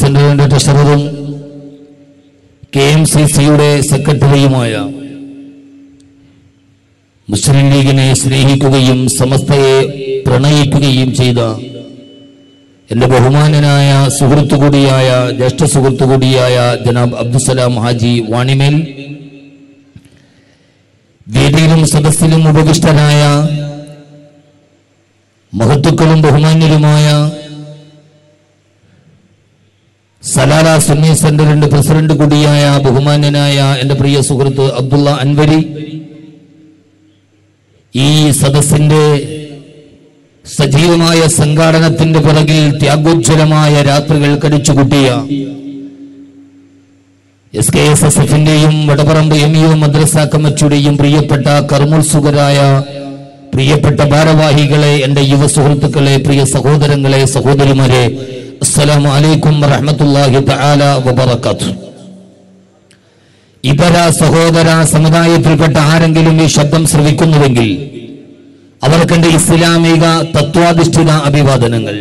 സെന്ററിന്റെ ട്രഷററും K M C സിയുടെ സെക്രട്ടറിയുമായ മുസ്ലിം ലീഗിനെ സ്നേഹിക്കുകയും സമസ്തയെ പ്രണയിക്കുകയും ചെയ്ത എന്റെ ബഹുമാനനായ സുഹൃത്തു കൂടിയായ ജ്യേഷ്ഠ സുഹൃത്തു കൂടിയായ ജനാബ് അബ്ദുസലാം ഹാജി വാണിമേൽ വേദിയിലും സദസ്സിലും ഉപവിഷ്ടനായ മഹത്തുക്കളും ബഹുമാന്യരുമായ സലാല സുന്നി സെന്ററിന്റെ പ്രസിഡന്റ് കൂടിയായ ബഹുമാന്യനായ എന്റെ പ്രിയ സുഹൃത്ത് അബ്ദുള്ള അൻവരി ഈ സദസ്സിന്റെ സജീവമായ സംഘാടനത്തിന്റെ പുറകിൽ ത്യാഗോജ്വലമായ രാത്രികൾ കടിച്ചുകൂട്ടിയ എസ് കെ എസ് എസ് എഫിന്റെയും വടപറമ്പ് എം യു മദ്രസ കമ്മിറ്റിയുടെയും പ്രിയപ്പെട്ട കർമ്മോത്സുകരായ പ്രിയപ്പെട്ട ഭാരവാഹികളെ എന്റെ യുവ സുഹൃത്തുക്കളെ പ്രിയ സഹോദരങ്ങളെ സഹോദരിമാരെ അസ്സലാമു അലൈക്കും വറഹ്മത്തുള്ളാഹി തആല വബറകാതുഹു ഇതര സഹോദര സമുദായത്തിൽപ്പെട്ട ആരെങ്കിലും ഈ ശബ്ദം ശ്രവിക്കുന്നുവെങ്കിൽ അവർക്കെന്റെ ഇസ്ലാമിക തത്വാധിഷ്ഠിത അഭിവാദനങ്ങൾ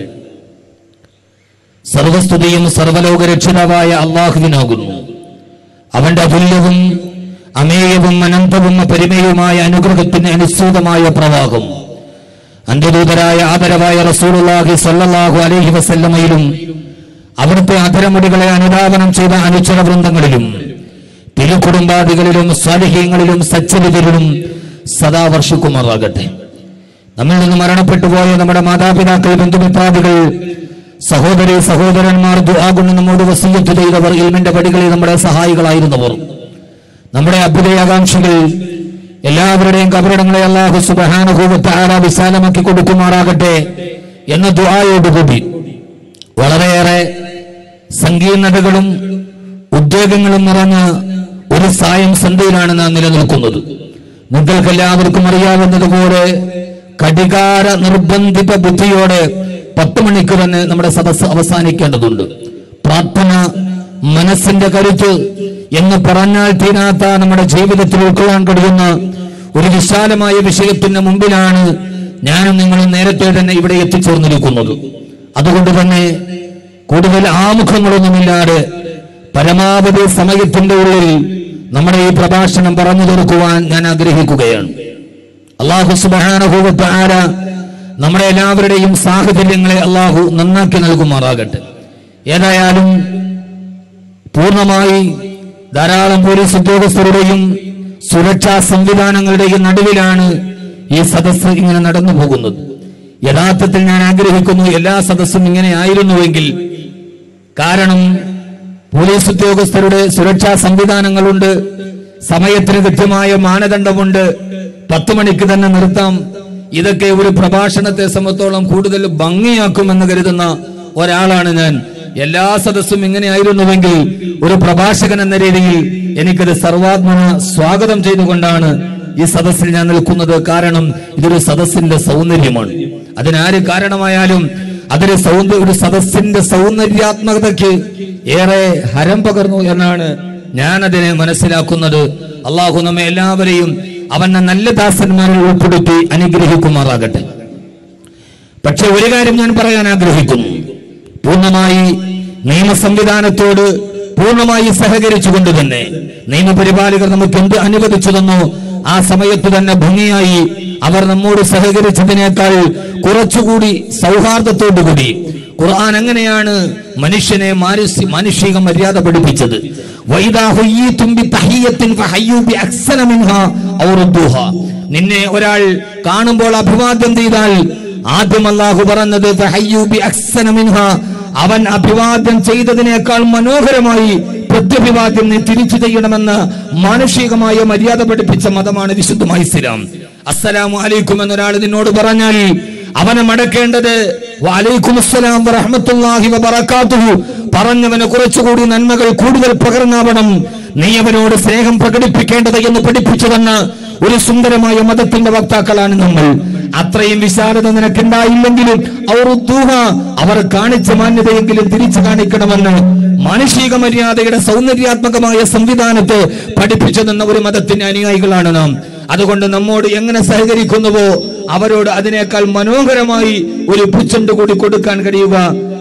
സർവസ്തുതിയും സർവലോക രക്ഷിതാവായ അള്ളാഹുവിനാകുന്നു അവന്റെ അതുല്യവും അമേയവും അനന്തവും പരിമയുമായ അനുഗ്രഹത്തിന് അനുസൃതമായ പ്രവാഹം അന്ത്യദൂതരായ ആദരവായ റസൂലുള്ളാഹി സ്വല്ലല്ലാഹു അലൈഹി വസല്ലമയിലും അവിടുത്തെ അധരമുടികളെ അനുധാവനം ചെയ്ത അനുചര വൃന്ദങ്ങളിലും തിരുക്കുടുംബാദികളിലും സ്വാലിഹ്യങ്ങളിലും സച്ചരിതരിലും സദാ വർഷിക്കുമാറാകട്ടെ നമ്മിൽ നിന്ന് മരണപ്പെട്ടു പോയ നമ്മുടെ മാതാപിതാക്കൾ ബന്ധുമിത്രാദികൾ സഹോദരി സഹോദരന്മാർ ദുആ കൊണ്ട് നമ്മോട് വസീയത്ത് ചെയ്തവർ ഇൽമിന്റെ പടികളിൽ നമ്മുടെ സഹായികളായിരുന്നവർ നമ്മുടെ അഭ്യുദയാകാംക്ഷികൾ എല്ലാവരുടെയും കബറിടങ്ങളെ അള്ളാഹു സുബഹാനുഭൂവത്തെ ആരാ വിശാലമാക്കി കൊടുക്കുമാറാകട്ടെ എന്ന ദുആയോടുകൂടി വളരെയേറെ സങ്കീർണതകളും ഉദ്വേഗങ്ങളും നിറഞ്ഞ ഒരു സായം സന്ധ്യയിലാണ് നാം നിലനിൽക്കുന്നത് നിങ്ങൾക്ക് എല്ലാവർക്കും അറിയാവുന്നതുപോലെ കടികാര നിർബന്ധിത ബുദ്ധിയോടെ പത്ത് മണിക്ക് തന്നെ നമ്മുടെ സദസ്സ് അവസാനിക്കേണ്ടതുണ്ട് പ്രാർത്ഥന മനസ്സിന്റെ കരുത്ത് എന്ന് പറഞ്ഞാൽ തീരാത്ത നമ്മുടെ ജീവിതത്തിൽ ഉൾക്കൊള്ളാൻ കഴിയുന്ന ഒരു വിശാലമായ വിഷയത്തിന് മുമ്പിലാണ് ഞാനും നിങ്ങളും നേരത്തെ തന്നെ ഇവിടെ എത്തിച്ചേർന്നിരിക്കുന്നത് അതുകൊണ്ട് തന്നെ കൂടുതൽ ആമുഖങ്ങളൊന്നുമില്ലാതെ പരമാവധി സമയത്തിന്റെ ഉള്ളിൽ നമ്മുടെ ഈ പ്രഭാഷണം പറഞ്ഞു തീർക്കുവാൻ ഞാൻ ആഗ്രഹിക്കുകയാണ് അള്ളാഹു സുബാനുഭവത്താര നമ്മുടെ എല്ലാവരുടെയും സാഹചര്യങ്ങളെ അള്ളാഹു നന്നാക്കി നൽകുമാറാകട്ടെ ഏതായാലും പൂർണ്ണമായി ധാരാളം പോലീസ് ഉദ്യോഗസ്ഥരുടെയും സുരക്ഷാ സംവിധാനങ്ങളുടെയും നടുവിലാണ് ഈ സദസ്സ് ഇങ്ങനെ നടന്നു പോകുന്നത് യഥാർത്ഥത്തിൽ ഞാൻ ആഗ്രഹിക്കുന്നു എല്ലാ സദസ്സും ഇങ്ങനെ ആയിരുന്നുവെങ്കിൽ കാരണം പോലീസ് ഉദ്യോഗസ്ഥരുടെ സുരക്ഷാ സംവിധാനങ്ങളുണ്ട് സമയത്തിന് കൃത്യമായ മാനദണ്ഡമുണ്ട് പത്ത് മണിക്ക് തന്നെ നിർത്താം ഇതൊക്കെ ഒരു പ്രഭാഷണത്തെ സംബന്ധിച്ചോളം കൂടുതൽ ഭംഗിയാക്കുമെന്ന് കരുതുന്ന ഒരാളാണ് ഞാൻ എല്ലാ സദസ്സും ഇങ്ങനെ ആയിരുന്നുവെങ്കിൽ ഒരു പ്രഭാഷകൻ എന്ന രീതിയിൽ എനിക്കത് സർവാത്മന സ്വാഗതം ചെയ്തുകൊണ്ടാണ് ഈ സദസ്സിൽ ഞാൻ നിൽക്കുന്നത് കാരണം ഇതൊരു സദസ്സിന്റെ സൗന്ദര്യമാണ് അതിനാര് കാരണമായാലും അതൊരു സൗന്ദര്യ ഒരു സദസ്സിന്റെ സൗന്ദര്യാത്മകതയ്ക്ക് ഏറെ ഹരം പകർന്നു എന്നാണ് ഞാൻ അതിനെ മനസ്സിലാക്കുന്നത് അള്ളാഹു നമ്മെ എല്ലാവരെയും അവന്റെ നല്ല ദാസന്മാരിൽ ഉൾപ്പെടുത്തി അനുഗ്രഹിക്കുമാറാകട്ടെ പക്ഷെ ഒരു കാര്യം ഞാൻ പറയാൻ ആഗ്രഹിക്കുന്നു പൂർണ്ണമായി നിയമ സംവിധാനത്തോട് പൂർണ്ണമായി സഹകരിച്ചുകൊണ്ട് തന്നെ നിയമപരിപാലകർ നമുക്ക് എന്ത് അനുവദിച്ചു തന്നോ ആ സമയത്ത് തന്നെ ഭംഗിയായി അവർ നമ്മോട് സഹകരിച്ചതിനേക്കാൾ കുറച്ചുകൂടി സൗഹാർദ്ദത്തോടുകൂടി ഖുർആൻ അങ്ങനെയാണ് മനുഷ്യനെ മാനുഷി- മാനുഷിക മര്യാദ പഠിപ്പിച്ചത് വൈദാ ഹുയ്യീതും ബിതഹിയ്യത്തിൻ ഫഹയ്യൂ ബിഅഹ്സന മിൻഹാ ഔ റുദ്ദൂഹാ. നിന്നെ ഒരാൾ കാണുമ്പോൾ അഭിവാദ്യം ചെയ്താൽ ആദ്യം അല്ലാഹു പറഞ്ഞത് ഫഹയ്യൂ ബിഅഹ്സന മിൻഹാ. അവൻ അഭിവാദ്യം ചെയ്തതിനേക്കാൾ മനോഹരമായി പ്രത്യഭിവാദ്യം നീ തിരിച്ചു ചെയ്യണമെന്ന് മാനുഷികമായ മര്യാദ പഠിപ്പിച്ച മതമാണ് വിശുദ്ധമായ ഇസ്ലാം അസ്സലാമു അലൈക്കും എന്നൊരാൾ നിന്നോട് പറഞ്ഞാൽ അവനെ മടക്കേണ്ടത് വലൈക്കും അസ്സലാം വറഹ്മത്തുള്ളാഹി വബറകാതുഹു പറഞ്ഞവന് കുറച്ചുകൂടി നന്മകൾ കൂടുതൽ പകർന്നാവണം നീ അവനോട് സ്നേഹം പ്രകടിപ്പിക്കേണ്ടത് എന്ന് പഠിപ്പിച്ചുവെന്ന് ഒരു സുന്ദരമായ മതത്തിന്റെ വക്താക്കളാണ് നമ്മൾ അത്രയും വിശാലത നിനക്കുണ്ടായില്ലെങ്കിലും അവർ ഉദ്ദൂഹ അവർ കാണിച്ച മാന്യതയെങ്കിലും തിരിച്ചു കാണിക്കണമെന്ന് മാനുഷിക മര്യാദയുടെ സൗന്ദര്യാത്മകമായ സംവിധാനത്തെ പഠിപ്പിച്ചു തന്ന ഒരു മതത്തിന്റെ അനുയായികളാണ് നാം അതുകൊണ്ട് നമ്മോട് എങ്ങനെ സഹകരിക്കുന്നുവോ അവരോട് അതിനേക്കാൾ മനോഹരമായി ഒരു പുച്ചണ്ട് കൂടി കൊടുക്കാൻ കഴിയുക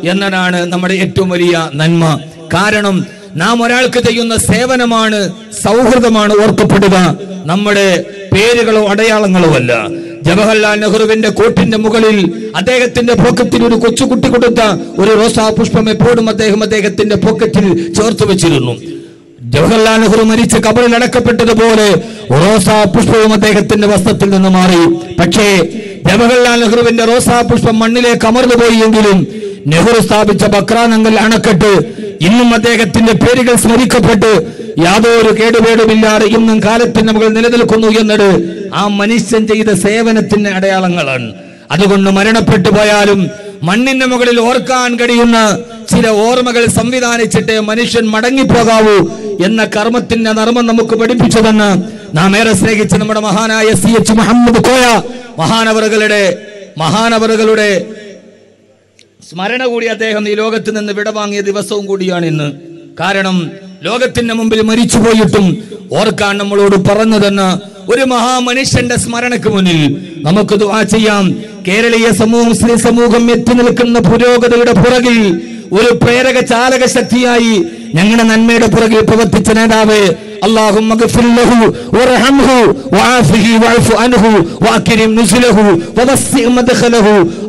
എന്നതാണ് നമ്മുടെ ഏറ്റവും വലിയ നന്മ കാരണം നാം ഒരാൾക്ക് ചെയ്യുന്ന സേവനമാണ് സൗഹൃദമാണ് ഓർക്കപ്പെടുക നമ്മുടെ പേരുകളോ അടയാളങ്ങളോ അല്ല ജവഹർലാൽ നെഹ്റുവിന്റെ കോട്ടിന്റെ മുകളിൽ അദ്ദേഹത്തിന്റെ പോക്കറ്റിൽ ഒരു കൊച്ചുകുട്ടി കൊടുത്ത ഒരു റോസാ പുഷ്പം എപ്പോഴും അദ്ദേഹം അദ്ദേഹത്തിന്റെ പോക്കറ്റിൽ ചേർത്ത് വെച്ചിരുന്നു ജവഹർലാൽ നെഹ്റു മരിച്ച് കബറിൽ അടക്കപ്പെട്ടതുപോലെ റോസാ പുഷ്പവും അദ്ദേഹത്തിന്റെ വസ്ത്രത്തിൽ നിന്ന് മാറി പക്ഷേ ജവഹർലാൽ നെഹ്റുവിന്റെ റോസാ പുഷ്പം മണ്ണിലേക്ക് അമർന്നു പോയെങ്കിലും നെഹ്റു സ്ഥാപിച്ച ബക്രാനങ്കൽ അണക്കെട്ട് ഇന്നും അദ്ദേഹത്തിന്റെ പേരുകൾ സ്മരിക്കപ്പെട്ട് യാതൊരു കേടുപേടുമില്ലാതെ ഇന്നും കാലത്തിന് മുകൾ നിലനിൽക്കുന്നു എന്നത് ആ മനുഷ്യൻ ചെയ്ത സേവനത്തിന്റെ അടയാളങ്ങളാണ് അതുകൊണ്ട് മരണപ്പെട്ടു പോയാലും മണ്ണിന്റെ മുകളിൽ ഓർക്കാൻ കഴിയുന്ന ചില ഓർമ്മകൾ സംവിധാനിച്ചിട്ട് മനുഷ്യൻ മടങ്ങിപ്പോകാവൂ എന്ന കർമ്മത്തിന്റെ നർമ്മം നമുക്ക് പഠിപ്പിച്ചു തന്ന നാം ഏറെ സ്നേഹിച്ച നമ്മുടെ മഹാനായ സി എച്ച് മുഹമ്മദ് കോയ മഹാനവറുകളുടെ മഹാനവറുകളുടെ സ്മരണ കൂടി അദ്ദേഹം ഈ ലോകത്ത് നിന്ന് വിടവാങ്ങിയ ദിവസവും കൂടിയാണ് ഇന്ന് കാരണം ലോകത്തിന്റെ മുമ്പിൽ മരിച്ചുപോയിട്ടും ഓർക്കാൻ നമ്മളോട് പറഞ്ഞു തന്ന ഒരു മഹാമനുഷ്യന്റെ സ്മരണയ്ക്ക് മുന്നിൽ നമുക്ക് ദുആ ചെയ്യാം കേരളീയ സമൂഹം മുസ്ലിം സമൂഹം എത്തി നിൽക്കുന്ന പുരോഗതിയുടെ പുറകിൽ ഒരു പ്രേരക ചാലക ശക്തിയായി ഞങ്ങളുടെ നന്മയുടെ പുറകിൽ പ്രവർത്തിച്ച നേതാവ് اللهم اغفر له وارحمه وعافه واعف عنه واكرم نزله ووسع مدخله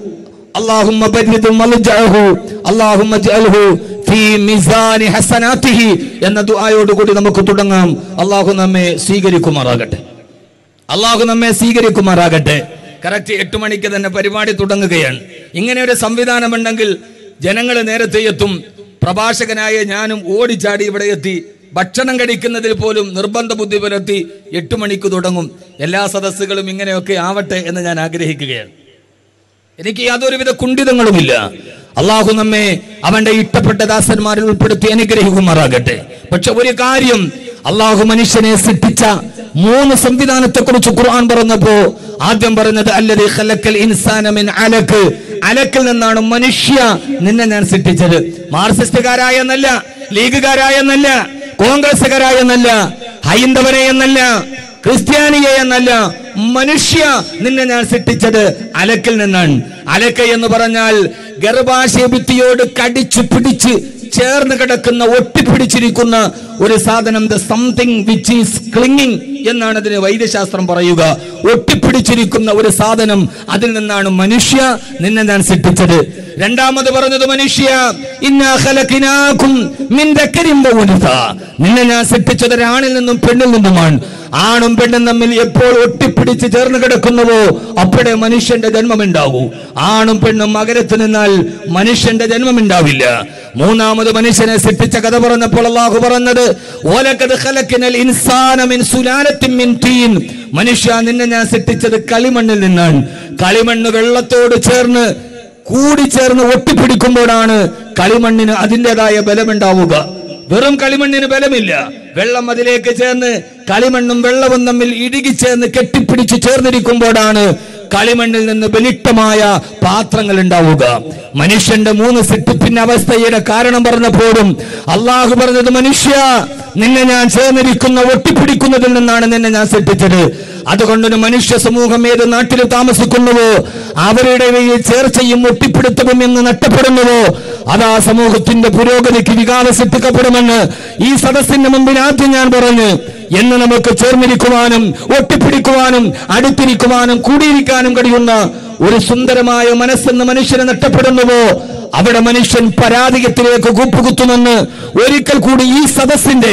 اللهم برد ملجأه اللهم اجعله في ميزان حسناته എന്ന ദുആയോടുകൂടി നമുക്ക് തുടങ്ങാം അള്ളാഹു നമ്മെ സ്വീകരിക്കുമാറാകട്ടെ അള്ളാഹു നമ്മെ സ്വീകരിക്കുമാറാകട്ടെ കറക്റ്റ് എട്ട് മണിക്ക് തന്നെ പരിപാടി തുടങ്ങുകയാണ് ഇങ്ങനെ ഒരു സംവിധാനമുണ്ടെങ്കിൽ ജനങ്ങൾ നേരത്തെ എത്തും പ്രഭാഷകനായ ഞാനും ഓടിച്ചാടി ഇവിടെ എത്തി ഭക്ഷണം കഴിക്കുന്നതിൽ പോലും നിർബന്ധ ബുദ്ധി പുലർത്തി എട്ട് മണിക്ക് തുടങ്ങും എല്ലാ സദസ്സുകളും ഇങ്ങനെയൊക്കെ ആവട്ടെ എന്ന് ഞാൻ ആഗ്രഹിക്കുകയാണ് എനിക്ക് യാതൊരുവിധ കുണ്ഠിതങ്ങളുമില്ല അള്ളാഹു നമ്മെ അവന്റെ ഇഷ്ടപ്പെട്ട ദാസന്മാരിൽ ഉൾപ്പെടുത്തി അനുഗ്രഹിക്കുമാറാകട്ടെ പക്ഷെ ഒരു കാര്യം അള്ളാഹു മനുഷ്യനെ സൃഷ്ടിച്ച മൂന്ന് സംവിധാനത്തെ കുറിച്ച് ഖുർആൻ പറഞ്ഞപ്പോ ആദ്യം പറഞ്ഞത് അല്ലത് ഖലക്കൽ ഇൻസാന മിൻ അലക്ക് അലക്കിൽ നിന്നാണ് മനുഷ്യ നിന്നെ ഞാൻ സൃഷ്ടിച്ചത് മാർക്സിസ്റ്റുകാരായ എന്നല്ല ലീഗുകാരായ എന്നല്ല കോൺഗ്രസുകാരായ എന്നല്ല ഹൈന്ദവരെ എന്നല്ല ക്രിസ്ത്യാനിയെ എന്നല്ല മനുഷ്യ നിന്നെ ഞാൻ സൃഷ്ടിച്ചത് അലക്കിൽ നിന്നാണ് അലക്ക എന്ന് പറഞ്ഞാൽ ഗർഭാശയ ഭിത്തിയോട് കടിച്ചു പിടിച്ച് ചേർന്ന് കിടക്കുന്ന ഒട്ടിപ്പിടിച്ചിരിക്കുന്ന ഒരു സാധനം the something which is clinging എന്നാണ് അതിന് വൈദ്യശാസ്ത്രം പറയുക ഒട്ടിപ്പിടിച്ചിരിക്കുന്ന ഒരു സാധനം അതിൽ നിന്നാണ് മനുഷ്യ നിന്നെ ഞാൻ സൃഷ്ടിച്ചത് രണ്ടാമത് പറഞ്ഞത് മനുഷ്യ ഇന്നാ ഖലഖിനാകും മിൻ ദക്കരിൻ വ ഉൻസ. നിന്നെ ഞാൻ സൃഷ്ടിച്ചത് ഒരാണിൽ നിന്നും പെണ്ണിൽ നിന്നുമാണ് ആണും പെണ്ണും തമ്മിൽ എപ്പോൾ ഒട്ടിപ്പിടിച്ച് ചേർന്ന് കിടക്കുന്നുവോ അപ്പോഴേ മനുഷ്യന്റെ ജന്മമുണ്ടാകൂ ആണും പെണ്ണും മകരത്ത് നിന്നാൽ മനുഷ്യന്റെ ജന്മമുണ്ടാവില്ല മൂന്നാമത് മനുഷ്യനെ സൃഷ്ടിച്ച കഥ പറഞ്ഞപ്പോൾ അള്ളാഹു പറഞ്ഞത് ഓലക്കത് ഖലഖിനൽ ഇൻസാന മിൻ സുലാലത്തിൻ മിൻ തീൻ മനുഷ്യ നിന്നെ ഞാൻ സൃഷ്ടിച്ചത് കളിമണ്ണിൽ നിന്നാണ് കളിമണ്ണ് വെള്ളത്തോട് ചേർന്ന് കൂടിച്ചേർന്ന് ഒട്ടിപ്പിടിക്കുമ്പോഴാണ് കളിമണ്ണിന് അതിൻ്റെതായ ബലമുണ്ടാവുക വെറും കളിമണ്ണിന് ബലമില്ല വെള്ളം അതിലേക്ക് ചേർന്ന് കളിമണ്ണും വെള്ളവും തമ്മിൽ ഇടുകിച്ചേർന്ന് കെട്ടിപ്പിടിച്ച് ചേർന്നിരിക്കുമ്പോഴാണ് കളിമണ്ണിൽ നിന്ന് ബലിഷ്ടമായ പാത്രങ്ങൾ ഉണ്ടാവുക മനുഷ്യന്റെ മൂന്ന് സിട്ടിപ്പിന്റെ അവസ്ഥയുടെ കാരണം പറഞ്ഞപ്പോഴും അള്ളാഹു പറഞ്ഞത് മനുഷ്യ നിന്നെ ഞാൻ ചേർന്നിരിക്കുന്ന ഒട്ടിപ്പിടിക്കുന്നതിൽ നിന്നാണ് നിന്നെ ഞാൻ സൃഷ്ടിച്ചത് അതുകൊണ്ട് ഒരു മനുഷ്യ സമൂഹം ഏത് നാട്ടിൽ താമസിക്കുന്നുവോ അവരുടെ ഇടയിൽ ചേർച്ചയും ഒട്ടിപ്പിടുത്തവും എന്ന് നഷ്ടപ്പെടുന്നുവോ അതാ സമൂഹത്തിന്റെ പുരോഗതിക്ക് വികാസം സൃഷ്ടിക്കപ്പെടുമെന്ന് ഈ സദസ്സിന്റെ മുമ്പിൽ ആദ്യം ഞാൻ പറഞ്ഞു എന്ന് നമുക്ക് ചേർന്നിരിക്കുവാനും ഒട്ടിപ്പിടിക്കുവാനും അടുത്തിരിക്കുവാനും കൂടിയിരിക്കാനും കഴിയുന്ന ഒരു സുന്ദരമായ മനസ്സെന്ന് മനുഷ്യനെ നഷ്ടപ്പെടുന്നുവോ അവിടെ മനുഷ്യൻ പരാതികത്തിലേക്ക് കൂപ്പുകുത്തുമെന്ന് ഒരിക്കൽ കൂടി ഈ സദസ്സിന്റെ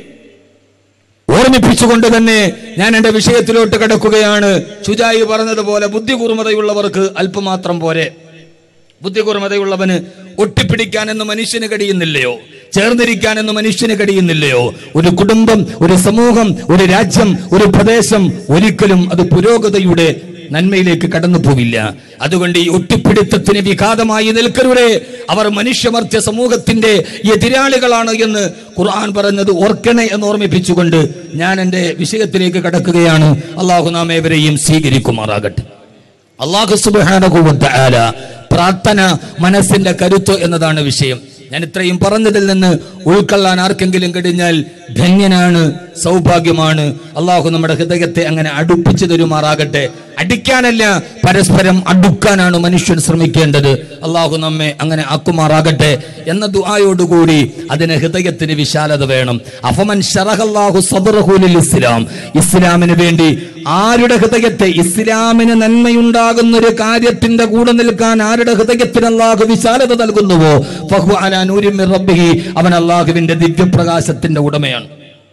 ഓർമ്മിപ്പിച്ചുകൊണ്ട് തന്നെ ഞാൻ എന്റെ വിഷയത്തിലോട്ട് കിടക്കുകയാണ് ചുജായി പറഞ്ഞതുപോലെ ബുദ്ധി കൂർമ്മതയുള്ളവർക്ക് അല്പമാത്രം പോരെ ബുദ്ധി കൂർമ്മതയുള്ളവന് ഒട്ടിപ്പിടിക്കാൻ എന്ന് മനുഷ്യന് കഴിയുന്നില്ലയോ ചേർന്നിരിക്കാൻ എന്ന് മനുഷ്യന് കഴിയുന്നില്ലയോ ഒരു കുടുംബം ഒരു സമൂഹം ഒരു രാജ്യം ഒരു പ്രദേശം ഒരിക്കലും അത് പുരോഗതിയുടെ നന്മയിലേക്ക് കടന്നു പോവില്ല അതുകൊണ്ട് ഈ ഒട്ടിപ്പിടുത്തത്തിന് വിഘാതമായി നിൽക്കരുതേ അവർ മനുഷ്യമർദ്യ സമൂഹത്തിന്റെ എതിരാളികളാണ് എന്ന് ഖുർആൻ പറഞ്ഞത് ഓർക്കണേ എന്ന് ഓർമ്മിപ്പിച്ചുകൊണ്ട് ഞാൻ എൻ്റെ വിഷയത്തിലേക്ക് കടക്കുകയാണ് അള്ളാഹു നാം ഏവരെയും സ്വീകരിക്കുമാറാകട്ടെ അള്ളാഹു സുബാന പ്രാർത്ഥന മനസ്സിന്റെ കരുത്ത് എന്നതാണ് വിഷയം ഞാൻ ഇത്രയും പറഞ്ഞതിൽ നിന്ന് ഉൾക്കൊള്ളാൻ ആർക്കെങ്കിലും കഴിഞ്ഞാൽ ധന്യനാണ് സൗഭാഗ്യമാണ് അള്ളാഹു നമ്മുടെ ഹൃദയത്തെ അങ്ങനെ അടുപ്പിച്ചു തരുമാറാകട്ടെ അടിക്കാനല്ല പരസ്പരം അടുക്കാനാണ് മനുഷ്യൻ ശ്രമിക്കേണ്ടത് അള്ളാഹു നമ്മെ അങ്ങനെ ആക്കുമാറാകട്ടെ എന്ന ദുആയോടുകൂടി അതിന് ഹൃദയത്തിന് വിശാലത വേണം അഫമൻ ശറഹല്ലാഹു സദറഹുലിൽ ഇസ്ലാം ഇസ്ലാമിന് വേണ്ടി ആരുടെ ഹൃദയത്തെ ഇസ്ലാമിന് നന്മയുണ്ടാകുന്ന ഒരു കാര്യത്തിന്റെ കൂടെ നിൽക്കാൻ ആരുടെ ഹൃദയത്തിന് അള്ളാഹു വിശാലത നൽകുന്നുവോ ഫഹു അലാ നൂരിൻ മിർ റബ്ബിഹി അവൻ അള്ളാഹുവിന്റെ ദിവ്യപ്രകാശത്തിന്റെ ഉടമയാണ്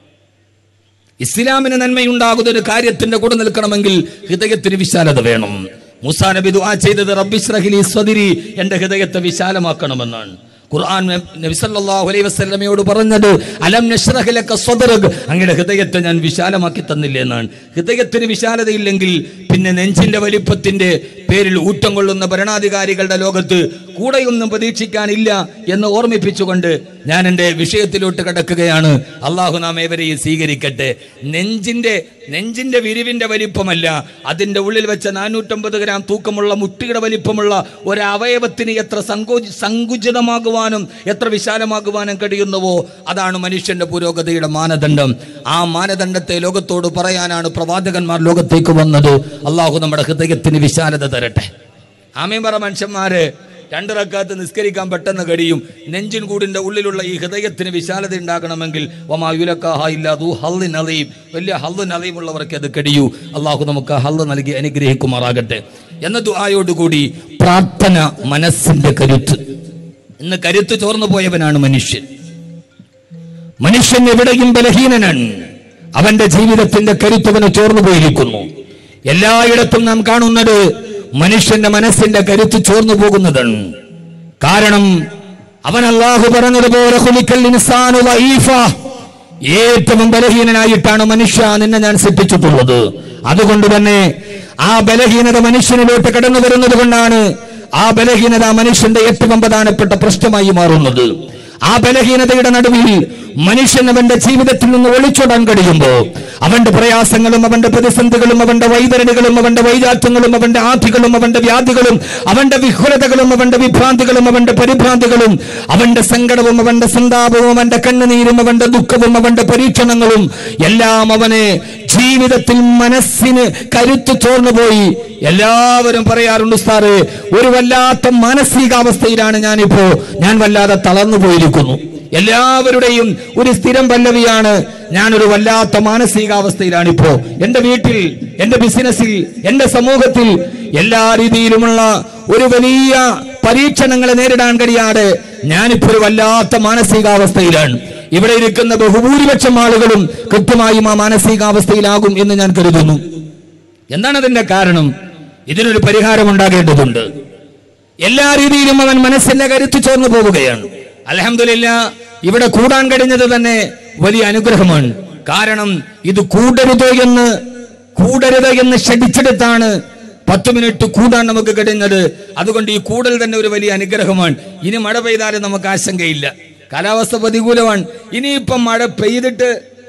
ഇസ്ലാമിന് നന്മയുണ്ടാകുന്ന ഒരു കാര്യത്തിന്റെ കൂടെ നിൽക്കണമെങ്കിൽ ഹൃദയത്തിന് വിശാലത വേണം മുസാ നബി ദുആ ചെയ്തത് റബ്ബിശ്രഹിലി സ്വദിരി എന്റെ ഹൃദയത്തെ വിശാലമാക്കണമെന്നാണ് ഖുർആൻ നബി സല്ലല്ലാഹു അലൈഹി വസല്ലമയോട് പറഞ്ഞത് അലം നശ്റഹ് ലക സ്വദറക് അങ്ങയുടെ ഹൃദയത്തെ ഞാൻ വിശാലമാക്കി തന്നില്ലേ എന്നാണ് ഹൃദയത്തിന് വിശാലതയില്ലെങ്കിൽ പിന്നെ നെഞ്ചിന്റെ വലിപ്പത്തിന്റെ പേരിൽ ഊറ്റം കൊള്ളുന്ന ഭരണാധികാരികളുടെ ലോകത്ത് കൂടെയൊന്നും പ്രതീക്ഷിക്കാനില്ല എന്ന് ഓർമ്മിപ്പിച്ചുകൊണ്ട് ഞാൻ എൻ്റെ വിഷയത്തിലോട്ട് കിടക്കുകയാണ് അള്ളാഹു നാം ഏവരെയും സ്വീകരിക്കട്ടെ നെഞ്ചിന്റെ നെഞ്ചിന്റെ വിരിവിന്റെ വലിപ്പമല്ല അതിന്റെ ഉള്ളിൽ വെച്ച നാനൂറ്റമ്പത് ഗ്രാം തൂക്കമുള്ള മുട്ടിയുടെ വലിപ്പമുള്ള ഒരു അവയവത്തിന് എത്ര സങ്കോച സങ്കുചിതമാകുവാനും എത്ര വിശാലമാകുവാനും കഴിയുന്നുവോ അതാണ് മനുഷ്യന്റെ പുരോഗതിയുടെ മാനദണ്ഡം ആ മാനദണ്ഡത്തെ ലോകത്തോട് പറയാനാണ് പ്രവാചകന്മാർ ലോകത്തേക്ക് വന്നത് അള്ളാഹു നമ്മുടെ ഹൃദയത്തിന് വിശാലത തരട്ടെ ആമീൻ പറ മനുഷ്യന്മാര് രണ്ട് റക്കാത്ത് നിസ്കരിക്കാൻ പെട്ടെന്ന് കഴിയും നെഞ്ചിൻ കൂടിന്റെ ഉള്ളിലുള്ള ഈ ഹൃദയത്തിന് വിശാലത ഉണ്ടാകണമെങ്കിൽ ഹല്ലിൻ അലീം വലിയ ഹല്ലിൻ അലീമുള്ളവർക്ക് അത് കഴിയൂ അള്ളാഹു നമുക്ക് ആ ഹല്ല് നൽകി അനുഗ്രഹിക്കുമാറാകട്ടെ എന്ന ദുആയോടുകൂടി പ്രാർത്ഥന മനസ്സിന്റെ കരുത്ത് ഇന്ന് കരുത്ത് ചോർന്നു പോയവനാണ് മനുഷ്യൻ മനുഷ്യൻ എവിടെയും ബലഹീനനാണ് അവന്റെ ജീവിതത്തിന്റെ കരുത്തവന് ചോർന്നു പോയിരിക്കുന്നു എല്ലായിടത്തും നാം കാണുന്നത് മനുഷ്യന്റെ മനസ്സിന്റെ കരുത്ത് ചോർന്നു പോകുന്നതാണ് കാരണം അവൻ അള്ളാഹു പറഞ്ഞതുപോലെ ഖുലിക്കൽ ഇൻസാനു ലഈഫ. ഏറ്റവും ബലഹീനനായിട്ടാണ് മനുഷ്യ നിന്നെ ഞാൻ സൃഷ്ടിച്ചിട്ടുള്ളത് അതുകൊണ്ട് തന്നെ ആ ബലഹീനത മനുഷ്യനിലോട്ട് കടന്നു വരുന്നത് കൊണ്ടാണ് ആ ബലഹീനത മനുഷ്യന്റെ ഏറ്റവും പ്രധാനപ്പെട്ട പ്രശ്നമായി മാറുന്നത് ആ ബലഹീനതയുടെ നടുവിൽ മനുഷ്യൻ അവന്റെ ജീവിതത്തിൽ നിന്ന് ഒളിച്ചോടാൻ കഴിയുമ്പോ അവന്റെ പ്രയാസങ്ങളും അവന്റെ പ്രതിസന്ധികളും അവന്റെ വൈതരണികളും അവന്റെ വൈരാഗ്യങ്ങളും അവന്റെ ആധികളും അവന്റെ വ്യാധികളും അവന്റെ വിഹുലതകളും അവന്റെ വിഭ്രാന്തികളും അവന്റെ പരിഭ്രാന്തികളും അവന്റെ സങ്കടവും അവന്റെ സന്താപവും അവന്റെ കണ്ണുനീരും അവന്റെ ദുഃഖവും അവന്റെ പരീക്ഷണങ്ങളും എല്ലാം അവനെ ജീവിതത്തിൽ മനസ്സിന് കരുത്ത് ചോർന്നുപോയി എല്ലാവരും പറയാറുണ്ട് സാറ് ഒരു വല്ലാത്ത മാനസികാവസ്ഥയിലാണ് ഞാനിപ്പോ ഞാൻ വല്ലാതെ തളർന്നു പോയിരിക്കുന്നു എല്ലാവരുടെയും ഒരു സ്ഥിരം പല്ലവിയാണ് ഞാനൊരു വല്ലാത്ത മാനസികാവസ്ഥയിലാണിപ്പോ എന്റെ വീട്ടിൽ എന്റെ ബിസിനസ്സിൽ എന്റെ സമൂഹത്തിൽ എല്ലാ രീതിയിലുമുള്ള ഒരു വലിയ പരീക്ഷണങ്ങളെ നേരിടാൻ കഴിയാതെ ഞാനിപ്പോ ഒരു വല്ലാത്ത മാനസികാവസ്ഥയിലാണ് ഇവിടെ ഇരിക്കുന്ന ബഹുഭൂരിപക്ഷം ആളുകളും കൃത്യമായും ആ മാനസികാവസ്ഥയിലാകും എന്ന് ഞാൻ കരുതുന്നു എന്താണ് അതിന്റെ കാരണം ഇതിനൊരു പരിഹാരം ഉണ്ടാകേണ്ടതുണ്ട് എല്ലാ രീതിയിലും അവൻ മനസ്സിന്റെ കരുത്ത് ചോർന്നു പോവുകയാണ് അലഹമില്ല ഇവിടെ കൂടാൻ കഴിഞ്ഞത് തന്നെ വലിയ അനുഗ്രഹമാണ് കാരണം ഇത് കൂടരുത് എന്ന് കൂടരുത് എന്ന് ഷടിച്ചെടുത്താണ് പത്ത് മിനിറ്റ് കൂടാൻ നമുക്ക് കഴിഞ്ഞത് അതുകൊണ്ട് ഈ കൂടൽ തന്നെ ഒരു വലിയ അനുഗ്രഹമാണ് ഇനി മഴ പെയ്താലും നമുക്ക് ആശങ്കയില്ല കാലാവസ്ഥ പ്രതികൂലമാണ് ഇനിയിപ്പം മഴ പെയ്തിട്ട്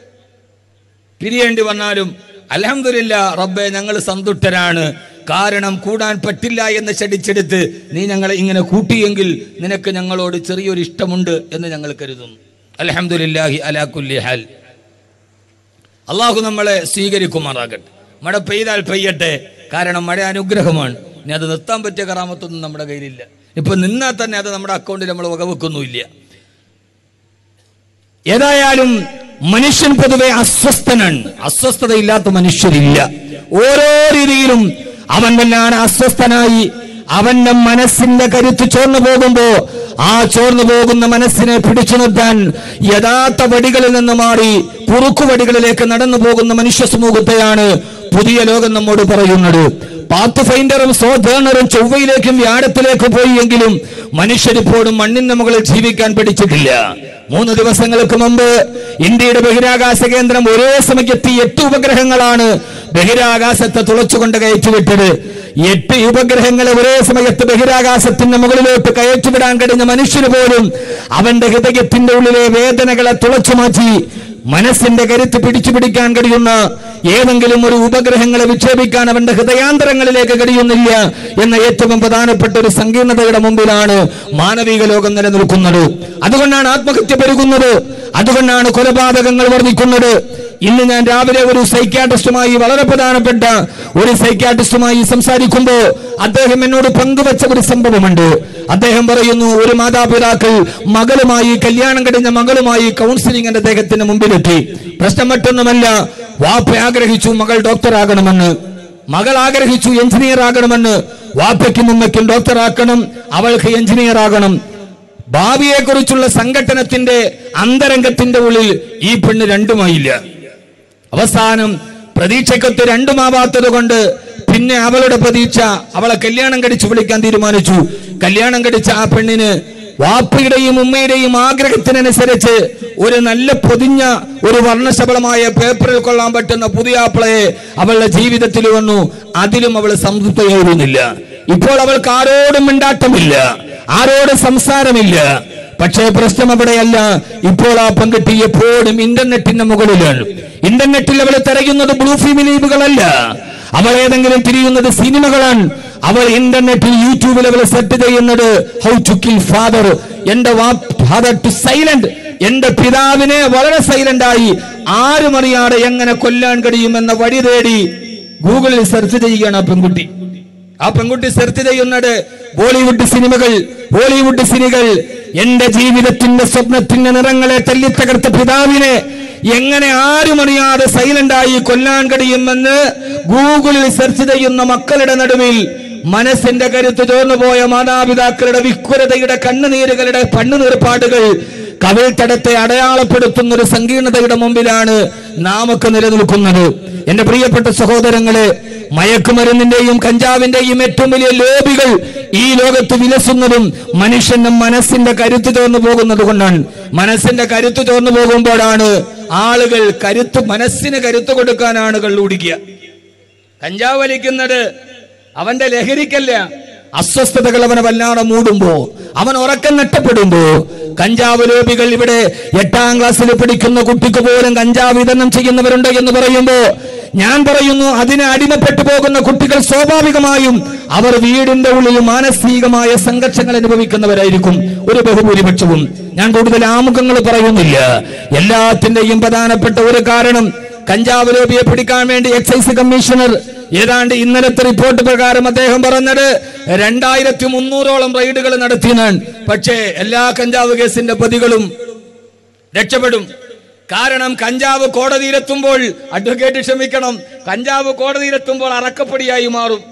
പിരിയേണ്ടി വന്നാലും അലഹമില്ല റബ്ബെ ഞങ്ങൾ സന്തുഷ്ടരാണ് കാരണം കൂടാൻ പറ്റില്ല എന്ന് ശടിച്ചെടുത്ത് നീ ഞങ്ങളെ ഇങ്ങനെ കൂട്ടിയെങ്കിൽ നിനക്ക് ഞങ്ങളോട് ചെറിയൊരു ഇഷ്ടമുണ്ട് എന്ന് ഞങ്ങൾ കരുതുന്നു അലഹമുല്ലാഹി അലാക്കുല്ലി ഹാൽ അള്ളാഹു നമ്മളെ സ്വീകരിക്കുമാറാകട്ടെ മഴ പെയ്താൽ പെയ്യട്ടെ കാരണം മഴ അനുഗ്രഹമാണ് ഇനി അത് നിർത്താൻ പറ്റിയ കറാമത്തൊന്നും നമ്മുടെ കയ്യിലില്ല ഇപ്പൊ നിന്നാൽ തന്നെ അത് നമ്മുടെ അക്കൗണ്ടിൽ നമ്മൾ വകവെക്കൊന്നുമില്ല ഏതായാലും മനുഷ്യൻ പൊതുവെ അസ്വസ്ഥനാണ് അസ്വസ്ഥതയില്ലാത്ത മനുഷ്യരില്ല ഓരോ രീതിയിലും അവൻ വല്ലാണ് അസ്വസ്ഥനായി അവന്റെ മനസ്സിന്റെ കരുത്ത് ചോർന്നു പോകുമ്പോ ആ ചോർന്നു പോകുന്ന മനസ്സിനെ പിടിച്ചു നിർത്താൻ യഥാർത്ഥ വടികളിൽ നിന്ന് മാറി കുറുക്കു വടികളിലേക്ക് നടന്നു പോകുന്ന മനുഷ്യ സമൂഹത്തെയാണ് പുതിയ ലോകം നമ്മോട് പറയുന്നത് പാത്ത് ഫൈൻഡറും സോധേണറും ചൊവ്വയിലേക്കും വ്യാഴത്തിലേക്കും പോയി എങ്കിലും മനുഷ്യരിപ്പോഴും മണ്ണിന്റെ മുകളിൽ ജീവിക്കാൻ പഠിച്ചിട്ടില്ല മൂന്ന് ദിവസങ്ങൾക്ക് മുമ്പ് ഇന്ത്യയുടെ ബഹിരാകാശ കേന്ദ്രം ഒരേ സമയത്ത് എട്ട് ഉപഗ്രഹങ്ങളാണ് ബഹിരാകാശത്തെ തുളച്ചുകൊണ്ട് കയറ്റിവിട്ടത് എട്ട് ഉപഗ്രഹങ്ങളെ ഒരേ സമയത്ത് ബഹിരാകാശത്തിന്റെ മുകളിലോട്ട് കയറ്റിവിടാൻ കഴിഞ്ഞ മനുഷ്യന് പോലും അവന്റെ ഹൃദയത്തിന്റെ ഉള്ളിലെ വേദനകളെ തുളച്ചു മാറ്റി മനസ്സിന്റെ കരുത്ത് പിടിച്ചു പിടിക്കാൻ കഴിയുന്ന ഏതെങ്കിലും ഒരു ഉപഗ്രഹങ്ങളെ വിക്ഷേപിക്കാൻ അവന്റെ ഹൃദയാന്തരങ്ങളിലേക്ക് കഴിയുന്നില്ല എന്ന ഏറ്റവും പ്രധാനപ്പെട്ട ഒരു സങ്കീർണതയുടെ മുമ്പിലാണ് മാനവിക ലോകം നിലനിൽക്കുന്നത് അതുകൊണ്ടാണ് ആത്മഹത്യ പെരുകുന്നത് അതുകൊണ്ടാണ് കൊലപാതകങ്ങൾ വർദ്ധിക്കുന്നത് ഇന്ന് ഞാൻ രാവിലെ ഒരു സൈക്യാട്രിസ്റ്റുമായി വളരെ പ്രധാനപ്പെട്ട ഒരു സൈക്യാട്രിസ്റ്റുമായി സംസാരിക്കുമ്പോൾ അദ്ദേഹം എന്നോട് പങ്കുവച്ച ഒരു സംഭവമുണ്ട് അദ്ദേഹം പറയുന്നു ഒരു മാതാപിതാക്കൾ മകളുമായി കല്യാണം കഴിഞ്ഞ മകളുമായി കൗൺസിലിംഗ് അദ്ദേഹത്തിന് മുമ്പിലെത്തി പ്രശ്നം മറ്റൊന്നുമല്ല വാപ്പ ആഗ്രഹിച്ചു മകൾ ഡോക്ടറാകണമെന്ന് മകൾ ആഗ്രഹിച്ചു എഞ്ചിനീയർ ആകണമെന്ന് വാപ്പയ്ക്കും ഉമ്മയ്ക്കും ഡോക്ടർ ആക്കണം അവൾക്ക് എഞ്ചിനീയർ ആകണം ഭാവിയെ കുറിച്ചുള്ള സംഘടനത്തിന്റെ അന്തരംഗത്തിന്റെ ഉള്ളിൽ ഈ പെണ്ണ് രണ്ടുമായില്ല അവസാനം പ്രതീക്ഷയ്ക്കൊത്ത് രണ്ടുമാവാത്തത് കൊണ്ട് പിന്നെ അവളുടെ പ്രതീക്ഷ അവളെ കല്യാണം കഴിച്ചു വിളിക്കാൻ തീരുമാനിച്ചു കല്യാണം കഴിച്ച ആ പെണ്ണിന് വാപ്പയുടെയും ഉമ്മയുടെയും ആഗ്രഹത്തിനനുസരിച്ച് ഒരു നല്ല പൊതിഞ്ഞ ഒരു വർണ്ണശബളമായ പേപ്പറിൽ കൊള്ളാൻ പറ്റുന്ന പുതിയ ആപ്പിളയെ അവളുടെ ജീവിതത്തിൽ വന്നു അതിലും അവൾ സംതൃപ്തയായിരുന്നില്ല ഇപ്പോൾ അവൾക്ക് ആരോടും മിണ്ടാട്ടമില്ല ആരോടും സംസാരമില്ല പക്ഷേ പ്രശ്നം അവിടെയല്ല ഇപ്പോൾ ആ പെൺകുട്ടി എപ്പോഴും ഇന്റർനെറ്റിന്റെ മുകളിലാണ് ഇന്റർനെറ്റിൽ അവൾ തിരയുന്നത് ബ്ലൂ ഫിലിം ലീവുകളല്ല അവൾ ഏതെങ്കിലും തിരിയുന്നത് സിനിമകളാണ് അവൾ ഇന്റർനെറ്റിൽ യൂട്യൂബിൽ അവൾ സെറ്റ് ചെയ്യുന്നത് ഹൗ ടു കിൽ ഫാദർ എന്റെ ഫാദർ ടു സൈലന്റ് എന്റെ പിതാവിനെ വളരെ സൈലന്റ് ആയി ആരും അറിയാതെ എങ്ങനെ കൊല്ലാൻ കഴിയുമെന്ന വഴി തേടി ഗൂഗിളിൽ സെർച്ച് ചെയ്യുകയാണ് ആ പെൺകുട്ടി ആ പെൺകുട്ടി സെർച്ച് ചെയ്യുന്നത് ബോളിവുഡ് സിനിമകൾ ബോളിവുഡ് സിനിമകൾ എന്റെ ജീവിതത്തിന്റെ സ്വപ്നത്തിന്റെ നിറങ്ങളെ തല്ലിത്തകർത്ത പിതാവിനെ എങ്ങനെ ആരും അറിയാതെ സൈലന്റ് ആയി കൊല്ലാൻ കഴിയുമെന്ന് ഗൂഗിളിൽ സെർച്ച് ചെയ്യുന്ന മക്കളുടെ നടുവിൽ മനസ്സിന്റെ കരുത്ത് ചോർന്നുപോയ മാതാപിതാക്കളുടെ വിക്കുരതയുടെ കണ്ണുനീരുകളുടെ കണ്ണുനീർപ്പാടുകൾ കവിൾത്തടത്തെ അടയാളപ്പെടുത്തുന്ന ഒരു സങ്കീർണതയുടെ മുമ്പിലാണ് നാമൊക്കെ നിലനിൽക്കുന്നത് എന്റെ പ്രിയപ്പെട്ട സഹോദരങ്ങളെ മയക്കുമരുന്നിന്റെയും കഞ്ചാവിന്റെയും ഏറ്റവും വലിയ ലോബികൾ ഈ ലോകത്ത് വിലസുന്നതും മനുഷ്യന്റെ മനസ്സിന്റെ കരുത്ത് ചോർന്നു പോകുന്നത് കൊണ്ടാണ് മനസ്സിന്റെ കരുത്ത് ചോർന്നു പോകുമ്പോഴാണ് ആളുകൾ കരുത്ത് മനസ്സിന് കരുത്ത് കൊടുക്കാൻ ആളുകൾ ഓടിക്കുക കഞ്ചാവ് വലിക്കുന്നത് അവന്റെ ലഹരിക്കല്ല അസ്വസ്ഥതകൾ അവനെ വല്ലാതെ മൂടുമ്പോ അവൻ ഉറക്കം നഷ്ടപ്പെടുമ്പോ കഞ്ചാവ് ലോബികൾ ഇവിടെ എട്ടാം ക്ലാസ്സിൽ പഠിക്കുന്ന കുട്ടിക്ക് പോലും കഞ്ചാവ് വിതരണം ചെയ്യുന്നവരുണ്ട് എന്ന് പറയുമ്പോ ഞാൻ പറയുന്നു അതിന് അടിമപ്പെട്ടു പോകുന്ന കുട്ടികൾ സ്വാഭാവികമായും അവർ വീടിന്റെ ഉള്ളിൽ മാനസികമായ സംഘർഷങ്ങൾ അനുഭവിക്കുന്നവരായിരിക്കും ഒരു ബഹുഭൂരിപക്ഷവും ഞാൻ കൂടുതൽ ആമുഖങ്ങൾ പറയുന്നില്ല എല്ലാത്തിന്റെയും പ്രധാനപ്പെട്ട ഒരു കാരണം കഞ്ചാവ് ലോബിയെ പിടിക്കാൻ വേണ്ടി എക്സൈസ് കമ്മീഷണർ ഏതാണ്ട് ഇന്നലത്തെ റിപ്പോർട്ട് പ്രകാരം അദ്ദേഹം പറഞ്ഞത് രണ്ടായിരത്തി മുന്നൂറോളം റെയ്ഡുകൾ നടത്തിയാണ് പക്ഷേ എല്ലാ കഞ്ചാവ് കേസിന്റെ പ്രതികളും രക്ഷപ്പെടും കാരണം കഞ്ചാവ് കോടതിയിലെത്തുമ്പോൾ അഡ്വക്കേറ്റ് ക്ഷമിക്കണം കഞ്ചാവ് കോടതിയിലെത്തുമ്പോൾ അറക്കപ്പൊടിയായി മാറും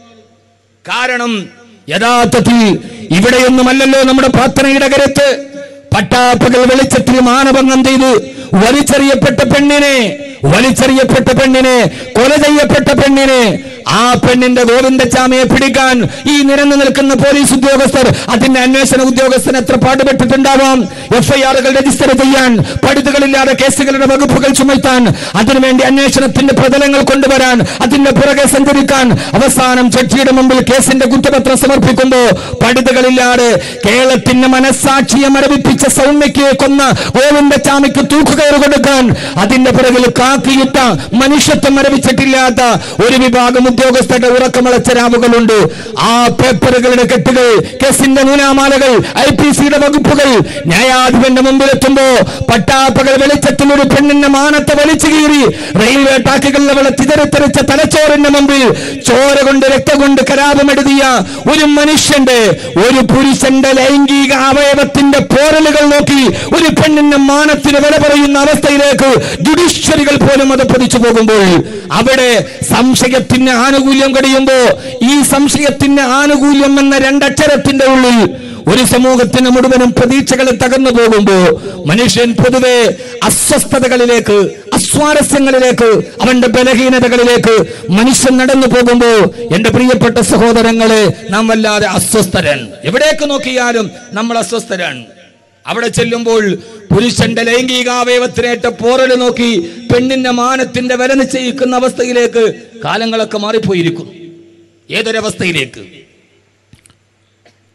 കാരണം യഥാർത്ഥത്തിൽ ഇവിടെയൊന്നുമല്ലല്ലോ നമ്മുടെ പ്രാർത്ഥനയുടെ കരുത്ത് പട്ടാപ്പകൽ വെളിച്ചത്തിൽ മാനഭംഗം ചെയ്തു വലിച്ചെറിയപ്പെട്ട പെണ്ണിനെ വലിച്ചെറിയപ്പെട്ട പെണ്ണിനെ കൊല ചെയ്യപ്പെട്ട പെണ്ണിനെ ആ പെണ്ണിന്റെ ഗോവിന്ദച്ചാമിയെ പിടിക്കാൻ ഈ നിരന്നു നിൽക്കുന്ന പോലീസ് ഉദ്യോഗസ്ഥർ അതിന്റെ അന്വേഷണ ഉദ്യോഗസ്ഥൻ എത്ര പാടുപെട്ടിട്ടുണ്ടാവാം എഫ്ഐആറുകൾ രജിസ്റ്റർ ചെയ്യാൻ പഴുതുകളില്ലാതെ കേസുകളുടെ വകുപ്പുകൾ ചുമത്താൻ അതിനുവേണ്ടി അന്വേഷണത്തിന്റെ പ്രതലങ്ങൾ കൊണ്ടുവരാൻ അതിന്റെ പുറകെ സഞ്ചരിക്കാൻ അവസാനം ജഡ്ജിയുടെ മുമ്പിൽ കേസിന്റെ കുറ്റപത്രം സമർപ്പിക്കുമ്പോ പഴുതുകളില്ലാതെ കേരളത്തിന്റെ മനസ്സാക്ഷിയെ മരവിപ്പിച്ച സൗമ്യയ്ക്ക് കൊന്ന ഗോവിന്ദച്ചാമിക്ക് തൂക്കുകയറ് കൊടുക്കാൻ അതിന്റെ പിറകിൽ കാക്കിയിട്ട മനുഷ്യത്വം മരവിച്ചിട്ടില്ലാത്ത ഒരു വിഭാഗം ഉദ്യോഗസ്ഥരുടെ ഉറക്കമളച്ച രാവുകളുണ്ട് ആ പേപ്പറുകളുടെ കെട്ടുകൾ കേസിന്റെ നൂലാമാലകൾ ഐ പി സിയുടെ വകുപ്പുകൾ ന്യായാധിപന്റെ മുമ്പിലെത്തുമ്പോ പട്ടാപ്പകൽ വെളിച്ചത്തിൽ ഒരു പെണ്ണിന്റെ മാനത്തെ വലിച്ചു കീറി റെയിൽവേ ട്രാക്കുകളിൽ അവളെ ചിതറിത്തെറിച്ച തലച്ചോറിന്റെ മുമ്പിൽ ചോര കൊണ്ട് രക്തം കൊണ്ട് കലാപമെഴുതിയ ഒരു മനുഷ്യന്റെ ഒരു പുരുഷന്റെ ലൈംഗിക അവയവത്തിന്റെ പോരലുകൾ നോക്കി ഒരു പെണ്ണിന്റെ മാനത്തിന് വില പറയുന്ന അവസ്ഥയിലേക്ക് ജുഡീഷ്യറികൾ പോലും അത് പതിച്ചു പോകുമ്പോൾ അവിടെ സംശയത്തിന് ആനുകൂല്യം കഴിയുമ്പോ ഈ സംശയത്തിന് ആനുകൂല്യം എന്ന രണ്ടക്ഷരത്തിന്റെ ഉള്ളിൽ ഒരു സമൂഹത്തിന് മുഴുവനും പ്രതീക്ഷകൾ തകർന്നു പോകുമ്പോ മനുഷ്യൻ പൊതുവെ അസ്വസ്ഥതകളിലേക്ക് അസ്വാരസ്യങ്ങളിലേക്ക് അവന്റെ ബലഹീനതകളിലേക്ക് മനുഷ്യൻ നടന്നു പോകുമ്പോ എന്റെ പ്രിയപ്പെട്ട സഹോദരങ്ങളെ നാം വല്ലാതെ അസ്വസ്ഥരാണ് എവിടേക്ക് നോക്കിയാലും നമ്മൾ അസ്വസ്ഥരാണ് അവിടെ ചെല്ലുമ്പോൾ പുരുഷന്റെ ലൈംഗികാവയവത്തിനേറ്റ പോറല് നോക്കി പെണ്ണിന്റെ മാനത്തിന്റെ വില നിശ്ചയിക്കുന്ന അവസ്ഥയിലേക്ക് കാലങ്ങളൊക്കെ മാറിപ്പോയിരിക്കുന്നു ഏതൊരവസ്ഥയിലേക്ക്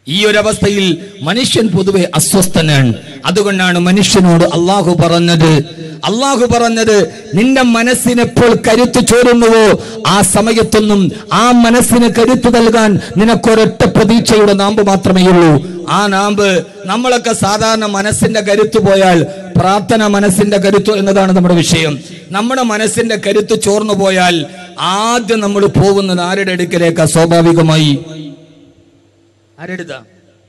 ഈ ഒരു അവസ്ഥയിൽ മനുഷ്യൻ പൊതുവെ അസ്വസ്ഥനാണ് അതുകൊണ്ടാണ് മനുഷ്യനോട് അള്ളാഹു പറഞ്ഞത് അള്ളാഹു പറഞ്ഞത് നിന്റെ മനസ്സിനെപ്പോൾ കരുത്ത് ചോരുന്നുവോ ആ സമയത്തൊന്നും ആ മനസ്സിന് കരുത്ത് നൽകാൻ നിനക്കൊരൊറ്റ പ്രതീക്ഷയുടെ നാമ്പ് മാത്രമേ ഉള്ളൂ ആ നാമ്പ് നമ്മളൊക്കെ സാധാരണ മനസ്സിന്റെ കരുത്ത് പോയാൽ പ്രാർത്ഥന മനസ്സിന്റെ കരുത്ത് എന്നതാണ് നമ്മുടെ വിഷയം നമ്മുടെ മനസ്സിന്റെ കരുത്ത് ചോർന്നു പോയാൽ ആദ്യം നമ്മൾ പോകുന്നത് ആരുടെ അടുക്കലേക്കാ സ്വാഭാവികമായി ആരെടുത്താ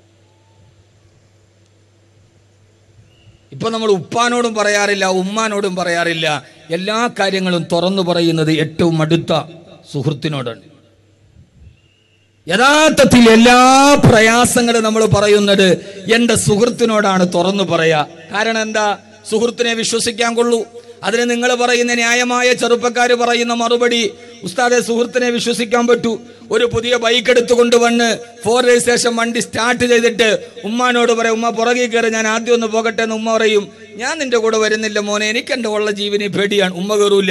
ഇപ്പൊ നമ്മൾ ഉപ്പാനോടും പറയാറില്ല ഉമ്മാനോടും പറയാറില്ല എല്ലാ കാര്യങ്ങളും തുറന്നു പറയുന്നത് ഏറ്റവും അടുത്ത സുഹൃത്തിനോടാണ് യഥാർത്ഥത്തിൽ എല്ലാ പ്രയാസങ്ങളും നമ്മൾ പറയുന്നത് എൻ്റെ സുഹൃത്തിനോടാണ് തുറന്നു പറയാ കാരണം എന്താ സുഹൃത്തിനെ വിശ്വസിക്കാൻ കൊള്ളൂ അതിന് നിങ്ങൾ പറയുന്ന ന്യായമായ ചെറുപ്പക്കാർ പറയുന്ന മറുപടി ഉസ്താദെ സുഹൃത്തിനെ വിശ്വസിക്കാൻ പറ്റൂ ഒരു പുതിയ ബൈക്ക് എടുത്തുകൊണ്ട് വന്ന് ഫോർ രജിസ്ട്രേഷൻ വണ്ടി സ്റ്റാർട്ട് ചെയ്തിട്ട് ഉമ്മാനോട് പറയും ഉമ്മ പുറകെ കയറി ഞാൻ ആദ്യം ഒന്ന് പോകട്ടെ എന്ന് ഉമ്മ പറയും ഞാൻ നിന്റെ കൂടെ വരുന്നില്ല മോനെ എനിക്ക് എൻ്റെ ഉള്ള ജീവനി പേടിയാണ് ഉമ്മ കയറൂല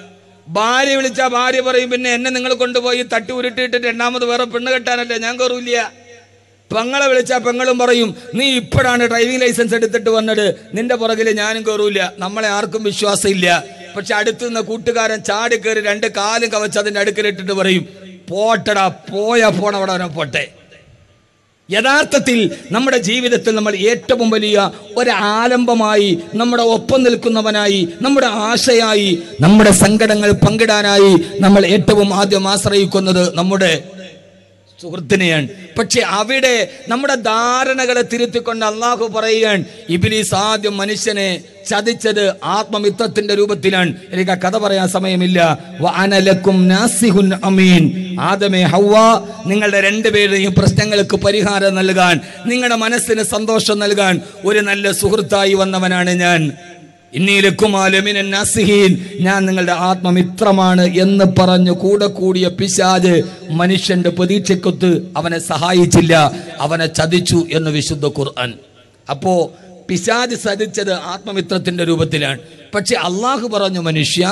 ഭാര്യ വിളിച്ചാ ഭാര്യ പറയും പിന്നെ എന്നെ നിങ്ങൾ കൊണ്ടുപോയി തട്ടി ഉരുട്ടിയിട്ട് രണ്ടാമത് വേറെ പെണ്ണ് കെട്ടാനല്ലേ ഞാൻ കയറൂല്ല പെങ്ങളെ വിളിച്ചാ പെങ്ങളും പറയും നീ ഇപ്പോഴാണ് ഡ്രൈവിംഗ് ലൈസൻസ് എടുത്തിട്ട് വന്നത് നിന്റെ പുറകിൽ ഞാനും കയറൂല നമ്മളെ ആർക്കും വിശ്വാസമില്ല പക്ഷെ അടുത്ത് നിന്ന് കൂട്ടുകാരൻ ചാടി കയറി രണ്ട് കാലും കവച്ച് അതിന്റെ അടുക്കലിട്ടിട്ട് പറയും പോട്ടടാ പോയാ പോണവിടെ പോട്ടെ യഥാർത്ഥത്തിൽ നമ്മുടെ ജീവിതത്തിൽ നമ്മൾ ഏറ്റവും വലിയ ഒരു ആലംബമായി നമ്മുടെ ഒപ്പം നിൽക്കുന്നവനായി നമ്മുടെ ആശയായി നമ്മുടെ സങ്കടങ്ങൾ പങ്കിടാനായി നമ്മൾ ഏറ്റവും ആദ്യം ആശ്രയിക്കുന്നത് നമ്മുടെ സുഹൃത്തിനെയാണ് പക്ഷെ അവിടെ നമ്മുടെ ധാരണകളെ തിരുത്തിക്കൊണ്ട് അള്ളാഹു പറയുകയാണ് ഇബിലീസ് ആദ്യം മനുഷ്യനെ ചതിച്ചത് ആത്മമിത്രത്തിന്റെ രൂപത്തിലാണ് എനിക്ക് ആ കഥ പറയാൻ സമയമില്ല വഅനലക്കും നാസിഹുൻ അമീൻ ആദമേ ഹവ്വ നിങ്ങളുടെ രണ്ടുപേരുടെയും പ്രശ്നങ്ങൾക്ക് പരിഹാരം നൽകാൻ നിങ്ങളുടെ മനസ്സിന് സന്തോഷം നൽകാൻ ഒരു നല്ല സുഹൃത്തായി വന്നവനാണ് ഞാൻ ഇന്നീലക്കുമാലമിനൻ നാസിഹീൻ ഞാൻ നിങ്ങളുടെ ആത്മമിത്രമാണ് എന്ന് പറഞ്ഞു കൂടെ കൂടിയ പിശാജ് മനുഷ്യന്റെ പ്രതീക്ഷക്കൊത്ത് അവനെ സഹായിച്ചില്ല അവനെ ചതിച്ചു എന്ന് വിശുദ്ധ ഖുർആൻ അപ്പോ പിശാജ് സതിച്ചത് ആത്മമിത്രത്തിന്റെ രൂപത്തിലാണ് പക്ഷെ അള്ളാഹു പറഞ്ഞു മനുഷ്യ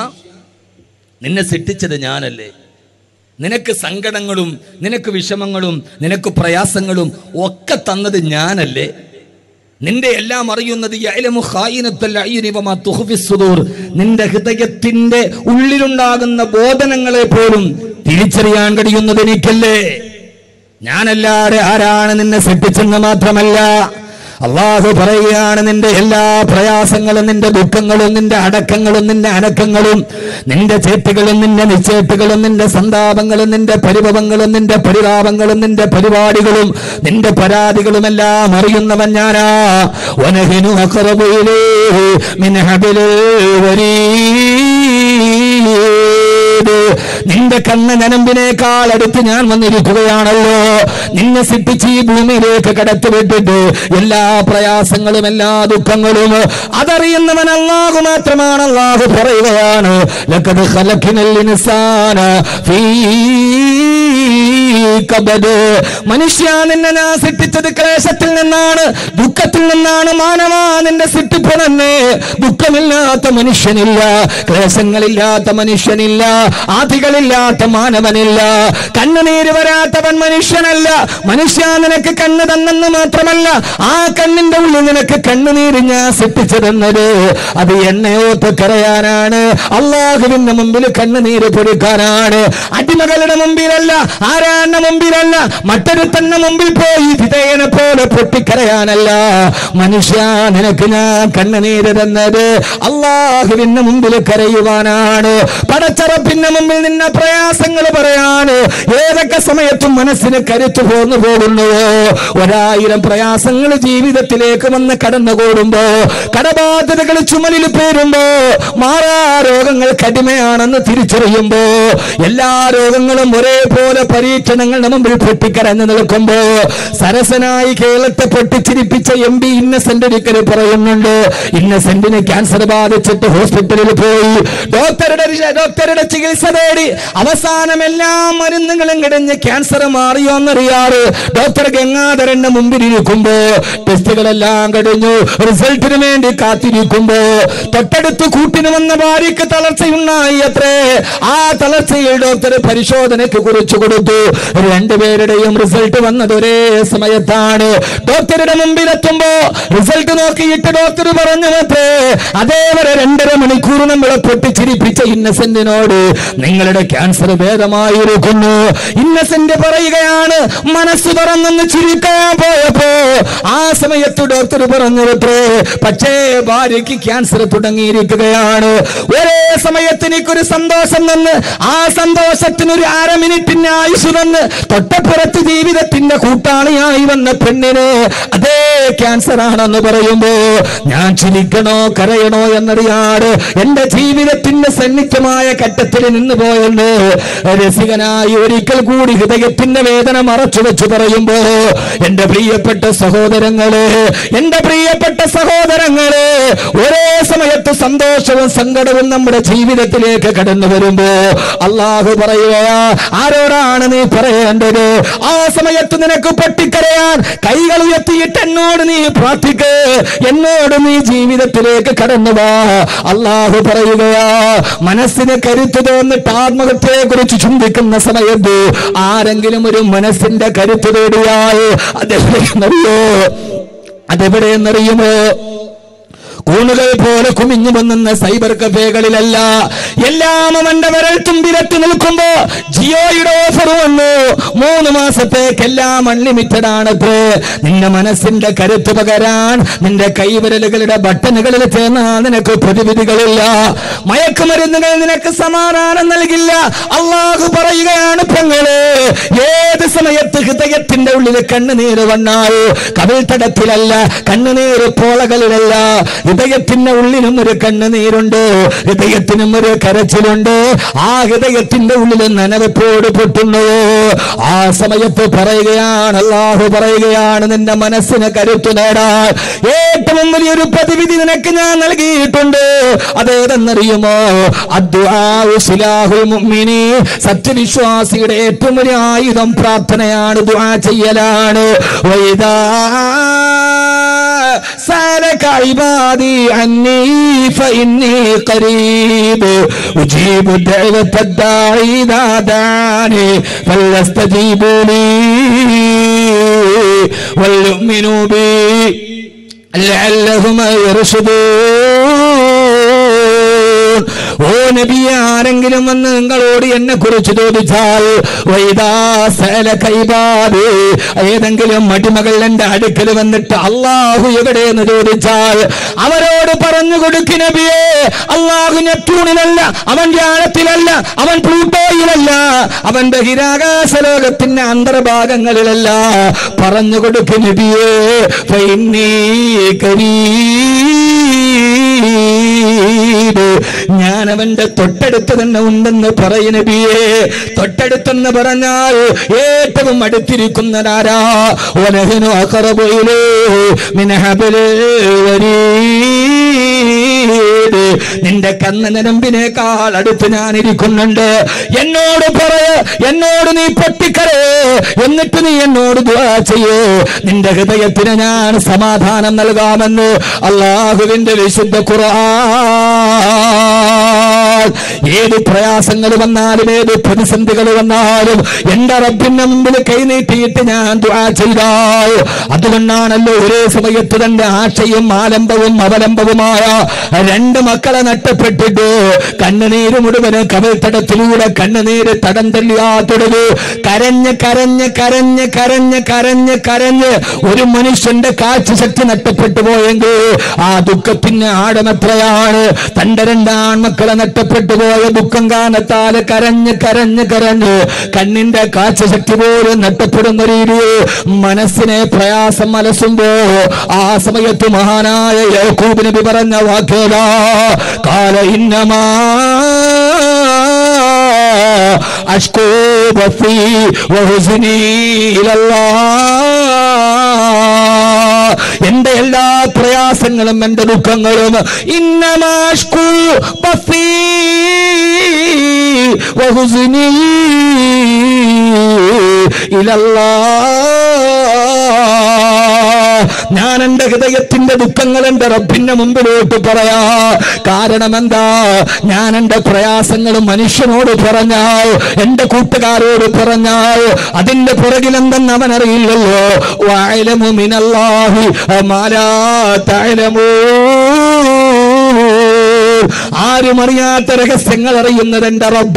നിന്നെ സൃഷ്ടിച്ചത് ഞാനല്ലേ നിനക്ക് സങ്കടങ്ങളും നിനക്ക് വിഷമങ്ങളും നിനക്ക് പ്രയാസങ്ങളും ഒക്കെ തന്നത് ഞാനല്ലേ നിന്റെ എല്ലാം അറിയുന്നത് യഅലമു ഖായിനത്തുൽ അയ്യുനി വമാ തുഖ്ഫിസ് സുദൂർ. നിന്റെ ഹൃദയത്തിന്റെ ഉള്ളിലുണ്ടാകുന്ന ബോധനങ്ങളെ പോലും തിരിച്ചറിയാൻ കഴിയുന്നത് എനിക്കല്ലേ ഞാനല്ലാതെ ആരാണ് നിന്നെ സൃഷ്ടിച്ചെന്ന് മാത്രമല്ല അള്ളാഹു പറയുകയാണ് നിന്റെ എല്ലാ പ്രയാസങ്ങളും നിന്റെ ദുഃഖങ്ങളും നിന്റെ അടക്കങ്ങളും നിന്റെ അനക്കങ്ങളും നിന്റെ ചേറ്റുകളും നിന്റെ നിശ്ചേറ്റുകളും നിന്റെ സന്താപങ്ങളും നിന്റെ പരിഭവങ്ങളും നിന്റെ പരിതാപങ്ങളും നിന്റെ പരിപാടികളും നിന്റെ പരാതികളും എല്ലാം അറിയുന്നവൻ ഞാനാ വനഹിനു അഖറബു ഇലൈഹി മിൻ ഹബിലിൽ വരീദ്. നിന്റെ കണ്ണ് നനമ്പിനേക്കാൾ അടുത്ത് ഞാൻ വന്നിരിക്കുകയാണല്ലോ നിന്നെ സിട്ടിച്ച് ഈ ഭൂമിയിലേക്ക് കടത്തിവിട്ടിട്ട് എല്ലാ പ്രയാസങ്ങളും എല്ലാ ദുഃഖങ്ങളും അതറിയുന്നവൻ അല്ലാഹു മാത്രമാണ് അല്ലാഹു പറയുകയാണ് ലഖദ് ഖലഖ്നൽ ഇൻസാന ഫീ കബദ്. മനുഷ്യ നിന്നെ ഞാൻ സൃഷ്ടിച്ചത് ക്ലേശത്തിൽ നിന്നാണ് ദുഃഖത്തിൽ നിന്നാണ് മാനവ നിന്റെ സൃഷ്ടിപ്പ് തന്നെ ദുഃഖമില്ലാത്ത മനുഷ്യനില്ല ക്ലേശങ്ങളില്ലാത്ത മനുഷ്യനില്ല ആധികളില്ലാത്ത മാനവനില്ല കണ്ണുനീര് വരാത്തവൻ മനുഷ്യനല്ല മനുഷ്യ നിനക്ക് കണ്ണ് തന്നെന്ന് മാത്രമല്ല ആ കണ്ണിന്റെ ഉള്ളിൽ നിനക്ക് കണ്ണുനീര് ഞാൻ സൃഷ്ടിച്ചതെന്നത് അത് എണ്ണയോത്ത് കരയാനാണ് അള്ളാഹുവിന്റെ മുമ്പിൽ കണ്ണുനീര് പൊരുക്കാനാണ് അടിമകളുടെ മുമ്പിലല്ല ആരാന്റെ മുമ്പിലല്ല മറ്റൊരുത്തന്റെ മുമ്പിൽ പോയി വിധേയനെ പോലെ പൊട്ടിക്കരയാനല്ല മനുഷ്യ നിനക്ക് ഞാൻ കണ്ണുനീര് തന്നത് അള്ളാഹുവിന്റെ മുമ്പിൽ കരയുവാനാണ് പടച്ചറപ്പിന്റെ മുമ്പിൽ നിന്ന പ്രയാസങ്ങൾ പറയാണ് ഏതൊക്കെ സമയത്തും മനസ്സിന് കരുത്തു പോന്നു പോകുന്നുവോ ഒരായിരം പ്രയാസങ്ങൾ ജീവിതത്തിലേക്ക് വന്ന് കടന്നുകൂടുമ്പോ കടബാധ്യതകൾ ചുമലിൽ പേരുമ്പോ മാറാ രോഗങ്ങൾ കടിമയാണെന്ന് തിരിച്ചറിയുമ്പോ എല്ലാ രോഗങ്ങളും ഒരേപോലെ പരീക്ഷണങ്ങളുടെ മുമ്പിൽ പൊട്ടിക്കരഞ്ഞു നിൽക്കുമ്പോ സരസനായി കേരളത്തെ പൊട്ടിച്ചിരിപ്പിച്ച എം പി ഇന്നസെന്റ് ഒരിക്കൽ പറയുന്നുണ്ട് ഇന്നസെന്റിന് ക്യാൻസർ ബാധിച്ചിട്ട് ഹോസ്പിറ്റലിൽ പോയി ഡോക്ടറുടെ ഡോക്ടറുടെ ചികിത്സ തേടി അവസാനം എല്ലാ മരുന്നുകളും കിടഞ്ഞ് ക്യാൻസർ മാറിയോ എന്നറിയാറ് ഡോക്ടർ ഗംഗാധരന്റെ മുമ്പിൽ ഇരിക്കുമ്പോ ടെസ്റ്റുകളെല്ലാം കഴിഞ്ഞു റിസൾട്ടിന് വേണ്ടി കാത്തിരിക്കുമ്പോ തൊട്ടടുത്ത് കൂട്ടിന് വന്ന ഭാര്യക്ക് തളർച്ചയുണ്ടായി അത്രേ ആ തളർച്ചയിൽ ഡോക്ടർ പരിശോധനയ്ക്ക് കുറിച്ചു കൊടുത്തു അവർ രണ്ടുപേരുടെയും റിസൾട്ട് വന്നത് ഒരേ സമയത്താണ് ഡോക്ടറുടെ മുമ്പിൽ എത്തുമ്പോ റിസൾട്ട് നോക്കിയിട്ട് ഡോക്ടർ പറഞ്ഞു മറ്റേ അതേവരെ രണ്ടര മണിക്കൂർ നമ്മളെ പൊട്ടിച്ചിരിപ്പിച്ച ഇന്നസെന്റിനോട് നിങ്ങളുടെ ക്യാൻസർ ഭേദമായിരിക്കുന്നു ഇന്നസെന്റ് പറയുകയാണ് മനസ്സ് തുറന്നെന്ന് ചിരിക്കാൻ പോയപ്പോ ആ സമയത്ത് ഡോക്ടർ പറഞ്ഞു പറ്റേ പക്ഷേ ഭാര്യയ്ക്ക് ക്യാൻസർ തുടങ്ങിയിരിക്കുകയാണ് ഒരേ സമയത്ത് എനിക്കൊരു സന്തോഷം തന്ന് ആ സന്തോഷത്തിന് ഒരു അര മിനിറ്റിന് ആയുസ് തന്ന് തൊട്ടപ്പുറത്ത് ജീവിതത്തിന്റെ കൂട്ടാളിയായി വന്ന പെണ്ണിന് അതേ ക്യാൻസർ ആണെന്ന് പറയുമ്പോ ഞാൻ ചിരിക്കണോ കരയണോ എന്നറിയാട് എന്റെ ജീവിതത്തിന്റെ സന്നിഗ്ധമായ ഘട്ടത്തിൽ നിന്ന് പോയെന്ന് രസികനായി ഒരിക്കൽ കൂടി ഹൃദയത്തിന്റെ വേദന മറച്ചു വെച്ച് പറയുമ്പോ എന്റെ പ്രിയപ്പെട്ട സഹോദരങ്ങളെ എന്റെ പ്രിയപ്പെട്ട സഹോദരങ്ങളെ ഒരേ സമയത്ത് സന്തോഷവും സങ്കടവും നമ്മുടെ ജീവിതത്തിലേക്ക് കടന്നു വരുമ്പോ അള്ളാഹു പറയുകയാ ആരോടാണ് നീ പറയേണ്ടത് ആ സമയത്ത് നിനക്ക് പൊട്ടിക്കരയാൻ കൈകൾ ഉയർത്തിയിട്ട് എന്നോട് നീ പ്രാർത്ഥിക്ക് എന്നോട് നീ ജീവിതത്തിലേക്ക് കടന്നു വാ അള്ളാഹു പറയുകയാ മനസ്സിന് കരുത്ത് തോന്നിട്ട് ആത്മഹത്യയെ കുറിച്ച് ചിന്തിക്കുന്ന സമയത്ത് ആരെങ്കിലും ഒരു മനസ്സിന്റെ കരുത്ത് തേടിയാൽ അതെവിടെയെന്നറിയോ അതെവിടെയെന്നറിയുമോ കൂണുകൾ പോലെ കുമിഞ്ഞു വന്നുന്ന സൈബർ കഫേകളിലല്ല എല്ലാം അവന്റെ വിരൽ തുമ്പിലെത്തി നിൽക്കുമ്പോ ജിയോയുടെ ഓഫർ വന്നു മൂന്ന് മാസത്തേക്കെല്ലാം അൺലിമിറ്റഡ് ആണത്രേ നിന്റെ മനസ്സിന്റെ കരുത്ത് പകരാൻ നിന്റെ കൈവിരലുകളുടെ ബട്ടണുകളിൽ ചേർന്നാൽ നിനക്ക് പ്രതിവിധികളില്ല മയക്കുമരുന്നുകൾ നിനക്ക് സമാധാനം നൽകില്ല അള്ളാഹു പറയുകയാണ് പെങ്ങള് ഏത് സമയത്ത് ഹൃദയത്തിന്റെ ഉള്ളിൽ കണ്ണുനീര് വന്നാൽ കവിൾത്തടത്തിലല്ല കണ്ണുനീര് പോളകളിലല്ല ഹൃദയത്തിന്റെ ഉള്ളിലും ഒരു കണ്ണുനീരുണ്ട് ഹൃദയത്തിനും ഒരു കരച്ചിലുണ്ട് ആ ഹൃദയത്തിന്റെ ഉള്ളിൽ നനവപ്പോട് പൊട്ടുന്നു ആ സമയത്ത് പറയുകയാണ് അള്ളാഹു പറയുകയാണ് നിന്റെ മനസ്സിന് കരുത്തു നേടാൻ ഏറ്റവും വലിയൊരു പ്രതിവിധി നിനക്ക് ഞാൻ നൽകിയിട്ടുണ്ട് അതേതെന്നറിയുമോ അദ്ദുആഉ സിലാഹുൽ മുഅ്മിനി സത്യവിശ്വാസിയുടെ ഏറ്റവും വലിയ ആയുധം പ്രാർത്ഥനയാണ് ദുആ ചെയ്യലാണ് വൈദാ سالك عبادي عني فإني قريب أجيب دعوة الداعي إذا دعاني فليستجيبوا لي وليؤمنوا بي لعلهم يرشدون ഓ നബിയെ ആരെങ്കിലും വന്ന് നിങ്ങളോട് എന്നെ കുറിച്ച് ചോദിച്ചാൽ വൈദാസല കൈബാദ് ഏതെങ്കിലും മടിമകൾ എന്റെ അടുക്കൽ വന്നിട്ട് അള്ളാഹു എവിടെയെന്ന് ചോദിച്ചാൽ അവരോട് പറഞ്ഞു കൊടുക്ക് നബിയെ അള്ളാഹു നെപ്റ്റ്യൂണിലല്ല അവൻ വ്യാഴത്തിലല്ല അവൻ പ്ലൂട്ടോയിലല്ല അവൻ ബഹിരാകാശ ലോകത്തിന്റെ അന്തർഭാഗങ്ങളിലല്ല പറഞ്ഞു കൊടുക്ക് നബിയെ ഫൈനീ കരീബ് ഞാൻ അവന്റെ തൊട്ടടുത്ത് തന്നെ ഉണ്ടെന്ന് പറയ നബിയെ തൊട്ടടുത്തെന്ന് പറഞ്ഞാൽ ഏറ്റവും അടുത്തിരിക്കുന്നതാരാ ഒലഹിനു അക്കറബോയിലേ മിനഹബലേ നിന്റെ കന്ന് നരമ്പിനേക്കാൾ അടുത്ത് ഞാൻ ഇരിക്കുന്നുണ്ട് എന്നോട് പറയ എന്നോട് നീ പൊട്ടിക്കരേ എന്നിട്ട് നീ എന്നോട് ദുആ ചെയ്യേ നിന്റെ ഹൃദയത്തിന് ഞാൻ സമാധാനം നൽകാമെന്ന് അള്ളാഹുവിന്റെ വിശുദ്ധ ഖുർആൻ ഏത് പ്രയാസങ്ങൾ വന്നാലും ഏത് പ്രതിസന്ധികൾ വന്നാലും എന്റെ റബ്ബിന്റെ മുമ്പിൽ കൈനീട്ടിയിട്ട് ഞാൻ ദുആ ചെയ്താൽ അതുകൊണ്ടാണല്ലോ ഒരേ സമയത്ത് തന്റെ ആശയും ആലംബവും അവലംബവുമായ രണ്ട് മക്കളെ നഷ്ടപ്പെട്ടിട്ട് കണ്ണുനീര് മുഴുവന് കവിൾത്തടത്തിലൂടെ കണ്ണുനീര് തടം തല്ലിയാ തുടങ്ങി കരഞ്ഞ് കരഞ്ഞ് കരഞ്ഞ് കരഞ്ഞ് കരഞ്ഞ് കരഞ്ഞ് ഒരു മനുഷ്യന്റെ കാഴ്ചശക്തി നഷ്ടപ്പെട്ടു പോയെങ്കിൽ ആ ദുഃഖത്തിന് ആഴമെത്രയാണ് തന്റെ രണ്ടാൺമക്കളെ നഷ്ടപ്പെട്ടു പോയ ദുഃഖം കാരണത്താല് കരഞ്ഞ് കരഞ്ഞ് കരഞ്ഞ് കണ്ണിന്റെ കാഴ്ചശക്തി പോലും നഷ്ടപ്പെടുന്ന രീതിയിൽ മനസ്സിനെ പ്രയാസം അലസുമ്പോ ആ സമയത്ത് മഹാനായ യാക്കൂബ് നബി പറഞ്ഞ വാക്കേതാ കാല ഇന്നമാ അഷ്കോ ബഫി വഹുസ്നി ഇലല്ലാഹ് എന്റെ എല്ലാ പ്രയാസങ്ങളും എന്റെ ദുഃഖങ്ങളും ഇന്നമാഷ്കു ബഫി വഹുസ്നി ഇലല്ലാ ഞാൻ എന്റെ ഹൃദയത്തിന്റെ ദുഃഖങ്ങൾ എന്റെ റബ്ബിന്റെ മുമ്പിലോട്ട് പറയാ കാരണം എന്താ ഞാൻ എന്റെ പ്രയാസങ്ങൾ മനുഷ്യനോട് പറഞ്ഞാൽ എന്റെ കൂട്ടുകാരോട് പറഞ്ഞാൽ അതിന്റെ പുറകിൽ എന്തെന്ന് അവൻ അറിയില്ലല്ലോ വായലമു മിനല്ലാഹി മാലാ തഅലമൂ ആരും അറിയാത്ത രഹസ്യങ്ങൾ അറിയുന്നത് എന്റെ റബ്ബ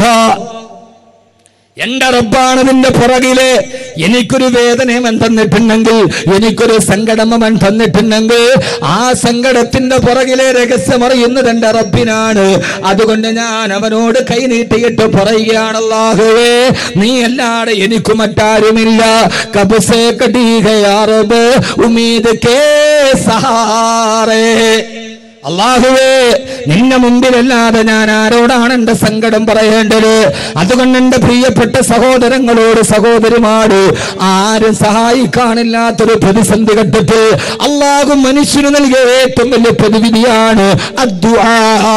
എന്റെ റബ്ബാണ് നിന്റെ പുറകില് എനിക്കൊരു വേദന അവൻ തന്നിട്ടുണ്ടെങ്കിൽ എനിക്കൊരു സങ്കടം അവൻ തന്നിട്ടുണ്ടെങ്കിൽ ആ സങ്കടത്തിന്റെ പുറകിലെ രഹസ്യം അറിയുന്നത് എന്റെ റബ്ബിനാണ് അതുകൊണ്ട് ഞാൻ അവനോട് കൈനീട്ടിയിട്ട് പറയുകയാണല്ലാഹുവേ നീ അല്ലാതെ എനിക്ക് മറ്റാരുമില്ല കബസേ കടീകയാറബ് ഉമീദ് കേ സഹാറേ അള്ളാഹുവേ നിന്റെ മുമ്പിലല്ലാതെ ഞാൻ ആരോടാണ് എന്റെ സങ്കടം പറയേണ്ടത് അതുകൊണ്ട് എന്റെ പ്രിയപ്പെട്ട സഹോദരങ്ങളോട് സഹോദരിമാട് ആരും സഹായിക്കാനില്ലാത്തൊരു പ്രതിസന്ധി ഘട്ടത്തിൽ അള്ളാഹു മനുഷ്യന് നൽകിയ ഏറ്റവും വലിയ പ്രതിവിധിയാണ് അദ്ദുആ.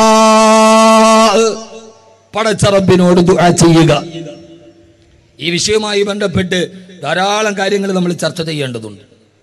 പടച്ച റബ്ബിനോട് ദുആ ചെയ്യുക ഈ വിഷയവുമായി ബന്ധപ്പെട്ട് ധാരാളം കാര്യങ്ങൾ നമ്മൾ ചർച്ച ചെയ്യേണ്ടതുണ്ട്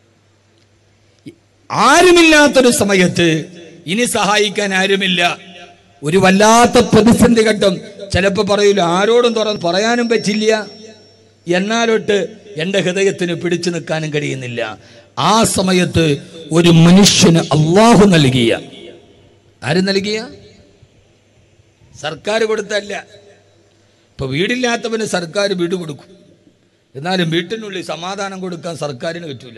ആരുമില്ലാത്തൊരു സമയത്ത് ഇനി സഹായിക്കാൻ ആരുമില്ല ഒരു വല്ലാത്ത പ്രതിസന്ധി ഘട്ടം ചിലപ്പോ പറയൂല ആരോടും തുറന്ന് പറയാനും പറ്റില്ല എന്നാലൊട്ട് എൻ്റെ ഹൃദയത്തിന് പിടിച്ചു നിൽക്കാനും കഴിയുന്നില്ല ആ സമയത്ത് ഒരു മനുഷ്യന് അള്ളാഹു നൽകിയ ആര് നൽകിയ സർക്കാർ കൊടുത്തല്ല ഇപ്പൊ വീടില്ലാത്തവന് സർക്കാർ വീട് കൊടുക്കും എന്നാലും വീട്ടിനുള്ളിൽ സമാധാനം കൊടുക്കാൻ സർക്കാരിന് പറ്റൂല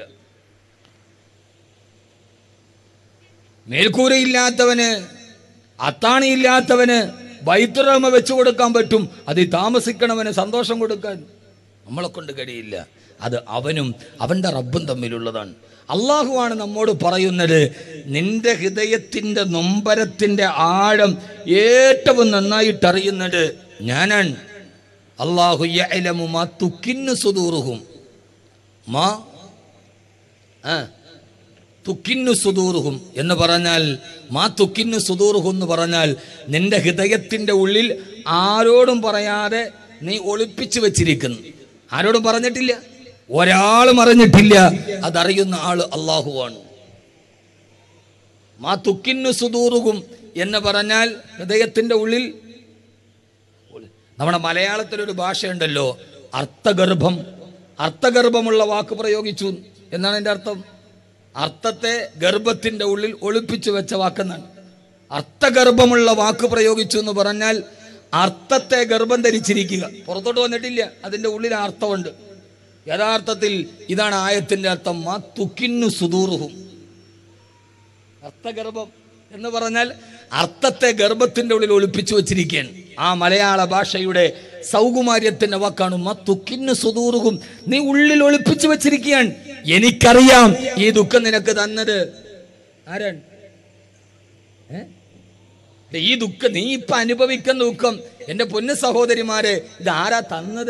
മേൽക്കൂരയില്ലാത്തവന് അത്താണിയില്ലാത്തവന് വൈദ്യുറമ വെച്ചു കൊടുക്കാൻ പറ്റും അത് ഈ താമസിക്കണവന് സന്തോഷം കൊടുക്കാൻ നമ്മളെ കൊണ്ട് കഴിയില്ല അത് അവനും അവൻ്റെ റബ്ബും തമ്മിലുള്ളതാണ് അള്ളാഹുവാണ് നമ്മോട് പറയുന്നത് നിന്റെ ഹൃദയത്തിൻ്റെ നൊമ്പരത്തിൻ്റെ ആഴം ഏറ്റവും നന്നായിട്ടറിയുന്നത് ഞാനാണ് അള്ളാഹു യഅലമു മാ തുക്കിന്നു സുദൂറുഹും മാ ആ തുക്കിന്നു സുദൂറുഹും എന്ന് പറഞ്ഞാൽ മാ തുക്കിന്നു സുദൂറുഹും എന്ന് പറഞ്ഞാൽ നിന്റെ ഹൃദയത്തിന്റെ ഉള്ളിൽ ആരോടും പറയാതെ നീ ഒളിപ്പിച്ചു വെച്ചിരിക്കുന്നു ആരോടും പറഞ്ഞിട്ടില്ല ഒരാളും അറിഞ്ഞിട്ടില്ല അതറിയുന്ന ആള് അള്ളാഹുവാണ് മാ തുക്കിന്നു സുദൂറുഹും എന്ന് പറഞ്ഞാൽ ഹൃദയത്തിന്റെ ഉള്ളിൽ നമ്മുടെ മലയാളത്തിലൊരു ഭാഷയുണ്ടല്ലോ അർത്ഥഗർഭം അർത്ഥഗർഭമുള്ള വാക്ക് പ്രയോഗിച്ചു എന്നാണ് എൻ്റെ അർത്ഥം അർത്ഥത്തെ ഗർഭത്തിന്റെ ഉള്ളിൽ ഒളിപ്പിച്ചു വെച്ച വാക്കെന്നാണ് അർത്ഥഗർഭമുള്ള വാക്ക് പ്രയോഗിച്ചു എന്ന് പറഞ്ഞാൽ അർത്ഥത്തെ ഗർഭം ധരിച്ചിരിക്കുക പുറത്തോട്ട് വന്നിട്ടില്ല അതിന്റെ ഉള്ളിൽ ആ അർത്ഥമുണ്ട് യഥാർത്ഥത്തിൽ ഇതാണ് ആയത്തിന്റെ അർത്ഥം മാ തുക്കിന്നു സുദൂറുഹും അർത്ഥഗർഭം എന്ന് പറഞ്ഞാൽ അർത്ഥത്തെ ഗർഭത്തിന്റെ ഉള്ളിൽ ഒളിപ്പിച്ചു വച്ചിരിക്കുകയാണ് ആ മലയാള ഭാഷയുടെ സൗകുമാര്യത്തിന്റെ വാക്കാണ് മത്തുക്കിന്നു സുദൂറുകും നീ ഉള്ളിൽ ഒളിപ്പിച്ചു വെച്ചിരിക്കുകയാണ് എനിക്കറിയാം ഈ ദുഃഖം നിനക്ക് തന്നത് ആരാണ് ഏ? ദേ ഈ ദുഃഖം നീ ഇപ്പൊ അനുഭവിക്കുന്ന ദുഃഖം എന്റെ പൊന്നു സഹോദരിമാരെ ഇത് ആരാ തന്നത്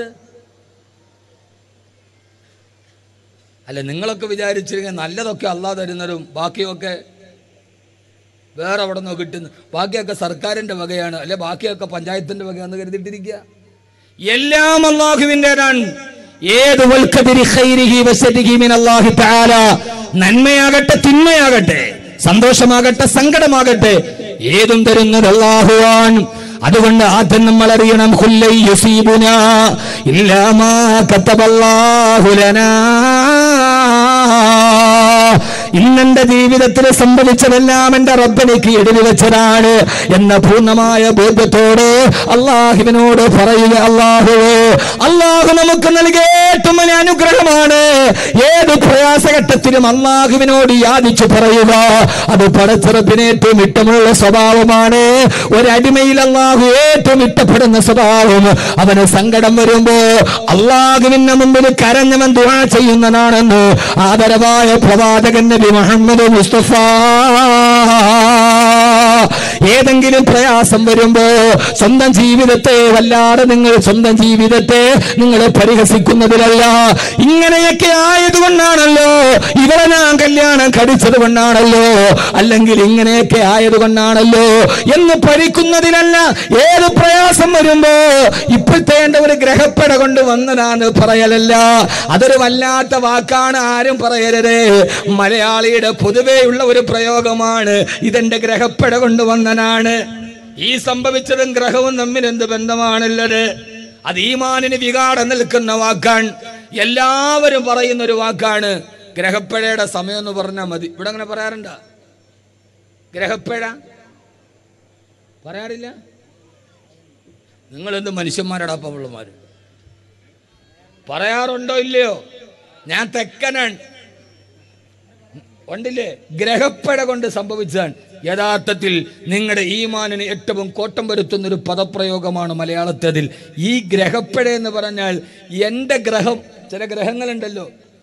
അല്ല നിങ്ങളൊക്കെ വിചാരിച്ചിരിക്കുന്ന നല്ലതൊക്കെ അല്ലാ തരുന്നതും ബാക്കിയൊക്കെ വേറെ അവിടെ നിന്ന് കിട്ടുന്നു ബാക്കിയൊക്കെ സർക്കാരിന്റെ വകയാണ് അല്ലെ ബാക്കിയൊക്കെ പഞ്ചായത്തിന്റെ വകയാന്ന് കരുതിയിട്ടിരിക്കുക എല്ലാം അള്ളാഹുവിൻ്റെതാണ് ഏത് വൽക്കബിരി ഖൈരിഹി വശരിഹി മിൻ അല്ലാഹി തആല നന്മയാകട്ടെ തിന്മയാകട്ടെ സന്തോഷമാകട്ടെ സങ്കടമാകട്ടെ ഏതും തരുന്നത് അള്ളാഹുവാൻ അതുകൊണ്ട് ആദ്യം നമ്മൾ അറിയണം ഖുല്ലൈ യുസീബുനാ ഇല്ലാ മാ കതബല്ലാഹു ലനാ ഇന്നെന്റെ ജീവിതത്തിൽ സംഭവിച്ചതെല്ലാം എന്റെ റബ്ബനിക്ക് എഴുതി വെച്ചതാണ് എന്ന പൂർണ്ണമായ ബോധ്യത്തോട് അള്ളാഹുവിനോട് പറയുക അള്ളാഹുവേ അള്ളാഹു നമുക്ക് നൽകിയ ഏറ്റവും വലിയ അനുഗ്രഹമാണ് ഏത് പ്രയാസഘട്ടത്തിലും അള്ളാഹുവിനോട് യാചിച്ചു പറയുക അത് പടച്ചിറപ്പിന് ഏറ്റവും ഇഷ്ടമുള്ള സ്വഭാവമാണ് ഒരടിമയിൽ അള്ളാഹു ഏറ്റവും ഇഷ്ടപ്പെടുന്ന സ്വഭാവം അവന് സങ്കടം വരുമ്പോ അള്ളാഹുവിന്റെ മുമ്പിൽ കരഞ്ഞവൻ ദുആ ചെയ്യുന്നതാണെന്ന് ആദരവായ പ്രവാചകൻ നബി മുഹമ്മദ് മുസ്തഫ ഏതെങ്കിലും പ്രയാസം വരുമ്പോ സ്വന്തം ജീവിതത്തെ വല്ലാതെ നിങ്ങൾ സ്വന്തം ജീവിതത്തെ നിങ്ങൾ പരിഹസിക്കുന്നതിലല്ല ഇങ്ങനെയൊക്കെ ആയതുകൊണ്ടാണല്ലോ ഇവരെ ഞാൻ കല്യാണം കഴിച്ചത് കൊണ്ടാണല്ലോ അല്ലെങ്കിൽ ഇങ്ങനെയൊക്കെ ആയതുകൊണ്ടാണല്ലോ എന്ന് പരിക്കുന്നതിലല്ല ഏത് പ്രയാസം വരുമ്പോ ഇപ്പോഴത്തെ ഒരു ഗ്രഹപ്പട കൊണ്ട് വന്നതാന്ന് പറയലല്ല അതൊരു വല്ലാത്ത വാക്കാണ് ആരും പറയരുത് മലയാളിയുടെ പൊതുവെയുള്ള ഒരു പ്രയോഗമാണ് ഇതെന്റെ ഗ്രഹപ്പട കൊണ്ട് വന്നനാണ് ഈ സംഭവിച്ചതും ഗ്രഹവും തമ്മിൽ എന്ത് ബന്ധമാണുള്ളത് അത് ഈമാനിന് വികാരം നിൽക്കുന്ന വാക്കാണ് എല്ലാവരും പറയുന്ന ഒരു വാക്കാണ് ഗ്രഹപ്പഴയുടെ സമയം എന്ന് പറഞ്ഞാൽ മതി ഇവിടെ അങ്ങനെ പറയാറുണ്ട ഗ്രഹപ്പഴ പറയാറില്ല നിങ്ങൾ എന്ത് മനുഷ്യന്മാരടാ പവളന്മാർ പറയാറുണ്ടോ ഇല്ലയോ ഞാൻ തെക്കനാണ് ഉണ്ടില്ലേ ഗ്രഹപ്പഴ കൊണ്ട് സംഭവിച്ചാണ് യഥാർത്ഥത്തിൽ നിങ്ങളുടെ ഈമാനിന് ഏറ്റവും കോട്ടം വരുത്തുന്ന ഒരു പദപ്രയോഗമാണ് മലയാളത്തതിൽ ഈ ഗ്രഹപ്പഴ എന്ന് പറഞ്ഞാൽ എൻ്റെ ഗ്രഹം ചില ഗ്രഹങ്ങളുണ്ടല്ലോ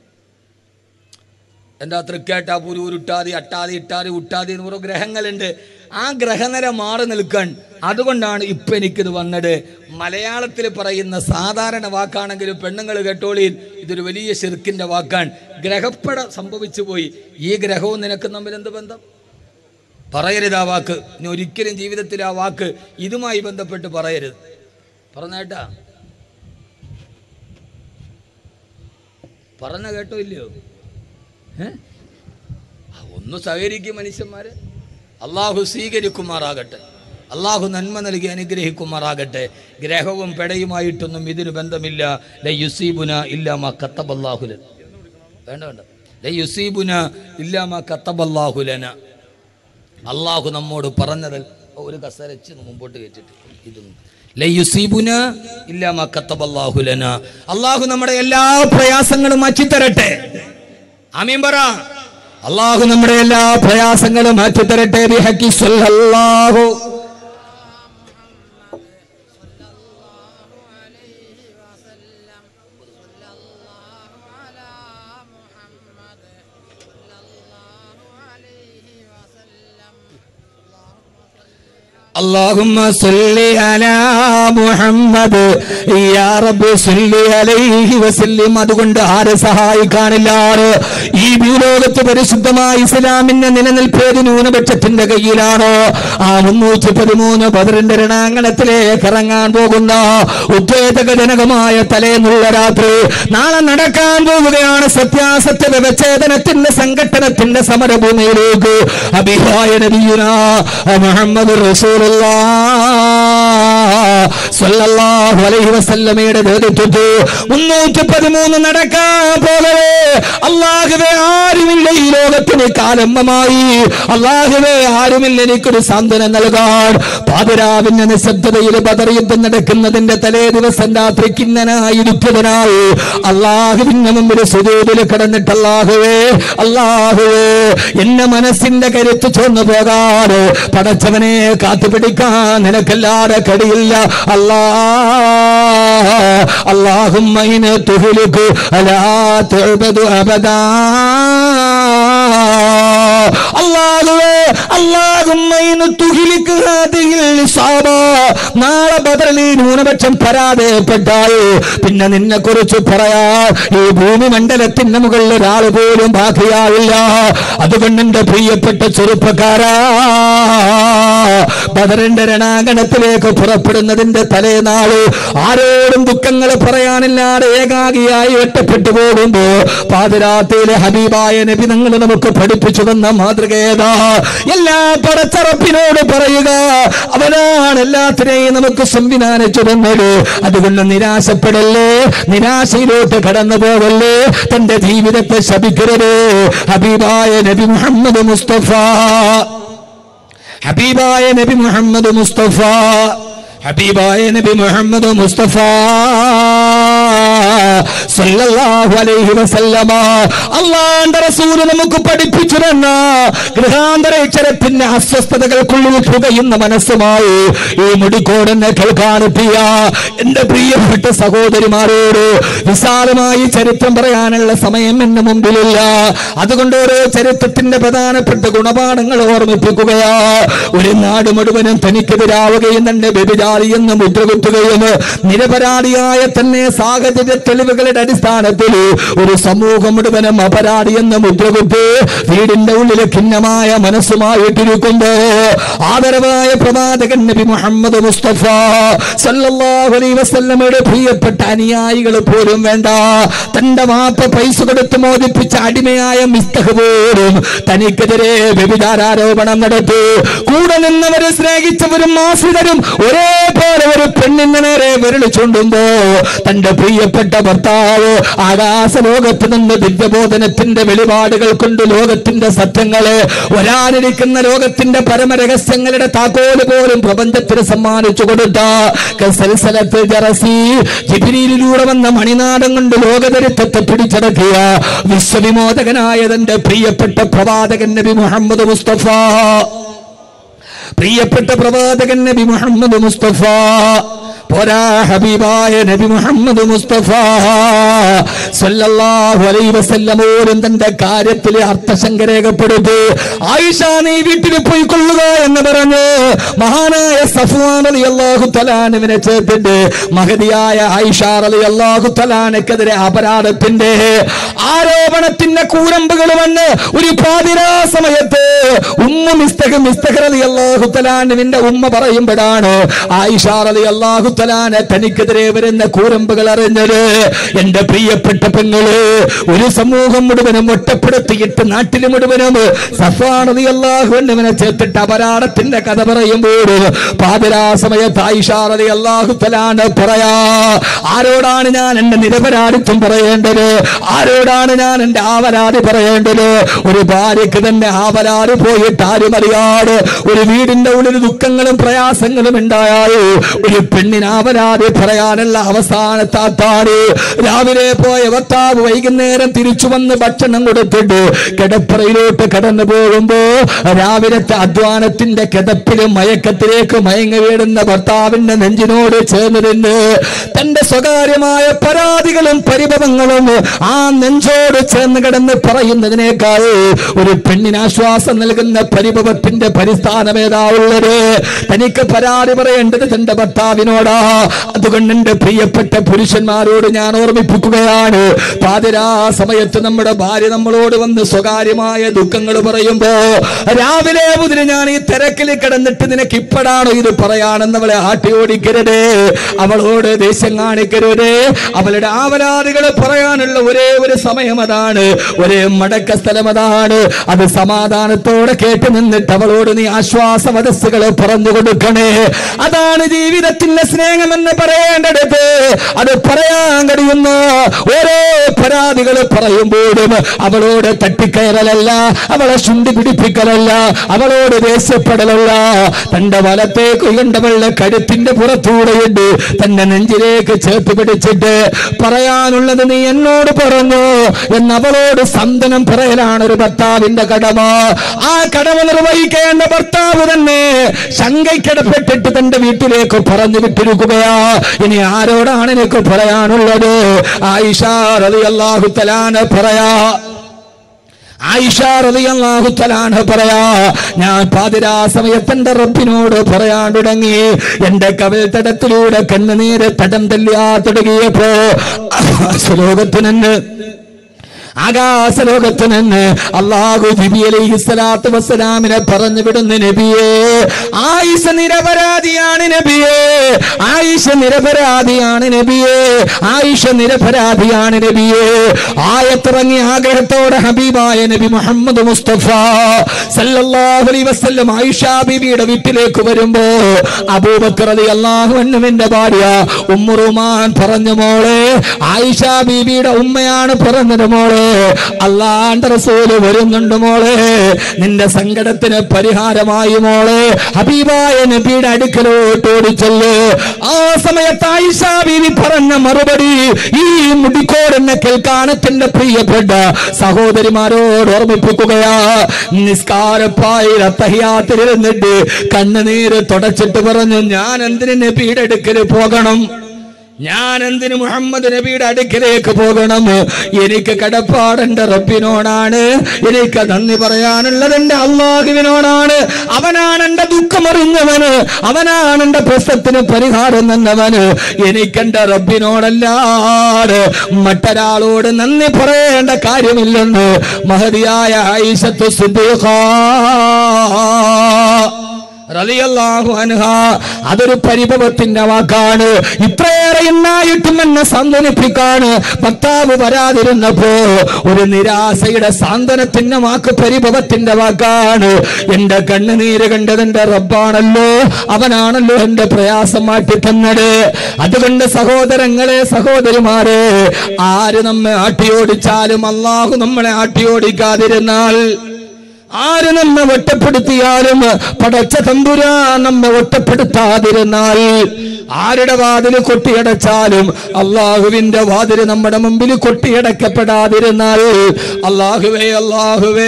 എന്താ തൃക്കേട്ട പുരൂരുട്ടാതി അട്ടാതി ഇട്ടാതി ഉട്ടാതി എന്ന് പറയുന്ന ഗ്രഹങ്ങളുണ്ട് ആ ഗ്രഹനില മാറി നിൽക്കാൻ അതുകൊണ്ടാണ് ഇപ്പം എനിക്കിത് വന്നത് മലയാളത്തിൽ പറയുന്ന സാധാരണ വാക്കാണെങ്കിലും പെണ്ണുങ്ങൾ കേട്ടോളിയിൽ ഇതൊരു വലിയ ശിർക്കിൻ്റെ വാക്കാണ് ഗ്രഹപ്പട സംഭവിച്ചു പോയി ഈ ഗ്രഹവും നിനക്ക് തമ്മിൽ എന്ത് ബന്ധം പറയരുത് ആ വാക്ക് ഇനി ഒരിക്കലും ജീവിതത്തിൽ ആ വാക്ക് ഇതുമായി ബന്ധപ്പെട്ട് പറയരുത് പറഞ്ഞേട്ടാ പറഞ്ഞ കേട്ടോ ഇല്ലയോ ഏ? ആ, ഒന്ന് സഹകരിക്കും മനുഷ്യന്മാര് അള്ളാഹു സ്വീകരിക്കുമാറാകട്ടെ അള്ളാഹു നന്മ നൽകി അനുഗ്രഹിക്കുമാറാകട്ടെ ഗ്രഹവും പെടയുമായിട്ടൊന്നും ഇതിന് ബന്ധമില്ല ല യുസീബുന ഇല്ലാമ കത്തബല്ലാഹുലൻ വേണ്ട വേണ്ട ല യുസീബുന ഇല്ലാമ കത്തബല്ലാഹുലന അള്ളാഹു നമ്മോട് പറഞ്ഞത് ഒരു കസരച്ച് മുമ്പോട്ട് കയറ്റിട്ട് ഇതൊന്നും ലയുസീബുന ഇല്ലാമ കത്തബല്ലാഹുലന അള്ളാഹു നമ്മുടെ എല്ലാ പ്രയാസങ്ങളും മാറ്റിത്തരട്ടെ ആമീൻ പറ അള്ളാഹു നമ്മുടെ എല്ലാ പ്രയാസങ്ങളും മാറ്റിത്തരട്ടെ ബിഹക്കി സ്വല്ലല്ലാഹു اللهم صل على محمد يا رب صل عليه وسلم അതുകൊണ്ട് ആരെ സഹായിക്കാനില്ലാറ് ഈ ഭൂലോകത്ത് പരിശുദ്ധമായ ഇസ്ലാമിന്റെ നിലനിൽപ്പേത് ന്യൂനപക്ഷത്തിന്റെ കയ്യിലാണ് ആ മുന്നൂറ്റി പതിമൂന്ന് പതിരണ്ട് രണാങ്കണത്തിലേക്ക് ഇറങ്ങാൻ പോകുന്ന ഉദ്വേദകജനകമായ തലേന്നുള്ള രാത്രി നാളെ നടക്കാൻ പോവുകയാണ് സത്യാസത്യ വ്യവച്ഛേദനത്തിന്റെ സംഘട്ടനത്തിന്റെ സമരഭൂമിയിലേക്ക് അഭിഹായ നബിയുന മുഹമ്മദ് റസൂലുള്ള സ്വല്ലല്ലാഹു അലൈഹി വസല്ലമയുടെ നേതൃത്വത്തിൽ മുന്നൂറ്റി പതിമൂന്ന് നടക്കാൻ പോകവേ അള്ളാഹുവേ ആരുമില്ല ഈ ലോകത്തിന് കാലമ്മമായി അള്ളാഹുവേ ആരുമില്ല എനിക്കൊരു സാന്ത്വനം നൽകാൻ പാതിരാവിന്റെ നിശബ്ദതയിൽ ബദറിയുദ്ധം നടക്കുന്നതിന്റെ തലേ ദിവസം രാത്രി കിന്നനായി ദുഃഖിതനായി അള്ളാഹുവിന്റെ മുമ്പിൽ സുദൂതിൽ കിടന്നിട്ട് അള്ളാഹുവേ അള്ളാഹുവേ എന്റെ മനസ്സിന്റെ കരുത്ത് ചൊന്നു പോകാതെ പടച്ചവനെ കാത്തുപിടിക്കാൻ നിനക്കല്ലാതെ കഴിയില്ല അല്ലാ اللهم إن تهلك لا تعبد أبدا അള്ളാഹുവേ അള്ളാഹുമ്മയിന് തുഹിലിക്ക് ഹാദിഹിൽ ഇസാബ. നാളെ ബദറിൽ ഈ ന്യൂനപക്ഷം പരാജയപ്പെട്ടാൽ പിന്നെ നിന്നെ കുറിച്ച് പറയാ ഈ ഭൂമി മണ്ഡലത്തിന്റെ മുകളിൽ ഒരാൾ പോലും ബാക്കിയാവില്ല അതുകൊണ്ട് എന്റെ പ്രിയപ്പെട്ട ചെറുപ്പക്കാരാ ബദറിന്റെ രണാങ്കണത്തിലേക്ക് പുറപ്പെടുന്നതിന്റെ തലേനാള് ആരോടും ദുഃഖങ്ങൾ പറയാനില്ലാതെ ഏകാഗിയായി ഒറ്റപ്പെട്ടു പോകുമ്പോ പാതിരാത്രിയിലെ ഹബീബായ നബി നിങ്ങൾ നമുക്ക് പഠിപ്പിച്ചു തന്ന മാതൃകേതാ എല്ലാ പടച്ചറപ്പിനോട് പറയുക അവനാണ് എല്ലാത്തിനെയും നമുക്ക് സംവിധാനിച്ചു തന്നത് അതുകൊണ്ട് നിരാശപ്പെടല്ലേ നിരാശയിലോട്ട് കടന്നു പോകല്ലേ തന്റെ ജീവിതത്തെ ശപിക്കരുത് ഹബീബായ നബി മുഹമ്മദ് മുസ്തഫ ഹബീബായ നബി മുഹമ്മദ് മുസ്തഫ ഹബീബായ നബി മുഹമ്മദ് മുസ്തഫ സല്ലല്ലാഹു അലൈഹി വസല്ലമ അള്ളാന്റെ റസൂല് നമുക്ക് പഠിപ്പിച്ചു തന്ന ഗൃഹാന്തരേക്ഷരത്തിന്റെ അസ്വസ്ഥതകൾക്കുള്ളിൽ പുകയുന്ന മനസ്സുമായി ഈ മുടിക്കോടെന്നെ കേൾക്കാനെത്തിയ എന്റെ പ്രിയപ്പെട്ട സഹോദരിമാരോട് വിശാലമായി ചരിത്രം പറയാനുള്ള സമയം എന്റെ മുമ്പിലില്ല അതുകൊണ്ട് ഓരോ ചരിത്രത്തിന്റെ പ്രധാനപ്പെട്ട ഗുണപാഠങ്ങൾ ഓർമ്മിപ്പിക്കുകയാ ഒരു നാട് മുഴുവനും തനിക്കെതിരാവുകയും തന്നെ വ്യഭിചാരി എന്ന് മുദ്രകുത്തുകയും നിരപരാധിയായ തന്നെ സാഹചര്യ തെളിവുകളുടെ അടിസ്ഥാനത്തിൽ ഒരു സമൂഹം മുഴുവനും അപരാധി എന്ന് മുദ്രകുത്ത് വീടിന്റെ ഉള്ളിൽ ഖിന്നമായ മനസ്സുമായിട്ടിരിക്കുമ്പോ ആദരവായ പ്രവാചകൻ നബി മുഹമ്മദ് മുസ്തഫ സല്ലല്ലാഹു അലൈഹി വസല്ലമയുടെ പ്രിയപ്പെട്ട അനുയായികൾ പോലും വേണ്ട തന്റെ വാപ്പ പൈസ കൊടുത്ത് മോദിപ്പിച്ച അടിമയായ മിസ്തഹ് പോലും തനിക്കെതിരെ വ്യഭിചാരാരോപണം നടത്തി കൂടെ നിന്നവരെ സ്നേഹിച്ചവരും ആശ്രിതരും ഒരേപോലെ ഒരു പെണ്ണിന് നേരെ വിരൽ ചൂണ്ടുമ്പോ തന്റെ പ്രിയപ്പെട്ട ഭർത്താവ് ആകാശ ലോകത്ത് നിന്ന് ദിവ്യബോധനത്തിന്റെ വെളിപാടുകൾ കൊണ്ട് ലോകത്തിന്റെ സത്യങ്ങളെ വരാനിരിക്കുന്ന ലോകത്തിന്റെ പരമരഹസ്യങ്ങളുടെ താക്കോല് പോലും പ്രപഞ്ചത്തിന് സമ്മാനിച്ചു കൊടുത്ത കസൽസലത്ത് ജറസി ജിബിരിയിലൂടെ വന്ന മണിനാടം കൊണ്ട് ലോകചരിത്രത്തെ പിടിച്ചടക്കിയ വിശ്വവിമോചകനായ തന്റെ പ്രിയപ്പെട്ട പ്രവാചകൻ നബി മുഹമ്മദ് മുസ്തഫ പ്രിയപ്പെട്ട പ്രവാചകൻ നബി മുഹമ്മദ് മുസ്തഫ പോരാ ഹബീബായ നബി മുഹമ്മദ് മുസ്തഫ സല്ലല്ലാഹു അലൈഹി വസല്ലം പോലും തന്റെ കാര്യത്തിൽ അർത്ഥശങ്ക രേഖപ്പെടുത്തി ആയിഷ നീ വീട്ടിൽ പോയി കൊള്ളുക എന്ന് പറഞ്ഞ് മഹാനായ സഫ്വാൻ അലി അള്ളാഹു തലാനുവിനെ ചേർത്തിട്ട് മഹതിയായ ആയിഷ അലി അള്ളാഹു തലാനക്കെതിരെ അപരാധത്തിന്റെ ആരോപണത്തിന്റെ കൂരമ്പുകൾ വന്ന് ഒരു പാതിരാ സമയത്ത് ഉമ്മ മിസ്തക മിസ്തകർ അലി അള്ളാഹു തലാനുവിന്റെ ഉമ്മ പറയുമ്പോഴാണ് ആയിഷ അലി അള്ളാഹു തലാന തനിക്കെതിരെ വരുന്ന കൂരമ്പുകൾ അറിഞ്ഞത് എന്റെ പ്രിയപ്പെട്ട പെങ്ങള് ഒരു സമൂഹം മുഴുവനും ഒറ്റപ്പെടുത്തിയിട്ട് നാട്ടിൽ മുഴുവനും സഫാണതി അള്ളാഹുവിനെ ചേർത്തിട്ട് അപരാധത്തിന്റെ കഥ പറയുമ്പോൾ പാതിരാ സമയത്ത് ആയിഷാറതി അള്ളാഹു തലാണ് പറയാ ആരോടാണ് ഞാൻ എന്റെ നിരപരാധിത്വം പറയേണ്ടത് ആരോടാണ് ഞാൻ എന്റെ ആവരാതി പറയേണ്ടത് ഒരു ഭാര്യക്ക് തന്നെ ആവരാതി പോയിട്ട് ആരും അറിയാതെ ഒരു വീടിന്റെ ഉള്ളിൽ ദുഃഖങ്ങളും പ്രയാസങ്ങളും ഉണ്ടായാൽ ഒരു പെണ്ണിന് ആവരാതി പറയാനുള്ള അവസാനത്താത്താണ് രാവിലെ പോയ ഭർത്താവ് വൈകുന്നേരം തിരിച്ചു വന്ന് ഭക്ഷണം കൊടുത്തിട്ട് കിടപ്പറയിലോട്ട് കടന്നു പോകുമ്പോ രാവിലത്തെ അധ്വാനത്തിന്റെ കിതപ്പിലും മയക്കത്തിലേക്ക് മയങ്ങി വീടുന്ന ഭർത്താവിന്റെ നെഞ്ചിനോട് ചേർന്ന് നിന്ന് തന്റെ സ്വകാര്യമായ പരാതികളും പരിഭവങ്ങളും ആ നെഞ്ചോട് ചേർന്ന് കിടന്ന് പറയുന്നതിനേക്കാൾ ഒരു പെണ്ണിന് ആശ്വാസം നൽകുന്ന പരിഭവത്തിന്റെ പരിസ്ഥാനം ഏതാവുള്ളത് തനിക്ക് പരാതി പറയേണ്ടത് തന്റെ ഭർത്താവിനോടാ അതുകൊണ്ട് എന്റെ പ്രിയപ്പെട്ട പുരുഷന്മാരോട് ഞാൻ ഓർമ്മിപ്പിക്കുകയാണ് പാതിരാ സമയത്ത് നമ്മുടെ ഭാര്യ നമ്മളോട് വന്ന് സ്വകാര്യമായ ദുഃഖങ്ങൾ പറയുമ്പോ രാവിലെ മുതൽ ഞാൻ ഈ തിരക്കിൽ കിടന്നിട്ട് നിനക്ക് ഇപ്പോഴാണോ ഇത് പറയാണെന്ന് അവളെ ആട്ടി ഓടിക്കരുത് അവളോട് ദേഷ്യം കാണിക്കരുത് അവളുടെ ആവരാധികൾ പറയാനുള്ള ഒരേ ഒരു സമയം അതാണ് ഒരേ മടക്ക സ്ഥലം അതാണ് അത് സമാധാനത്തോടെ കേട്ട് നിന്നിട്ട് അവളോട് നീ ആശ്വാസ മനസ്സുകൾ പറഞ്ഞു കൊടുക്കണേ അതാണ് ജീവിതത്തിന്റെ സ്നേഹമെന്ന് പറയേണ്ടത് അത് പറയാൻ കഴിയുന്ന ഓരോ പരാതികൾ പറയുമ്പോഴും അവളോട് തട്ടിക്കയറലല്ല അവളെ ചുണ്ടി പിടിപ്പിക്കലല്ല അവളോട് ദേഷ്യപ്പെടലല്ല തന്റെ വലത്തേക്ക് ഉയണ്ടവളുടെ കഴുത്തിന്റെ പുറത്തൂടെയുണ്ട് തന്റെ നെഞ്ചിലേക്ക് ചേർത്ത് പിടിച്ചിട്ട് പറയാനുള്ളത് നീ എന്നോട് പറഞ്ഞു എന്ന് അവളോട് സന്തനം പറയലാണ് ഒരു ഭർത്താവിന്റെ കടമ ആ കടമ നിർവഹിക്കേണ്ട ഭർത്താവ് തന്നെ ശങ്കയ്ക്കിടപ്പെട്ടിട്ട് തന്റെ വീട്ടിലേക്ക് പറഞ്ഞു വിട്ടിരിക്കുകയാ ഇനി ആരോടാണ് എനിക്ക് പറയാനുള്ളത് ആയിഷ റളിയല്ലാഹു തലാന പറയാ ആയിഷ റളിയല്ലാഹു തആല പറയാ ഞാൻ പാതിരാ സമയത്ത് എന്റെ റബ്ബിനോട് പറയാൻ തുടങ്ങി എന്റെ കവിൽ തടത്തിലൂടെ കണ്ണുനീര് തടം തല്ലിയാ തുടങ്ങിയപ്പോ ലോകത്തിനെന്ന് ആകാശലോകത്ത് നിന്ന് അള്ളാഹു നബി അലൈഹി സ്വലാത്തു വസ്സലാമിനെ പറഞ്ഞു വിടുന്ന നബിയെ ആയിഷ നിരപരാധിയാണ് നബിയെ ആയിഷ നിരപരാധിയാണ് നബിയെ ആയിഷ നിരപരാധിയാണ് നബിയെ ആയത്തിറങ്ങി ആഗ്രഹത്തോടെ ഹബീബായ നബി മുഹമ്മദ് മുസ്തഫ സല്ലല്ലാഹു അലൈഹി വസല്ലം ആയിഷ ബീവിയുടെ വീട്ടിലേക്ക് വരുമ്പോ അബൂബക്കർ റളിയല്ലാഹു അൻഹുവിന്റെ ഭാര്യ ഉമ്മു റുമാൻ പറഞ്ഞു മോളെ ആയിഷ ബീവിയുടെ ഉമ്മയാണ് പറഞ്ഞത് മോളെ അള്ളാന്റെ റസൂല് വരുന്നുണ്ട് മോളെ നിന്റെ സങ്കടത്തിന് പരിഹാരമായി മോളെ ഹബീബായ നബിയുടെ അടുക്കലോട്ട് ഓടിച്ചല്ലേ ആ സമയത്ത് ആയിഷ ബീവി പറഞ്ഞ മറുപടി ഈ മുടിക്കോടെന്നെ കേൾക്കാനത്തിന്റെ പ്രിയപ്പെട്ട സഹോദരിമാരോട് ഓർമ്മിപ്പിക്കുകയാ നിസ്കാരപ്പായി തഹിയാത്തിരുന്നിട്ട് കണ്ണുനീര് തുടച്ചിട്ട് പറഞ്ഞു ഞാൻ എന്തിനു നബിയുടെ അടുക്കൽ പോകണം ഞാൻ എന്തിന് മുഹമ്മദ് നബിയുടെ അടുക്കിലേക്ക് പോകണം എനിക്ക് കടപ്പാട് റബ്ബിനോടാണ് എനിക്ക് നന്ദി പറയാനുള്ളത് എന്റെ അള്ളാഹുവിനോടാണ് അവനാണ് എന്റെ ദുഃഖമറിഞ്ഞവന് അവനാണ് എന്റെ പ്രശ്നത്തിന് പരിഹാരം തന്നവന് എനിക്കെന്റെ റബ്ബിനോടല്ലാതെ മറ്റൊരാളോട് നന്ദി പറയേണ്ട കാര്യമില്ലെന്ന് മഹതിയായ ഐശത്തു സുദ്ദീഖ റളിയല്ലാഹു അൻഹ അതൊരു പരിഭവത്തിന്റെ വാക്കാണ് ഇത്രയേറെ എന്നായിട്ടും എന്നെ സാന്ത്വനിപ്പിക്കാണ് ഭർത്താവ് വരാതിരുന്നപ്പോ ഒരു നിരാശയുടെ സാന്ത്വനത്തിന്റെ വാക്ക് പരിഭവത്തിന്റെ വാക്കാണ് എന്റെ കണ്ണുനീര് കണ്ടത് എന്റെ റബ്ബാണല്ലോ അവനാണല്ലോ എന്റെ പ്രയാസം മാറ്റി തന്നത് അതുകൊണ്ട് സഹോദരങ്ങളെ സഹോദരിമാരെ ആര് നമ്മെ ആട്ടിയോടിച്ചാലും അള്ളാഹു നമ്മളെ ആട്ടിയോടിക്കാതിരുന്നാൽ ആര് നമ്മെ ഒറ്റപ്പെടുത്തിയാലും പടച്ച തമ്പുരാ നമ്മെ ഒറ്റപ്പെടുത്താതിരുന്നാൽ ആരുടെ വാതിൽ കൊട്ടിയടച്ചാലും അള്ളാഹുവിന്റെ വാതിൽ നമ്മുടെ മുമ്പിൽ കൊട്ടിയടക്കപ്പെടാതിരുന്നാൽ അള്ളാഹുവേ അള്ളാഹുവേ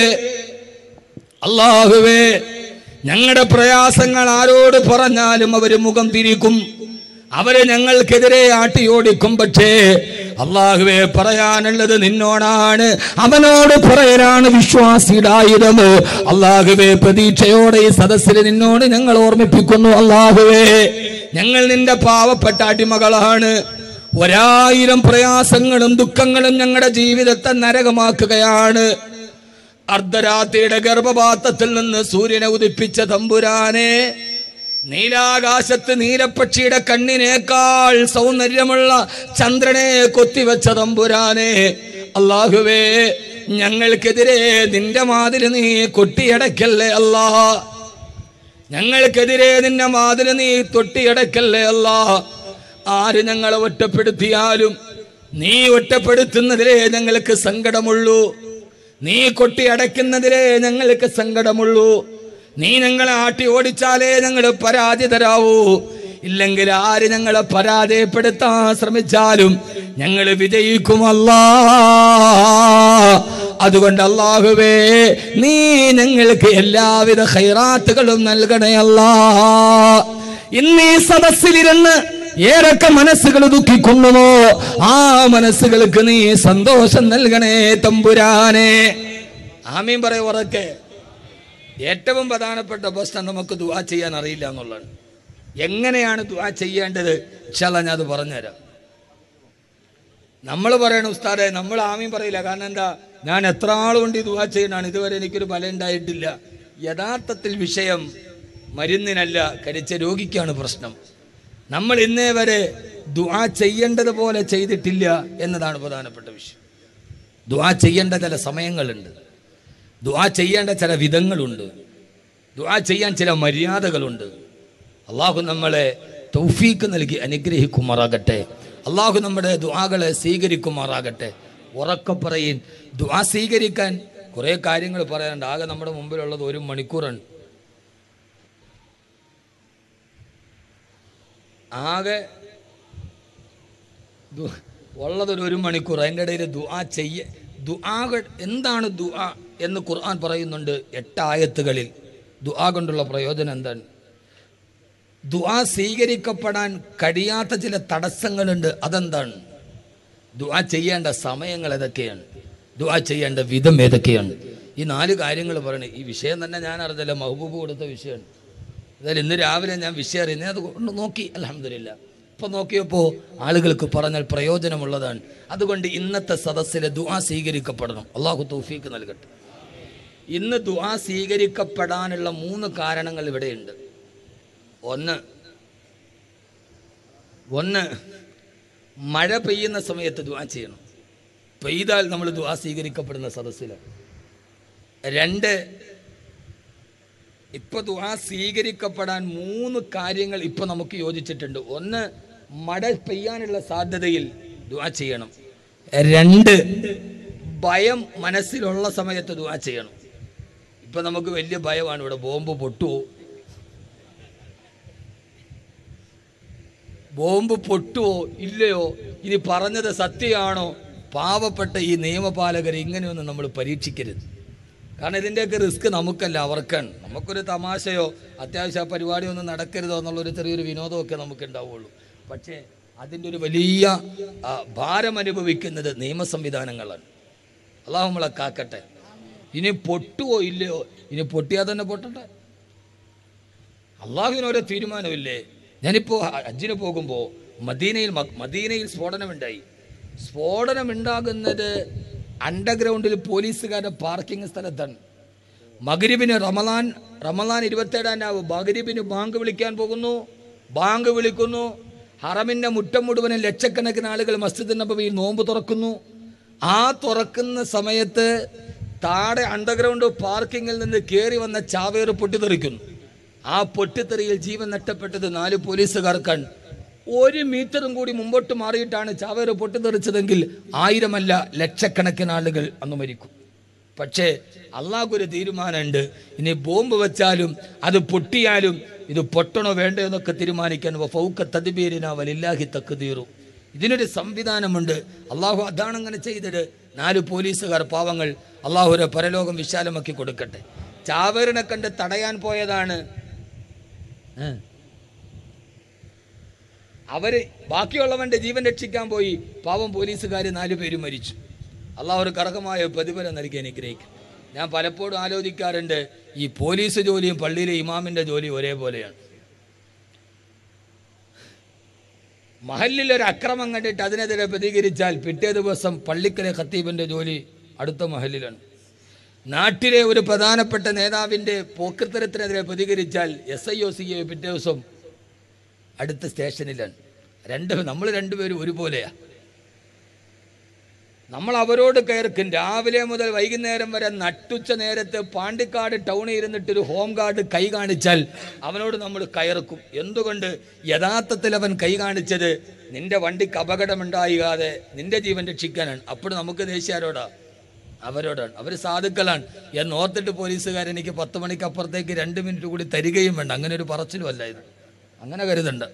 അള്ളാഹുവേ ഞങ്ങളുടെ പ്രയാസങ്ങൾ ആരോട് പറഞ്ഞാലും അവര് മുഖം തിരിക്കും അവര് ഞങ്ങൾക്കെതിരെ ആട്ടിയോടിക്കും പക്ഷേ അള്ളാഹുവെ പറയാനുള്ളത് നിന്നോടാണ് അവനോട് പറയാനാണ് വിശ്വാസിയുടെ ആയുധം അള്ളാഹുവെ പ്രതീക്ഷയോടെ ഈ സദസ്സിൽ നിന്നോട് ഞങ്ങൾ ഓർമ്മിപ്പിക്കുന്നു അള്ളാഹുവേ ഞങ്ങൾ നിന്റെ പാവപ്പെട്ട അടിമകളാണ് ഒരായിരം പ്രയാസങ്ങളും ദുഃഖങ്ങളും ഞങ്ങളുടെ ജീവിതത്തെ നരകമാക്കുകയാണ് അർദ്ധരാത്രിയുടെ ഗർഭപാത്രത്തിൽ നിന്ന് സൂര്യനെ ഉദിപ്പിച്ച തമ്പുരാനെ നീലാകാശത്ത് നീലപ്പക്ഷിയുടെ കണ്ണിനേക്കാൾ സൗന്ദര്യമുള്ള ചന്ദ്രനെ കൊത്തിവെച്ച തമ്പുരാനെ അള്ളാഹുവേ ഞങ്ങൾക്കെതിരെ നിന്റെ മാതിരി നീ കൊട്ടിയടക്കല്ലേ അല്ലാ ഞങ്ങൾക്കെതിരെ നിന്റെ മാതിരി നീ തൊട്ടിയടക്കല്ലേ അല്ലാ ആര് ഞങ്ങളെ ഒറ്റപ്പെടുത്തിയാലും നീ ഒറ്റപ്പെടുത്തുന്നതിലേ ഞങ്ങൾക്ക് സങ്കടമുള്ളൂ നീ കൊട്ടി അടയ്ക്കുന്നതിലേ ഞങ്ങൾക്ക് സങ്കടമുള്ളൂ നീ ഞങ്ങളെ ആട്ടി ഓടിച്ചാലേ ഞങ്ങൾ പരാജിതരാവൂ ഇല്ലെങ്കിൽ ആര് ഞങ്ങളെ പരാജയപ്പെടുത്താൻ ശ്രമിച്ചാലും ഞങ്ങൾ വിജയിക്കുമല്ല അതുകൊണ്ട് അള്ളാഹുവേ നീ ഞങ്ങൾക്ക് എല്ലാവിധ ഹൈറാത്തുകളും നൽകണേ അല്ലാ ഇന്ന് ഈ സദസ്സിലിരുന്ന് ഏതൊക്കെ മനസ്സുകൾ ദുഃഖിക്കുന്നുവോ ആ മനസ്സുകൾക്ക് നീ സന്തോഷം നൽകണേ തമ്പുരാനെ ആമീൻ പറയ ഉറക്കെ ഏറ്റവും പ്രധാനപ്പെട്ട പ്രശ്നം നമുക്ക് ദുആ ചെയ്യാൻ അറിയില്ല എന്നുള്ളതാണ് എങ്ങനെയാണ് ദുആ ചെയ്യേണ്ടത് ഇൻഷാല്ലാ ഞാൻ അത് പറഞ്ഞുതരാം നമ്മൾ പറയണ ഉസ്താദെ നമ്മൾ ആമീൻ പറയില്ല കാരണം എന്താ ഞാൻ എത്ര ആളുകൊണ്ട് ഈ ദുആ ചെയ്യണാണ് ഇതുവരെ എനിക്കൊരു ഫലം ഉണ്ടായിട്ടില്ല യഥാർത്ഥത്തിൽ വിഷയം മരുന്നിനല്ല കരിച്ച രോഗിക്കാണ് പ്രശ്നം നമ്മൾ ഇന്നേ വരെ ദുആ ചെയ്യേണ്ടതുപോലെ ചെയ്തിട്ടില്ല എന്നതാണ് പ്രധാനപ്പെട്ട വിഷയം ദുആ ചെയ്യേണ്ട ചില സമയങ്ങളുണ്ട് ദുആ ചെയ്യേണ്ട ചില വിധങ്ങളുണ്ട് ദുആ ചെയ്യാൻ ചില മര്യാദകളുണ്ട് അള്ളാഹു നമ്മളെ തൗഫീക്ക് നൽകി അനുഗ്രഹിക്കുമാറാകട്ടെ അള്ളാഹു നമ്മുടെ ദുആകളെ സ്വീകരിക്കുമാറാകട്ടെ ഉറക്കെ പറയും ദുആ സ്വീകരിക്കാൻ കുറേ കാര്യങ്ങൾ പറയാനുണ്ട് ആകെ നമ്മുടെ മുമ്പിലുള്ളത് ഒരു മണിക്കൂറാണ് ആകെ ദു- ഉള്ളതൊരു ഒരു മണിക്കൂർ അതിൻ്റെ ഇടയിൽ ദുആ ചെയ്യ ദുആകൾ എന്താണ് ദുആ എന്ന് ഖുർആൻ പറയുന്നുണ്ട് എട്ടായത്തുകളിൽ ദുആ കൊണ്ടുള്ള പ്രയോജനം എന്താണ് ദുആ സ്വീകരിക്കപ്പെടാൻ കഴിയാത്ത ചില തടസ്സങ്ങളുണ്ട് അതെന്താണ് ദുആ ചെയ്യേണ്ട സമയങ്ങൾ ഏതൊക്കെയാണ് ദുആ ചെയ്യേണ്ട വിധം ഏതൊക്കെയാണ് ഈ നാല് കാര്യങ്ങൾ പറയണേ ഈ വിഷയം തന്നെ ഞാൻ അറിഞ്ഞില്ല മഹബൂബ് കൊടുത്ത വിഷയമാണ് അതായത് ഇന്ന് രാവിലെ ഞാൻ വിഷയം അറിയുന്നത് അത് കൊണ്ട് നോക്കി അലഹമില്ല ഇപ്പൊ നോക്കിയപ്പോൾ ആളുകൾക്ക് പറഞ്ഞാൽ പ്രയോജനമുള്ളതാണ് അതുകൊണ്ട് ഇന്നത്തെ സദസ്സിലെ ദുആ സ്വീകരിക്കപ്പെടണം അള്ളാഹു തൗഫീക്ക് നൽകട്ടെ ഇന്ന് ദുആ സ്വീകരിക്കപ്പെടാനുള്ള മൂന്ന് കാരണങ്ങൾ ഇവിടെയുണ്ട് ഒന്ന് ഒന്ന് മഴ പെയ്യുന്ന സമയത്ത് ദുആ ചെയ്യണം പെയ്താൽ നമ്മൾ ദുആ സ്വീകരിക്കപ്പെടുന്ന സദസ്സിലാണ് രണ്ട് ഇപ്പൊ ദുആ സ്വീകരിക്കപ്പെടാൻ മൂന്ന് കാര്യങ്ങൾ ഇപ്പൊ നമുക്ക് യോജിച്ചിട്ടുണ്ട് ഒന്ന് മഴ പെയ്യാനുള്ള സാധ്യതയിൽ ദുആ ചെയ്യണം രണ്ട് ഭയം മനസ്സിലുള്ള സമയത്ത് ദുആ ചെയ്യണം ഇപ്പൊ നമുക്ക് വലിയ ഭയമാണ് ഇവിടെ ബോംബ് പൊട്ടുവോ ബോംബ് പൊട്ടുവോ ഇല്ലയോ ഇനി പറഞ്ഞത് സത്യമാണോ പാവപ്പെട്ട ഈ നിയമപാലകരെ ഇങ്ങനെയൊന്നും നമ്മൾ പരീക്ഷിക്കരുത് കാരണം ഇതിൻ്റെയൊക്കെ റിസ്ക് നമുക്കല്ല അവർക്കാണ് നമുക്കൊരു തമാശയോ അത്യാവശ്യം ആ പരിപാടിയൊന്നും നടക്കരുതോ എന്നുള്ളൊരു ചെറിയൊരു വിനോദമൊക്കെ നമുക്ക് ഉണ്ടാവുള്ളൂ പക്ഷേ അതിൻ്റെ ഒരു വലിയ ആ, ഭാരം അനുഭവിക്കുന്നത് നിയമ സംവിധാനങ്ങളാണ് അള്ളാഹു നമ്മളെ കാക്കട്ടെ ഇനി പൊട്ടുവോ ഇല്ലയോ ഇനി പൊട്ടിയാൽ തന്നെ പൊട്ടട്ടെ അള്ളാഹുവിന് ഓരോ തീരുമാനമില്ലേ ഞാനിപ്പോൾ ഹജ്ജിന് പോകുമ്പോൾ മദീനയിൽ മ- മദീനയിൽ സ്ഫോടനമുണ്ടായി സ്ഫോടനമുണ്ടാകുന്നത് അണ്ടർഗ്രൗണ്ടിൽ പോലീസുകാരുടെ പാർക്കിംഗ് സ്ഥലത്താണ് മകരിബിന് റമലാൻ റമലാൻ ഇരുപത്തേഴാം രാവ് മകരിബിന് ബാങ്ക് വിളിക്കാൻ പോകുന്നു ബാങ്ക് വിളിക്കുന്നു ഹറമിൻ്റെ മുറ്റം മുഴുവനും ലക്ഷക്കണക്കിന് ആളുകൾ മസ്ജിദ് നബവിയിൽ നോമ്പ് തുറക്കുന്നു ആ തുറക്കുന്ന സമയത്ത് താഴെ അണ്ടർഗ്രൗണ്ട് പാർക്കിങ്ങിൽ നിന്ന് കയറി വന്ന ചാവേറ് പൊട്ടിത്തെറിക്കുന്നു ആ പൊട്ടിത്തെറിയിൽ ജീവൻ നഷ്ടപ്പെട്ടത് നാല് പോലീസുകാർക്കാണ് ഒരു മീറ്ററും കൂടി മുമ്പോട്ട് മാറിയിട്ടാണ് ചാവേറ് പൊട്ടിത്തെറിച്ചതെങ്കിൽ ആയിരമല്ല ലക്ഷക്കണക്കിന് ആളുകൾ അന്ന് മരിക്കും പക്ഷേ അള്ളാഹ്ക്കൊരു തീരുമാനമുണ്ട് ഇനി ബോംബ് വെച്ചാലും അത് പൊട്ടിയാലും ഇത് പൊട്ടണോ വേണ്ടോ എന്നൊക്കെ തീരുമാനിക്കാൻ ഫൗക്ക തദ്ബീരിന വലില്ലാഹി തക്കുതീറും ഇതിനൊരു സംവിധാനമുണ്ട് അള്ളാഹു അതാണ് അങ്ങനെ ചെയ്തത് നാല് പോലീസുകാർ പാവങ്ങൾ അള്ളാഹുരെ പരലോകം വിശാലമാക്കി കൊടുക്കട്ടെ ചാവേറിനെ കണ്ട് തടയാൻ പോയതാണ് ഏ. അവര് ബാക്കിയുള്ളവന്റെ ജീവൻ രക്ഷിക്കാൻ പോയി പാവം പോലീസുകാർ നാലു പേര് മരിച്ചു അള്ളാഹ് ഒരു കറകമായ പ്രതിഫലം നൽകി അനുഗ്രഹിക്കും ഞാൻ പലപ്പോഴും ആലോചിക്കാറുണ്ട് ഈ പോലീസ് ജോലിയും പള്ളിയിലെ ഇമാമിന്റെ ജോലിയും ഒരേപോലെയാണ് മഹലിൽ ഒരു അക്രമം കണ്ടിട്ട് അതിനെതിരെ പ്രതികരിച്ചാൽ പിറ്റേ ദിവസം പള്ളിക്കലെ ഖത്തീബിന്റെ ജോലി അടുത്ത മഹലിലാണ് നാട്ടിലെ ഒരു പ്രധാനപ്പെട്ട നേതാവിന്റെ പോക്കൃത്തരത്തിനെതിരെ പ്രതികരിച്ചാൽ S I O C A പിറ്റേ ദിവസം അടുത്ത സ്റ്റേഷനിലാണ് രണ്ട് നമ്മൾ രണ്ടുപേരും ഒരുപോലെയാ നമ്മൾ അവരോട് കയർക്കും രാവിലെ മുതൽ വൈകുന്നേരം വരെ നട്ടുച്ച നേരത്ത് പാണ്ടിക്കാട് ടൗണിൽ ഇരുന്നിട്ട് ഒരു ഹോം ഗാർഡ് കൈ കാണിച്ചാൽ അവനോട് നമ്മൾ കയർക്കും എന്തുകൊണ്ട് യഥാർത്ഥത്തിൽ അവൻ കൈ കാണിച്ചത് നിന്റെ വണ്ടിക്ക് അപകടമുണ്ടാകാതെ നിന്റെ ജീവൻ രക്ഷിക്കാനാണ് അപ്പോൾ നമുക്ക് ദേശീയരോടാ അവരോടാണ് അവർ സാധുക്കളാണ് എന്നോർത്തിട്ട് പോലീസുകാർ എനിക്ക് പത്ത് മണിക്ക് അപ്പുറത്തേക്ക് രണ്ട് മിനിറ്റ് കൂടി തരികയും വേണ്ട അങ്ങനെ ഒരു പറച്ചിലും അല്ല ഇത് അങ്ങനെ കരുതണ്ട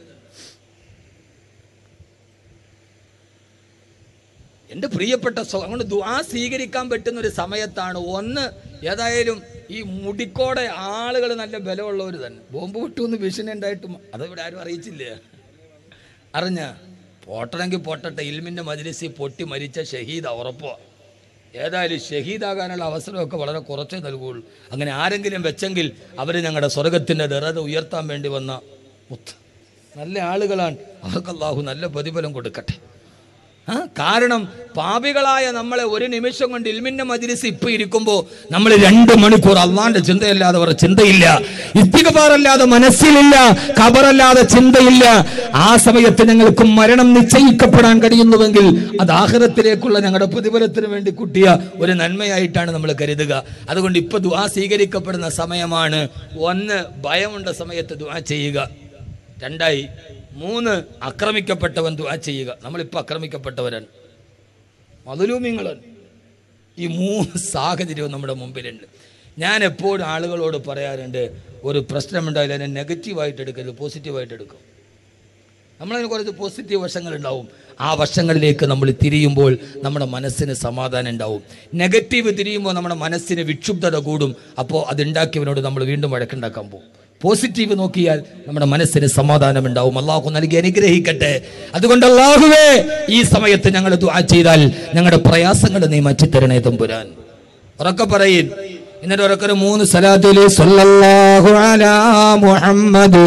എൻ്റെ പ്രിയപ്പെട്ട സ്വ- അതുകൊണ്ട് ദുആ സ്വീകരിക്കാൻ പറ്റുന്ന ഒരു സമയത്താണ് ഒന്ന് ഏതായാലും ഈ മുടിക്കോടെ ആളുകൾ നല്ല ബലമുള്ളവർ തന്നെ ബോംബ് പൊട്ടുമെന്ന് ഭീഷണി ഉണ്ടായിട്ടും അതിവിടെ ആരും അറിയിച്ചില്ല അറിഞ്ഞ പോട്ടണമെങ്കിൽ പൊട്ടട്ടെ ഇൽമിൻ്റെ മജ്ലിസിൽ പൊട്ടി മരിച്ച ഷഹീദ് ഉറപ്പോ ഏതായാലും ഷഹീദാകാനുള്ള അവസരമൊക്കെ വളരെ കുറച്ചേ നൽകുകയുള്ളൂ അങ്ങനെ ആരെങ്കിലും വെച്ചെങ്കിൽ അവർ ഞങ്ങളുടെ സ്വർഗത്തിൻ്റെ ദറത ഉയർത്താൻ വേണ്ടി വന്ന മുത്ത് നല്ല ആളുകളാണ് അവർക്ക് അള്ളാഹു നല്ല പ്രതിഫലം കൊടുക്കട്ടെ ആ കാരണം പാപികളായ നമ്മളെ ഒരു നിമിഷം കൊണ്ട് ഇൽമിന്റെ മജ്ലിസ് ഇപ്പൊ ഇരിക്കുമ്പോ നമ്മൾ രണ്ട് മണിക്കൂർ അള്ളാന്റെ ചിന്തയല്ലാതെ വേറെ ചിന്തയില്ല ഇത്തികപാറല്ലാതെ മനസ്സിലില്ല ഖബറല്ലാതെ ചിന്തയില്ല ആ സമയത്ത് ഞങ്ങൾക്ക് മരണം നിശ്ചയിക്കപ്പെടാൻ കഴിയുന്നുവെങ്കിൽ അത് ആഹ്റത്തിലേക്കുള്ള ഞങ്ങളുടെ പ്രതിഫലത്തിന് വേണ്ടി കുട്ടിയ ഒരു നന്മയായിട്ടാണ് നമ്മൾ കരുതുക അതുകൊണ്ട് ഇപ്പൊ ദുആ സ്വീകരിക്കപ്പെടുന്ന സമയമാണ് ഒന്ന് ഭയമുണ്ട സമയത്ത് ദുആ ചെയ്യുക രണ്ടായി മൂന്ന് ആക്രമിക്കപ്പെട്ടവൻ ദുആ ചെയ്യുക നമ്മളിപ്പോൾ ആക്രമിക്കപ്പെട്ടവരാണ് മതലൂമ്യങ്ങളാണ് ഈ മൂന്ന് സാഹചര്യവും നമ്മുടെ മുമ്പിലുണ്ട് ഞാൻ എപ്പോഴും ആളുകളോട് പറയാറുണ്ട് ഒരു പ്രശ്നമുണ്ടായാലും അതിനെ നെഗറ്റീവായിട്ട് എടുക്കരുത് പോസിറ്റീവായിട്ട് എടുക്കും നമ്മളതിന് കുറച്ച് പോസിറ്റീവ് വശങ്ങളുണ്ടാവും ആ വശങ്ങളിലേക്ക് നമ്മൾ തിരിയുമ്പോൾ നമ്മുടെ മനസ്സിന് സമാധാനം ഉണ്ടാവും നെഗറ്റീവ് തിരിയുമ്പോൾ നമ്മുടെ മനസ്സിന് വിക്ഷുബ്ധത കൂടും അപ്പോൾ അതുണ്ടാക്കിയവനോട് നമ്മൾ വീണ്ടും വഴക്കുണ്ടാക്കാൻ പോകും പോസിറ്റീവ് നോക്കിയാൽ നമ്മുടെ മനസ്സിന് സമാധാനം ഉണ്ടാവും അള്ളാഹു നൽകി അനുഗ്രഹിക്കട്ടെ അതുകൊണ്ട് അള്ളാഹുവേ ഈ സമയത്ത് ഞങ്ങൾ ദുആ ചെയ്താൽ ഞങ്ങളുടെ പ്രയാസങ്ങൾ നീ മാറ്റിത്തരണേ തമ്പുരാൻ ഉറക്കെ പറയും എന്നിട്ട് ഉറക്കൊരു മൂന്ന് സലാത്തില് സല്ലല്ലാഹു അലാ മുഹമ്മദ്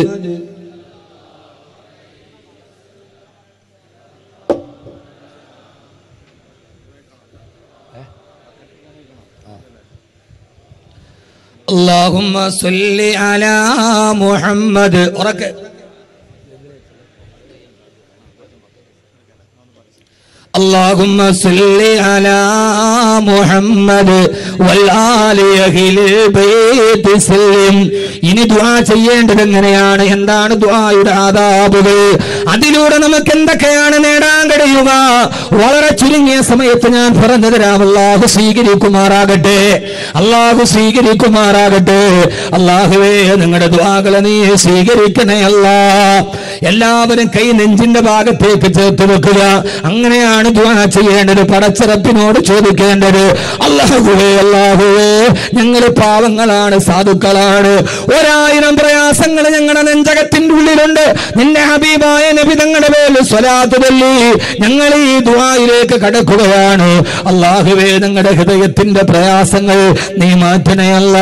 اللهم صل على محمد ഉറക്കെ اللهم صل على محمد والآل أهل البيت سلم ഇനി ദുആ ചെയ്യേണ്ടത് എങ്ങനെയാണ് എന്താണ് ദുആയുടെ ആദാബുകൾ അതിലൂടെ നമുക്ക് എന്തൊക്കെയാണ് നേടാൻ കഴിയുക വളരെ ചുരുങ്ങിയ സമയത്ത് ഞാൻ പറഞ്ഞു തരാം അള്ളാഹു സ്വീകരിക്കുമാറാകട്ടെ അള്ളാഹു സ്വീകരിക്കുമാറാകട്ടെ അള്ളാഹുവേ നിങ്ങളുടെ ദുആകളെ നീ സ്വീകരിക്കണേ അല്ലാ എല്ലാവരും കൈ നെഞ്ചിന്റെ ഭാഗത്തേക്ക് ചേർത്ത് വെക്കുക അങ്ങനെയാണ് ദുആ ചെയ്യേണ്ടത് പടച്ചിറപ്പിനോട് ചോദിക്കേണ്ടത് അള്ളാഹുവേ അള്ളാഹുവേ ഞങ്ങൾ പാവങ്ങളാണ് സാധുക്കളാണ് ഒരായിരം പ്രയാസങ്ങൾ ഞങ്ങളുടെ നെഞ്ചകത്തിന്റെ ഉള്ളിലുണ്ട് നിന്റെ ഹബീബായ നബി തങ്ങളുടെ പേരിൽ സ്വലാത്ത് തല്ലി ഞങ്ങൾ ഈ ദുആയിലേക്ക് കടക്കുകയാണ് അള്ളാഹുവേ ഞങ്ങളുടെ ഹൃദയത്തിന്റെ പ്രയാസങ്ങൾ നീ മാറ്റണയല്ല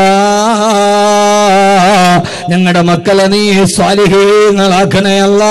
ഞങ്ങളുടെ മക്കളെ നീ സ്വാലിഹീങ്ങളാക്കണയല്ല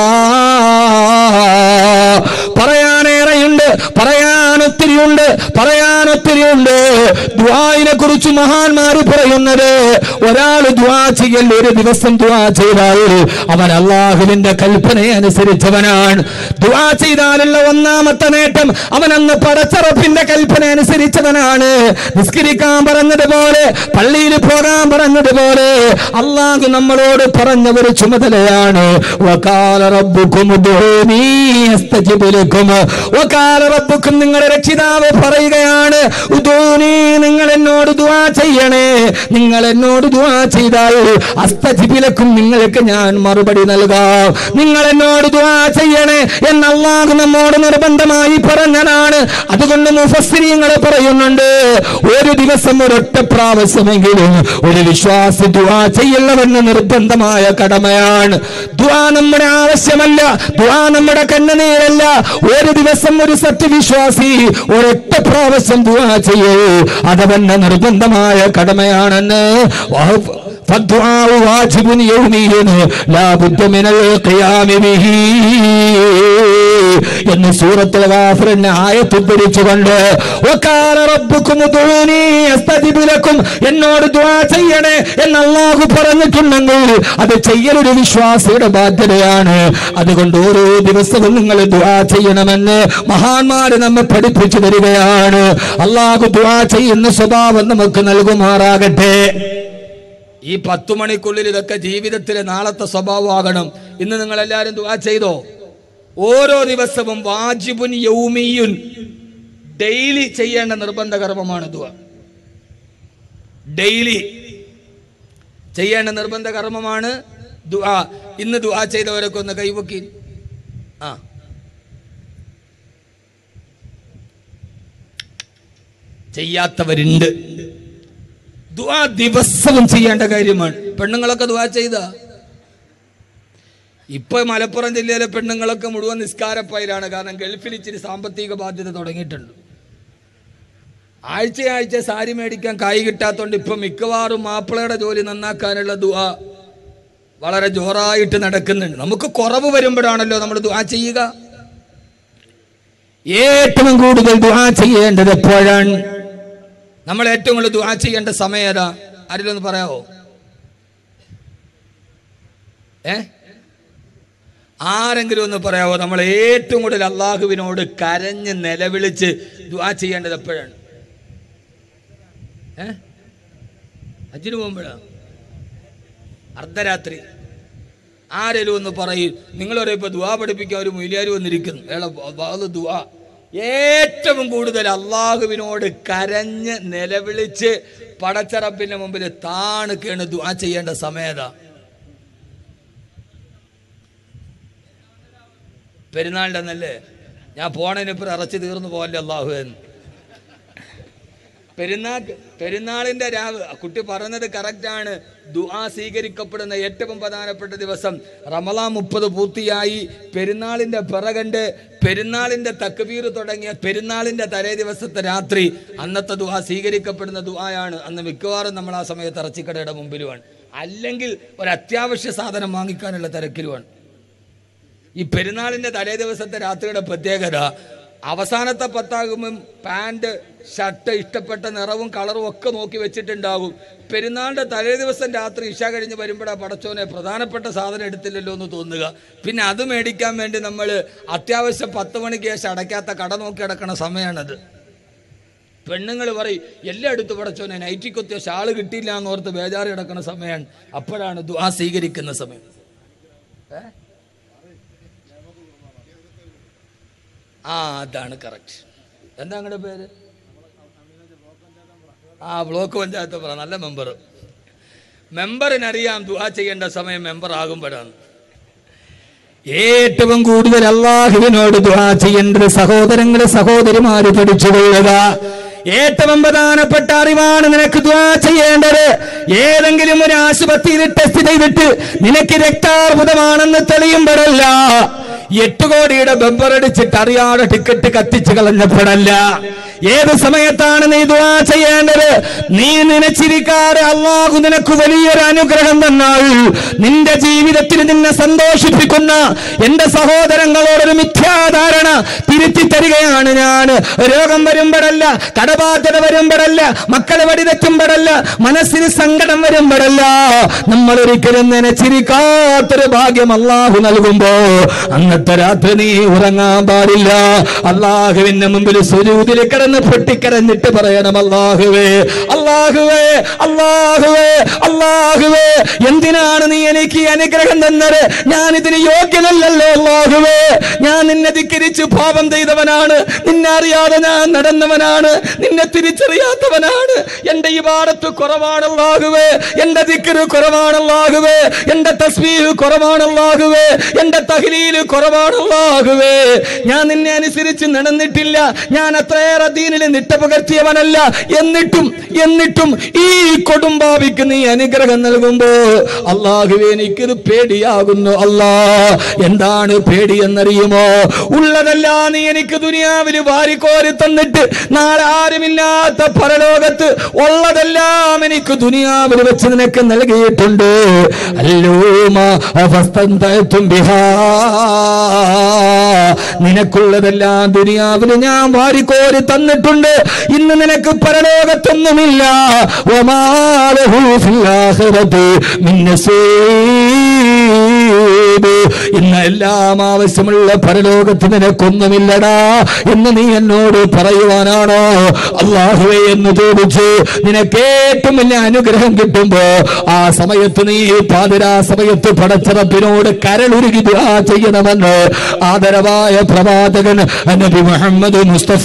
പറയാനേറെയുണ്ട് പറയാൻ ഒത്തിരിയുണ്ട് പറയാൻ ഒത്തിരിയുണ്ട് ദ്വായിനെ കുറിച്ച് മഹാന്മാര് പറയുന്നത് ഒരാൾ ദ്വാ ചെയ്യൽ ഒരു ദിവസം ദ്വാ ചെയ്താൽ അവൻ അള്ളാഹുവിന്റെ കൽപ്പനയെ അനുസരിച്ചവനാണ് ദ്വാ ചെയ്താലുള്ള ഒന്നാമത്തെ നേട്ടം അവൻ അന്ന് പടച്ചറപ്പിന്റെ കൽപ്പന അനുസരിച്ചവനാണ് നിസ്കരിക്കാൻ പറഞ്ഞതുപോലെ പള്ളിയിൽ പോകാൻ പറഞ്ഞതുപോലെ അള്ളാഹു നമ്മളോട് പറഞ്ഞ ഒരു ചുമതലയാണ് വകാല റബ്ബുക്കും ഉദ്ഊനി അസ്തജിബ് ലക്കും. വകാല റബ്ബുക്കും നിങ്ങളുടെ രക്ഷിതാവ് പറയുകയാണ് ഉദൂനി നിങ്ങൾ എന്നോട് ദുആ ചെയ്യണേ നിങ്ങൾ എന്നോട് ദുആ ചെയ്താൽ അസ്തജിബിലക്കും നിങ്ങൾക്ക് ഞാൻ മറുപടി നൽകാം നിങ്ങൾ എന്നോട് ദുആ ചെയ്യണേ എന്ന് അള്ളാഹു നമ്മോട് നിർബന്ധമായി പറഞ്ഞതാണ് അതുകൊണ്ട് മുഫസ്സിരിങ്ങൾ പറയുന്നുണ്ട് ഒരു ദിവസം ഒരൊറ്റ പ്രാവശ്യമെങ്കിലും ഒരു വിശ്വാസി ദുആ ചെയ്യുന്നവന് നിർബന്ധമായ കടമയാണ് ദുആ നമ്മുടെ ആവശ്യമല്ല ദുആ നമ്മുടെ കണ്ണുനീരല്ല ഒരു ദിവസം ഒരു സത്യവിശ്വാസി ഒരൊറ്റ പ്രാവശ്യം ദുആ ചെയ്യൂ അതവന്റെ നിർബന്ധമായ കടമയാണെന്ന് വഹഫ് فالدعاء واجب يومي لا بد من القيام به എന്ന് സൂറത്തുൽ ഗാഫിറിന്റെ ആയത്ത് ഉദ്ധരിച്ചുകൊണ്ട് വകാല റബ്ബുക്കും ഉദ്ഊനി അസ്തജിബ് ലക്കും എന്നോട് ദുആ ചെയ്യണേ എന്ന് അല്ലാഹു പറഞ്ഞിട്ടുണ്ടെങ്കിൽ അത് ചെയ്യലൊരു വിശ്വാസിയുടെ ബാധ്യതയാണ് അതുകൊണ്ട് ഓരോ ദിവസവും നിങ്ങൾ ദുആ ചെയ്യണമെന്ന് മഹാന്മാര് നമ്മെ പഠിപ്പിച്ചു തരികയാണ് അല്ലാഹു ദുആ ചെയ്യുന്ന സ്വഭാവം നമുക്ക് നൽകുമാറാകട്ടെ ഈ പത്തു മണിക്കുള്ളിൽ ഇതൊക്കെ ജീവിതത്തിലെ നാളത്തെ സ്വഭാവമാകണം ഇന്ന് നിങ്ങൾ എല്ലാവരും ദുആ ചെയ്തോ ഓരോ ദിവസവും വാജിബുൻ യൗമിയുൻ ഡെയിലി ചെയ്യേണ്ട നിർബന്ധ കർമ്മമാണ് ദുആ ഡെയിലി ചെയ്യേണ്ട നിർബന്ധ കർമ്മമാണ് ദുആ ഇന്ന് ദുആ ചെയ്തവരൊക്കെ ഒന്ന് കൈവക്കി ആ ചെയ്യാത്തവരുണ്ട് ദുആ ദിവസവും ചെയ്യേണ്ട കാര്യമാണ് പെണ്ണുങ്ങളൊക്കെ ദുആ ചെയ്ത ഇപ്പൊ മലപ്പുറം ജില്ലയിലെ പെണ്ണുങ്ങളൊക്കെ മുഴുവൻ നിസ്കാരപ്പയിലാണ് കാരണം ഗൾഫിൽ ഇച്ചിരി സാമ്പത്തിക ബാധ്യത തുടങ്ങിയിട്ടുണ്ട് ആഴ്ച ആഴ്ച സാരി മേടിക്കാൻ കായ് കിട്ടാത്തോണ്ട് ഇപ്പൊ മിക്കവാറും മാപ്പിളയുടെ ജോലി നന്നാക്കാനുള്ള ദുആ വളരെ ജോറായിട്ട് നടക്കുന്നുണ്ട് നമുക്ക് കുറവ് വരുമ്പോഴാണല്ലോ നമ്മൾ ദുആ ചെയ്യുക ഏറ്റവും കൂടുതൽ ദുആ ചെയ്യേണ്ടത് എപ്പോഴാണ് നമ്മൾ ഏറ്റവും കൂടുതൽ ദുആ ചെയ്യേണ്ട സമയം ഏതാ ആരെങ്കിലും ഒന്ന് പറയാവോ ഏ ആരെങ്കിലും ഒന്ന് പറയാവോ നമ്മൾ ഏറ്റവും കൂടുതൽ അള്ളാഹുവിനോട് കരഞ്ഞ് നിലവിളിച്ച് ദുആ ചെയ്യേണ്ടത് എപ്പോഴാണ് ഏ അജിന് പോകുമ്പോഴാ അർദ്ധരാത്രി ആരെങ്കിലും ഒന്ന് പറയും നിങ്ങളൊരു ഇപ്പൊ ദുആ പഠിപ്പിക്കാൻ ഒരു മൊയിലാർ വന്നിരിക്കുന്നു ഏള ബാല് ദുആ ഏറ്റവും കൂടുതൽ അള്ളാഹുവിനോട് കരഞ്ഞ് നിലവിളിച്ച് പടച്ചറപ്പിന്റെ മുമ്പിൽ താണുക്കേണ് ദുആ ചെയ്യേണ്ട സമയത പെരുന്നാളിൻ്റെ അന്നല്ലേ ഞാൻ പോണതിനിപ്പുറം ഇറച്ചി തീർന്നു പോകല്ലേ അള്ളാഹു എന്ന് പെരുന്നാൾ പെരുന്നാളിന്റെ രാവ് ആ കുട്ടി പറഞ്ഞത് കറക്റ്റാണ് ദുആ സ്വീകരിക്കപ്പെടുന്ന ഏറ്റവും പ്രധാനപ്പെട്ട ദിവസം റമലാ മുപ്പത് പൂർത്തിയായി പെരുന്നാളിന്റെ പിറകണ്ട് പെരുന്നാളിന്റെ തക്ബീർ തുടങ്ങിയ പെരുന്നാളിന്റെ തലേ ദിവസത്തെ രാത്രി അന്നത്തെ ദുആ സ്വീകരിക്കപ്പെടുന്ന ദുആയാണ് അന്ന് മിക്കവാറും നമ്മൾ ആ സമയത്ത് ഇറച്ചിക്കടയുടെ മുമ്പിലുമാണ് അല്ലെങ്കിൽ ഒരു അത്യാവശ്യ സാധനം വാങ്ങിക്കാനുള്ള തിരക്കിലുമാണ് ഈ പെരുന്നാളിന്റെ തലേ ദിവസത്തെ രാത്രിയുടെ പ്രത്യേകത അവസാനത്തെ പത്താകുമ്പം പാൻറ് ഷർട്ട് ഇഷ്ടപ്പെട്ട നിറവും കളറും ഒക്കെ നോക്കി വെച്ചിട്ടുണ്ടാകും പെരുന്നാളിൻ്റെ തലേ ദിവസം രാത്രി ഇഷ കഴിഞ്ഞ് വരുമ്പോഴാ പടച്ചോനെ പ്രധാനപ്പെട്ട സാധനം എടുത്തില്ലല്ലോ എന്ന് തോന്നുക പിന്നെ അത് മേടിക്കാൻ വേണ്ടി നമ്മൾ അത്യാവശ്യം പത്ത് മണിക്ക് ശേഷം അടയ്ക്കാത്ത കട നോക്കി അടക്കണ സമയമാണത് പെണ്ണുങ്ങൾ പറയും എല്ലാം എടുത്ത് പടച്ചോനെ നൈറ്റി കൊത്തിയ ഷാള് കിട്ടിയില്ല എന്ന് ഓർത്ത് ബേജാറ് കിടക്കുന്ന സമയമാണ് അപ്പോഴാണ് ദുആ സ്വീകരിക്കുന്ന സമയം ഏ? ആ അതാണ് കറക്റ്റ് എന്താ നിങ്ങളുടെ പേര് ആ ബ്ലോക്ക് പഞ്ചായത്ത് പറ നല്ല മെമ്പർ മെമ്പറിനറിയാം ദുആ ചെയ്യേണ്ട സമയം മെമ്പർ ആകുമ്പോഴാണ് ഏറ്റവും കൂടുതൽ അള്ളാഹുവിനോട് ദുആ ചെയ്യേണ്ടത് സഹോദരങ്ങളെ സഹോദരിമാര് പഠിച്ചുകൊള്ളുക ഏറ്റവും പ്രധാനപ്പെട്ട അറിവാണ് നിനക്ക് ദുആ ചെയ്യേണ്ടത് ഏതെങ്കിലും ഒരു ആശുപത്രിയിൽ ടെസ്റ്റ് ചെയ്തിട്ട് നിനക്ക് രക്താർബുദമാണെന്ന് തെളിയുമ്പോഴല്ല എട്ട് കോടിയുടെ ബെമ്പറടിച്ചിട്ട് അറിയാതെ ടിക്കറ്റ് കത്തിച്ചു കളഞ്ഞപ്പോഴല്ല ഏത് സമയത്താണ് നീ ദുആ ചെയ്യേണ്ടത് നീ നനച്ചിരിക്കാതെ അള്ളാഹു നിനക്ക് വലിയൊരു അനുഗ്രഹം തന്നാൽ നിന്റെ ജീവിതത്തിൽ നിന്നെ സന്തോഷിപ്പിക്കുന്ന എന്റെ സഹോദരങ്ങളോടൊരു മിഥ്യാധാരണ തിരുത്തി തരികയാണ് ഞാൻ രോഗം വരുമ്പോഴല്ല കടബാധ്യത വരുമ്പോഴല്ല മക്കളെ വടിതെറ്റുമ്പോഴല്ല മനസ്സിന് സങ്കടം വരുമ്പോഴല്ല നമ്മൾ ഒരിക്കലും നനച്ചിരിക്കാത്തൊരു ഭാഗ്യം അള്ളാഹു നൽകുമ്പോ അന്നത്തെ രാത്രി നീ ഉറങ്ങാൻ പാടില്ല അള്ളാഹുവിന്റെ മുമ്പിൽ സുരൂതിൽ കിടന്ന് പൊട്ടിക്കരഞ്ഞിട്ട് പറയണം അള്ളാഹുവേ അള്ളാഹുവേ അള്ളാഹുവേ അള്ളാഹുവേ എന്തിനാണ് നീ എനിക്ക് ഈ അനുഗ്രഹം തന്നത് ഞാൻ ഇതിന് യോഗ്യനല്ലല്ലോ അള്ളാഹുവേ ഞാൻ നിന്നെ ധിക്കരിച്ച് പാപം ചെയ്തവനാണ് നിന്നെ അറിയാതെ ഞാൻ നടന്നവനാണ് നിന്നെ തിരിച്ചറിയാത്തവനാണ് എന്റെ ഈ പാടത്ത് കുറവാണല്ലാകുവേ എന്റെ ദിക്കറ് കുറവാണല്ലാകുവേ എന്റെ തസ്മീഹ് കുറവാണല്ലാകുവേ എന്റെ തഹ്ലീല് കുറവാണല്ലാകുവേ ഞാൻ നിന്നെ അനുസരിച്ച് നടന്നിട്ടില്ല ഞാൻ അത്രയേറെ ദീനിൽ നിട്ടപകർത്തിയവനല്ല എന്നിട്ടും എന്നിട്ടും ഈ കൊടുമ്പാവിക്ക് നീ അനുഗ്രഹം നൽകുമ്പോ അള്ളാഹുവേ എനിക്കിത് പേടിയാകുന്നു അല്ലാ എന്താണ് പേടി എന്നറിയുമോ ഉള്ളതെല്ലാം നീ എനിക്ക് ദുനിയാവിൽ വാരിക്കോരി തന്നിട്ട് നാളെ ആരുമില്ലാത്ത പരലോകത്ത് ഉള്ളതെല്ലാം എനിക്ക് ദുനിയാവിൽ വെച്ച് നിനക്ക് നൽകിയിട്ടുണ്ട് അല്ലൂമ ഫസ്തന്തഅ്തും ബിഹാ. നിനക്കുള്ളതെല്ലാം ദുനിയാവിൽ ഞാൻ വാരിക്കോരി തന്നിട്ടുണ്ട് ഇന്ന് നിനക്ക് പരലോകത്തൊന്നുമില്ല വമാലഹു ഫിൽ ആഖിറതി മിൻ നസീബ്. ഇന്ന് എല്ലാം ആവശ്യമുള്ള പരലോകത്ത് നിനക്കൊന്നുമില്ലടാ എന്ന് നീ എന്നോട് പറയുവാനാണോ അള്ളാഹുവേ എന്ന് ചോദിച്ചു നിനക്ക് ഏറ്റവും വലിയ അനുഗ്രഹം കിട്ടുമ്പോ ആ സമയത്ത് നീ പാതിരാ സമയത്ത് പടച്ചറപ്പിനോട് കരളുരുകി ദുആ ചെയ്യണമെന്ന് ആദരവായ പ്രവാചകൻ നബി മുഹമ്മദ് മുസ്തഫ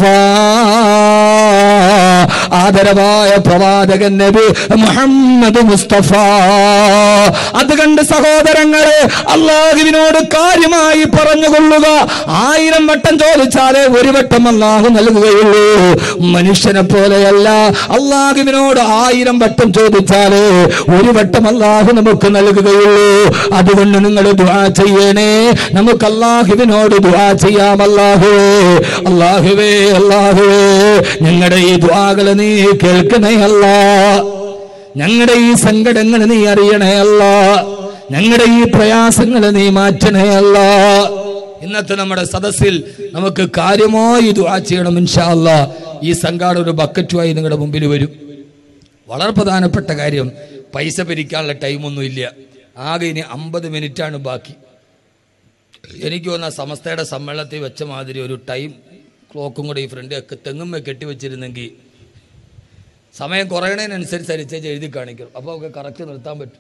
ആദരവായ പ്രവാചകൻ നബി മുഹമ്മദ് മുസ്തഫ അത് കണ്ട് സഹോദരങ്ങളെ അള്ളാഹുവിനോട് കാര്യമായി പറഞ്ഞുകൊള്ളുക ആയിരം വട്ടം ചോദിച്ചാലേ ഒരു വട്ടം അള്ളാഹു നൽകുകയുള്ളൂ മനുഷ്യനെ പോലെയല്ല അള്ളാഹുവിനോട് ആയിരം വട്ടം ചോദിച്ചാലേ ഒരു വട്ടം അള്ളാഹു നമുക്ക് നൽകുകയുള്ളൂ അതുകൊണ്ട് നിങ്ങൾ ദുആ ചെയ്യണേ നമുക്ക് അള്ളാഹുവിനോട് ദുആ ചെയ്യാം അള്ളാഹുവേ അള്ളാഹുവേ അള്ളാഹുവേ ഞങ്ങളുടെ ഈ ദുആകൾ നീ കേൾക്കണേ അല്ലാ ഞങ്ങളുടെ ഈ സങ്കടങ്ങൾ നീ അറിയണേ അല്ല ഞങ്ങളുടെ ഈ പ്രയാസങ്ങൾ നീ മാറ്റണേ അല്ല ഇന്നത്തെ നമ്മുടെ സദസ്സിൽ നമുക്ക് കാര്യമായി ദുആ ചെയ്യണം ഇൻഷാ അല്ലാ ഈ സംഘാടനം ഒരു ബക്കറ്റുമായി നിങ്ങളുടെ മുമ്പിൽ വരും വളരെ പ്രധാനപ്പെട്ട കാര്യം പൈസ പിരിക്കാനുള്ള ടൈമൊന്നും ഇല്ല ആകെ ഇനി അമ്പത് മിനിറ്റാണ് ബാക്കി എനിക്ക് തോന്നുന്ന സമസ്തയുടെ സമ്മേളനത്തിൽ വെച്ച മാതിരി ഒരു ടൈം ക്ലോക്കും കൂടെ ഈ ഫ്രണ്ട് ഒക്കെ തെങ്ങുമ്മ കെട്ടിവെച്ചിരുന്നെങ്കിൽ സമയം കുറയണതിനനുസരിച്ച് അനുസരിച്ച് എഴുതി കാണിക്കണം അപ്പോൾ ഒക്കെ കറക്റ്റ് നിർത്താൻ പറ്റും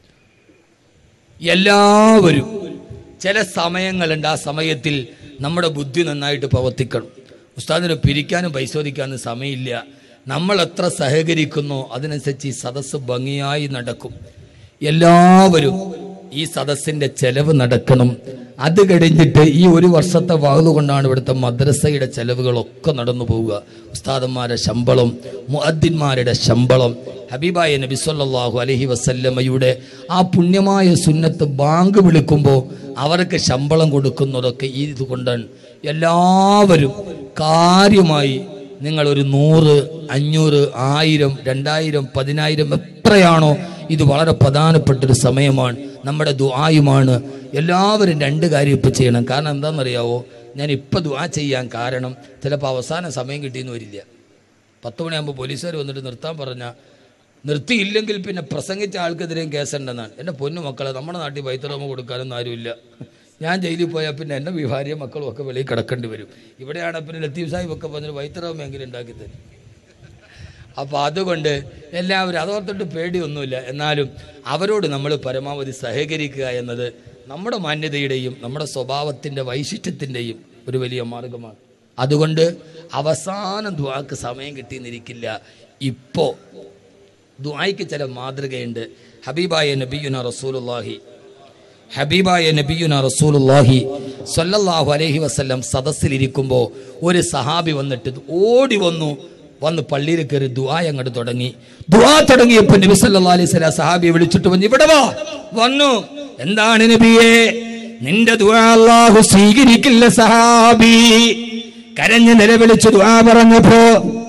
എല്ലാവരും ചില സമയങ്ങളുണ്ട് ആ സമയത്തിൽ നമ്മുടെ ബുദ്ധി നന്നായിട്ട് പ്രവർത്തിക്കണം ഉസ്താദിന് പിരിക്കാനും പരിശോധിക്കാനും സമയമില്ല നമ്മൾ എത്ര സഹകരിക്കുന്നോ അതിനനുസരിച്ച് ഈ സദസ്സ് ഭംഗിയായി നടക്കും എല്ലാവരും ഈ സദസ്സിന്റെ ചെലവ് നടക്കണം അത് കഴിഞ്ഞിട്ട് ഈ ഒരു വർഷത്തെ വാഹു കൊണ്ടാണ് ഇവിടുത്തെ മദ്രസയുടെ ചെലവുകളൊക്കെ നടന്നു പോവുക ഉസ്താദന്മാരുടെ ശമ്പളം മുഅദ്ദിന്മാരുടെ ശമ്പളം ഹബീബായ നബി സല്ലല്ലാഹു അലൈഹി വസല്ലമയുടെ ആ പുണ്യമായ സുന്നത്ത് ബാങ്ക് വിളിക്കുമ്പോൾ അവർക്ക് ശമ്പളം കൊടുക്കുന്നതൊക്കെ ഈ ഇതുകൊണ്ടാണ് എല്ലാവരും കാര്യമായി നിങ്ങൾ ഒരു നൂറ് അഞ്ഞൂറ് ആയിരം രണ്ടായിരം പതിനായിരം എത്രയാണോ ഇത് വളരെ പ്രധാനപ്പെട്ടൊരു സമയമാണ് നമ്മുടെ ദുആയുമാണ് എല്ലാവരും രണ്ട് കാര്യം ഇപ്പം ചെയ്യണം കാരണം എന്താണെന്നറിയാവോ ഞാൻ ഇപ്പം ദുആ ചെയ്യാൻ കാരണം ചിലപ്പോൾ അവസാന സമയം കിട്ടിയെന്ന് വരില്ല പത്ത് മണിയാകുമ്പോൾ പോലീസുകാർ വന്നിട്ട് നിർത്താൻ പറഞ്ഞാൽ നിർത്തിയില്ലെങ്കിൽ പിന്നെ പ്രസംഗിച്ച ആൾക്കെതിരെയും കേസുണ്ടെന്നാണ് എൻ്റെ പൊന്നു മക്കളെ നമ്മുടെ നാട്ടിൽ വൈത്തറമ കൊടുക്കാനൊന്നും ആരുമില്ല ഞാൻ ജയിലിൽ പോയാൽ പിന്നെ എൻ്റെ ഭാര്യയും മക്കളും ഒക്കെ വെളിയിൽ കിടക്കേണ്ടി വരും ഇവിടെയാണ് പിന്നെ ലത്തീഫ് സാഹിബ് ഒക്കെ പറഞ്ഞിട്ട് വൈത്തറമെങ്കിലും ഉണ്ടാക്കി തരും അപ്പോൾ അതുകൊണ്ട് എല്ലാവരും അതോർത്തിട്ട് പേടിയൊന്നുമില്ല എന്നാലും അവരോട് നമ്മൾ പരമാവധി സഹകരിക്കുക എന്നത് നമ്മുടെ മാന്യതയുടെയും നമ്മുടെ സ്വഭാവത്തിൻ്റെ വൈശിഷ്ട്യത്തിൻ്റെയും ഒരു വലിയ മാർഗമാണ് അതുകൊണ്ട് അവസാനം ദ്വാക്ക് സമയം കിട്ടിയെന്നിരിക്കില്ല ഇപ്പോൾ ദ്വായ്ക്ക് ചില മാതൃകയുണ്ട് ഹബീബായ നബിയുന റസൂലുള്ളാഹി ഹബീബായ നബിയുന റസൂലുള്ളാഹി സ്വല്ലല്ലാഹു അലൈഹി വസല്ലം സദസ്സിലിരിക്കുമ്പോൾ ഒരു സഹാബി വന്നിട്ട് ഓടി വന്നു വന്ന് പള്ളിയിൽ കയറി ദുആ അങ്ങോട്ട് തുടങ്ങി ദുആ തുടങ്ങിയപ്പോൾ നബി സല്ലല്ലാഹു അലൈഹി വസല്ലം സഹാബിയെ വിളിച്ചിട്ട് വന്നു ഇവിടെ വാ വന്നു എന്താണ് നബിയേ നിന്റെ ദുആ അല്ലാഹു സ്വീകരിക്കില്ല സഹാബി കരഞ്ഞ് നിലവിളിച്ച് ദുആ പറഞ്ഞപ്പോ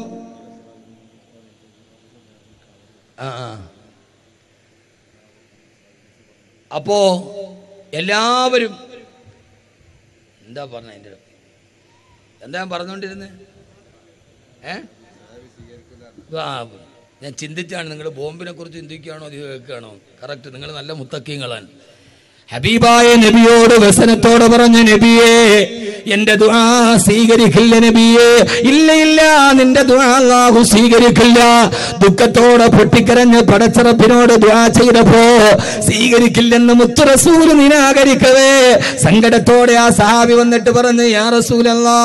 ആ ആ. അപ്പോ എല്ലാവരും എന്താ പറഞ്ഞ എൻ്റെ എന്താ ഞാൻ പറഞ്ഞുകൊണ്ടിരുന്നത് ഏ ആ ഞാൻ ചിന്തിച്ചാണ് നിങ്ങൾ ബോംബിനെ കുറിച്ച് ചിന്തിക്കുകയാണോ അത് കേൾക്കുകയാണോ കറക്റ്റ് നിങ്ങൾ നല്ല മുത്തക്കീങ്ങളാണ് ഹബീബായ നബിയോട് വ്യസനത്തോട് പറഞ്ഞ നബിയേ എന്റെ ദുആ സ്വീകരിക്കില്ല നബിയേ ഇല്ല ഇല്ല നിന്റെ ദുആ അല്ലാഹു സ്വീകരിക്കില്ല ദുഃഖത്തോടെ പൊട്ടിക്കരഞ്ഞ് പടച്ചറപ്പിനോട് ദുആ ചെയ്തപ്പോ സ്വീകരിക്കില്ലെന്ന് മുത്തു റസൂൽ നിരാകരിക്കവേ സങ്കടത്തോടെ ആ സഹാബി വന്നിട്ട് പറഞ്ഞു യാ റസൂലല്ലാ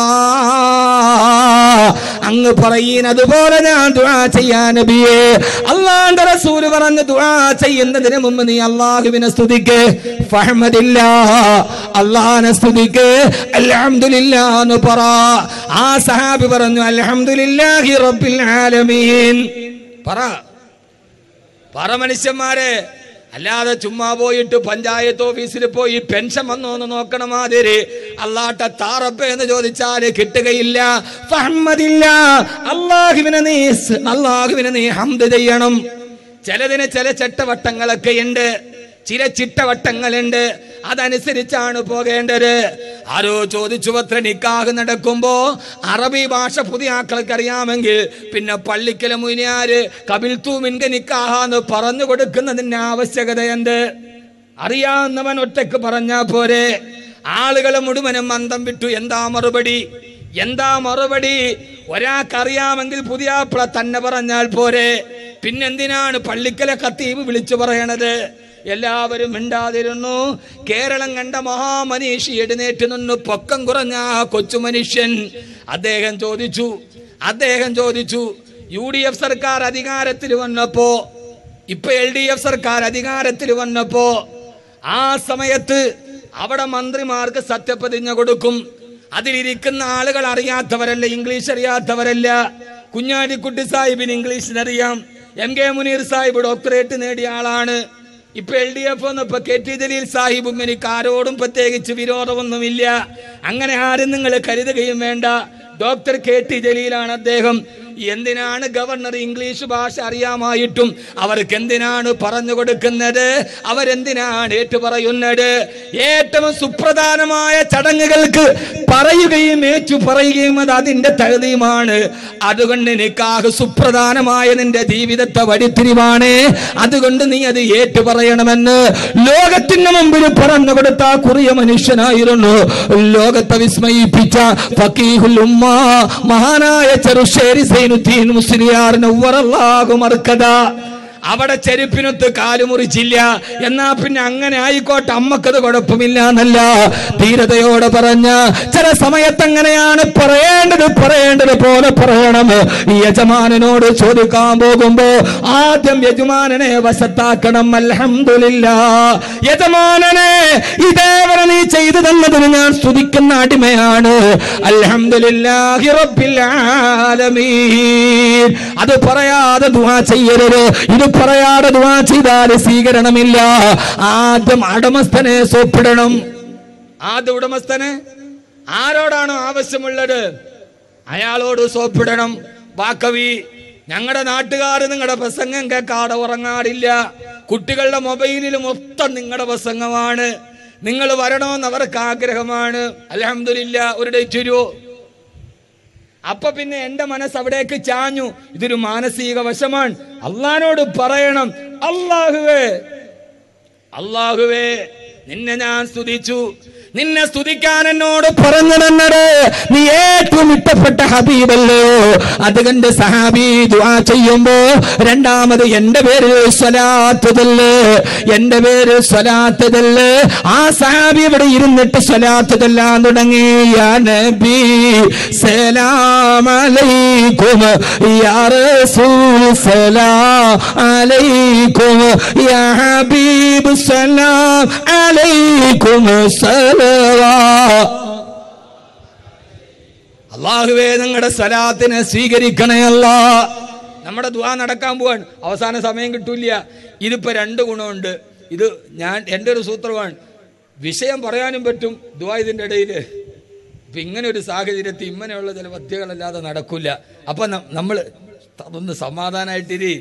അങ്ങ് പറയുന്നത് പോലെ ഞാൻ ദുആ ചെയ്യാൻ നബിയേ അള്ളാന്റെ റസൂൽ പറഞ്ഞു ദുആ ചെയ്യുന്നതിന് മുമ്പ് നീ അള്ളാഹുവിനെ സ്തുതിക്ക് ഫഹ്മദില്ല അള്ളാഹിനെ സ്തുതിക്ക് അൽഹംദുലില്ലാ എന്ന് പറ ആ സഹാബി പറഞ്ഞു അൽഹംദുലില്ലാഹി റബ്ബിൽ ആലമീൻ പറ പറ മനുഷ്യന്മാരെ അല്ലാതെ ചുമ്മാ പോയിട്ട് പഞ്ചായത്ത് ഓഫീസിൽ പോയി പെൻഷൻ വന്നോ എന്ന് നോക്കണ മാതിരി അള്ളാട്ട താറപ്പ എന്ന് ചോദിച്ചാൽ കിട്ടുകയില്ല ഫഹമ്മദില്ല അള്ളാഹുവിനെ നീ സ്- അള്ളാഹുവിനെ നീ ഹംദ് ചെയ്യണം ചിലതിന് ചില ചട്ടവട്ടങ്ങളൊക്കെ ഉണ്ട് ചില ചിട്ടവട്ടങ്ങളുണ്ട് അതനുസരിച്ചാണ് പോകേണ്ടത് ആരോ ചോദിച്ചു പത്ര നിക്കാഹ് നടക്കുമ്പോ അറബി ഭാഷ പുതിയ ആക്കൾക്ക് അറിയാമെങ്കിൽ പിന്നെ പള്ളിക്കല മുനിയാര് കപിൽ തൂമിൻക നിക്കാഹാന്ന് പറഞ്ഞു കൊടുക്കുന്നതിന് ആവശ്യകതയുണ്ട് അറിയാവുന്നവൻ ഒറ്റക്ക് പറഞ്ഞാ പോരെ ആളുകളെ മുഴുവനും മന്ദം വിട്ടു എന്താ മറുപടി എന്താ മറുപടി ഒരാൾക്കറിയാമെങ്കിൽ പുതിയാപ്പിള തന്നെ പറഞ്ഞാൽ പോരെ പിന്നെന്തിനാണ് പള്ളിക്കലെ കത്തീവ് വിളിച്ചു പറയണത് എല്ലാവരും മിണ്ടാതിരുന്നു കേരളം കണ്ട മഹാമനീഷി എഴുന്നേറ്റ് നിന്ന് പൊക്കം കുറഞ്ഞ ആ കൊച്ചു മനുഷ്യൻ അദ്ദേഹം ചോദിച്ചു അദ്ദേഹം ചോദിച്ചു യു ഡി എഫ് സർക്കാർ അധികാരത്തിൽ വന്നപ്പോ ഇപ്പൊ എൽ ഡി എഫ് സർക്കാർ അധികാരത്തിൽ വന്നപ്പോ ആ സമയത്ത് അവിടെ മന്ത്രിമാർക്ക് സത്യപ്രതിജ്ഞ കൊടുക്കും അതിലിരിക്കുന്ന ആളുകൾ അറിയാത്തവരല്ല ഇംഗ്ലീഷ് അറിയാത്തവരല്ല കുഞ്ഞാലിക്കുട്ടി സാഹിബിന് ഇംഗ്ലീഷിനറിയാം M K Muneer Sahib doctorate നേടിയ ആളാണ് ഇപ്പൊ എൽ ഡി എഫ് വന്നപ്പോ കെ ടി ജലീൽ സാഹിബും എനിക്ക് ആരോടും പ്രത്യേകിച്ച് വിരോധമൊന്നുമില്ല അങ്ങനെ ആരും നിങ്ങൾ കരുതുകയും വേണ്ട ഡോക്ടർ കെ ടി ജലീലാണ് അദ്ദേഹം എന്തിനാണ് ഗവർണർ ഇംഗ്ലീഷ് ഭാഷ അറിയാമായിട്ടും അവർക്ക് എന്തിനാണ് പറഞ്ഞു കൊടുക്കുന്നത് അവരെന്തിനാണ് ഏറ്റു പറയുന്നത് ഏറ്റവും സുപ്രധാനമായ ചടങ്ങുകൾക്ക് പറയുകയും ഏറ്റു പറയുകയും അത് അതിന്റെ തഴുതിയുമാണ് അതുകൊണ്ട് നിക്കാഹ് സുപ്രധാനമായ നിന്റെ ജീവിതത്തെ വഴിത്തിരിവാണ് അതുകൊണ്ട് നീ അത് ഏറ്റു പറയണമെന്ന് ലോകത്തിന് മുമ്പിൽ പറഞ്ഞു കൊടുത്ത ആ കുറിയ മനുഷ്യനായിരുന്നു ലോകത്തെ വിസ്മയിപ്പിച്ച ഫക്കീഹുൽ ഉമ്മ മഹാനായ ചെറുശ്ശേരി സൈനുദ്ദീൻ മുസ്ലിയാറിന് ഉവറല്ലാഹു മർക്കത അവിടെ ചെരുപ്പിനൊത്ത് കാല് മുറിച്ചില്ല എന്നാ പിന്നെ അങ്ങനെ ആയിക്കോട്ടെ അമ്മക്കത് കുഴപ്പമില്ല എന്നല്ല ധീരതയോടെ പറഞ്ഞ ചില സമയത്ത് അങ്ങനെയാണ് പറയേണ്ടത് പറയേണ്ടത് പോലെ പറയണം ഈ യജമാനനോട് ചോദിക്കാൻ പോകുമ്പോ ആദ്യം യജമാനനെ വശത്താക്കണം അൽഹംദുലില്ല യജമാനനെ ഇതേവരെ നീ ചെയ്തു തന്നതിന് ഞാൻ സ്തുതിക്കുന്ന അടിമയാണ് അൽഹംദുലില്ലാഹി റബ്ബിൽ ആലമീൻ അത് പറയാതെ ദുആ ചെയ്യരുത് ഇത് പറയാതെ ദുആ ചെയ്താൽ സ്വീകരണമില്ല ആദ്യം അടമസ്ഥനെ സോപ്പിടണം ആദ്യ ഉടമസ്ഥന് ആരോടാണോ ആവശ്യമുള്ളത് അയാളോട് സോപ്പിടണം വാക്കവി ഞങ്ങളുടെ നാട്ടുകാർ നിങ്ങളുടെ പ്രസംഗം കേൾക്കാതെ ഉറങ്ങാറില്ല കുട്ടികളുടെ മൊബൈലിൽ മൊത്തം നിങ്ങളുടെ പ്രസംഗമാണ് നിങ്ങൾ വരണമെന്ന് അവർക്ക് ആഗ്രഹമാണ് അലഹമില്ല ഒരു ഡേറ്റ് വരുമോ അപ്പൊ പിന്നെ എന്റെ മനസ്സ് അവിടേക്ക് ചാഞ്ഞു ഇതൊരു മാനസിക വശമാണ് അള്ളഹാനോട് പറയണം അള്ളാഹുവേ അള്ളാഹുവേ നിന്നെ ഞാൻ സ്തുതിച്ചു നിന്നെ സ്തുതിക്കാൻ എന്നോട് പറഞ്ഞു തന്നത് നീ ഏറ്റവും ഇഷ്ടപ്പെട്ട ഹബീബല്ലോ അതുകൊണ്ട് സഹാബി ദുആ ചെയ്യുമ്പോ രണ്ടാമത് എന്റെ പേര് സ്വലാത്തതല്ലേ എന്റെ പേര് സ്വലാത്തതല്ലേ ആ സഹാബി ഇവിടെ ഇരുന്നിട്ട് സ്വലാത്ത് ചെല്ലാൻ തുടങ്ങി യാ നബി സലാം അലൈക്കും യാ റസൂൽ സലാം അലൈക്കും യാ ഹബീബ് സലാം അലൈക്കും സലവാ അള്ളാഹുവേ നിങ്ങളുടെ സ്വലാത്തിനെ സ്വീകരിക്കണേ അല്ല നമ്മുടെ ദ്വാ നടക്കാൻ പോവാണ് അവസാന സമയം കിട്ടൂല ഇതിപ്പോ രണ്ട് ഗുണമുണ്ട് ഇത് ഞാൻ എൻ്റെ ഒരു സൂത്രമാണ് വിഷയം പറയാനും പറ്റും ദ്വാ ഇതിൻ്റെ ഇടയിൽ ഇപ്പൊ ഇങ്ങനെ ഒരു സാഹചര്യത്തിൽ ഇങ്ങനെയുള്ള ചില പദ്യകളല്ലാതെ നടക്കില്ല അപ്പൊ നമ്മൾ അതൊന്ന് സമാധാനമായിട്ടിരി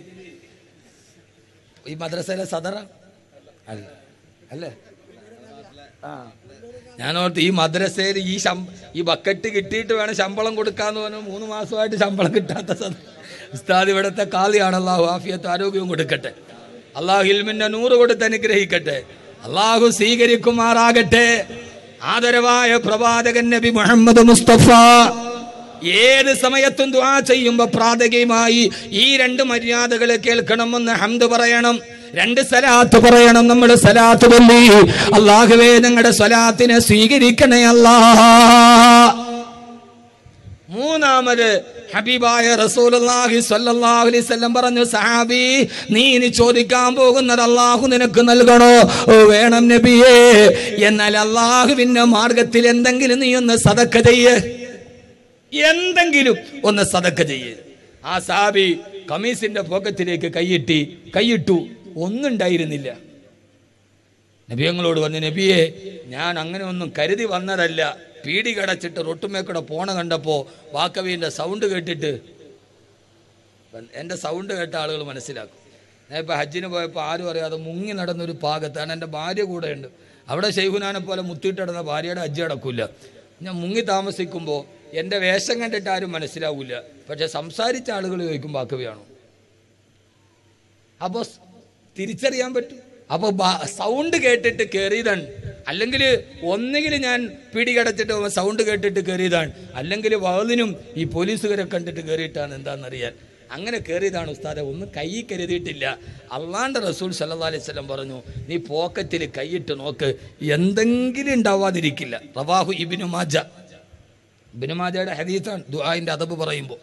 ഈ മദ്രസയിലെ സദറ അല്ല അല്ലേ ആ ഞാൻ ഓർത്ത് ഈ മദ്രസയിൽ ഈ ശം ഈ ബക്കറ്റ് കിട്ടിയിട്ട് വേണം ശമ്പളം കൊടുക്കാന്ന് പറഞ്ഞു മൂന്ന് മാസമായിട്ട് ശമ്പളം കിട്ടാത്ത സദ- ഉസ്താദ് ഇവിടുത്തെ കാളിയാണ് അള്ളാഹു ആഫിയത്ത് ആരോഗ്യവും കൊടുക്കട്ടെ അള്ളാഹു ഇൽമിന്റെ നൂറ് കൊടുത്ത് അനുഗ്രഹിക്കട്ടെ അള്ളാഹു സ്വീകരിക്കുമാറാകട്ടെ ആദരവായ പ്രവാചകൻ നബി മുഹമ്മദ് മുസ്തഫ ഏത് സമയത്തും ദുആ ചെയ്യുമ്പോൾ പ്രാഥമികമായി ഈ രണ്ട് മര്യാദകൾ കേൾക്കണമെന്ന് ഹംദ് പറയണം രണ്ട് സലാത്ത് പറയണം നമ്മൾ സലാത്ത് ചൊല്ലി അള്ളാഹുവേ ഞങ്ങളുടെ സ്വലാത്തിനെ സ്വീകരിക്കണേ അല്ലാ മൂന്നാമത് ഹബീബായ റസൂലുള്ളാഹി സ്വല്ലല്ലാഹു അലൈഹി വസല്ലം പറഞ്ഞു സഹാബി നീ ഇനി ചോദിക്കാൻ പോകുന്നത് അള്ളാഹു നിനക്ക് നൽകണോ ഓ വേണം നബിയേ എന്നാൽ അള്ളാഹുവിന്റെ മാർഗത്തിൽ എന്തെങ്കിലും നീ ഒന്ന് സദക്ക ചെയ്യ് എന്തെങ്കിലും ഒന്ന് സദക്ക ചെയ്യ് ആ സാബി കമീസിന്റെ പോക്കറ്റിലേക്ക് കൈയിട്ടി കൈയിട്ടു ഒന്നുണ്ടായിരുന്നില്ല നബിയങ്ങളോട് പറഞ്ഞു നബിയെ ഞാൻ അങ്ങനെ ഒന്നും കരുതി വന്നതല്ല പീടി കടച്ചിട്ട് റൊട്ടുമേക്കൂടെ പോണ കണ്ടപ്പോ വാക്കവീന്റെ സൗണ്ട് കേട്ടിട്ട് എൻ്റെ സൗണ്ട് കേട്ട ആളുകൾ മനസ്സിലാക്കും ഞാൻ ഇപ്പോൾ ഹജ്ജിന് പോയപ്പോൾ ആരും അറിയാതെ മുങ്ങി നടന്നൊരു ഭാഗത്താണ് എൻ്റെ ഭാര്യ കൂടെ ഉണ്ട് അവിടെ ഷെയ്ഖുനാനെ പോലെ മുത്തിയിട്ട് നടന്ന ഭാര്യയുടെ ഹജ്ജ് നടക്കില്ല ഞാൻ മുങ്ങി താമസിക്കുമ്പോൾ എൻ്റെ വേഷം കണ്ടിട്ട് ആരും മനസ്സിലാവില്ല പക്ഷെ സംസാരിച്ച ആളുകൾ ചോദിക്കും വാക്കവിയാണോ അപ്പോൾ തിരിച്ചറിയാൻ പറ്റും അപ്പോൾ സൗണ്ട് കേട്ടിട്ട് കയറിയതാണ് അല്ലെങ്കിൽ ഒന്നുകിൽ ഞാൻ പിടികടച്ചിട്ട് സൗണ്ട് കേട്ടിട്ട് കയറിയതാണ് അല്ലെങ്കിൽ വാതിനും ഈ പോലീസുകാരെ കണ്ടിട്ട് കയറിയിട്ടാണ് എന്താണെന്നറിയാൻ അങ്ങനെ കയറിയതാണ് ഉസ്താദെ ഒന്നും കൈ കരുതിയിട്ടില്ല അള്ളാണ്ട് റസൂൽ സല്ലാ അലൈഹി സ്വലം പറഞ്ഞു നീ പോക്കറ്റിൽ കൈയിട്ട് നോക്ക് എന്തെങ്കിലും ഉണ്ടാവാതിരിക്കില്ല റവാഹു ഇബിനു മാജ ഇബിനു മാജയുടെ ഹദീസാണ് ദുആന്റെ അതബ് പറയുമ്പോൾ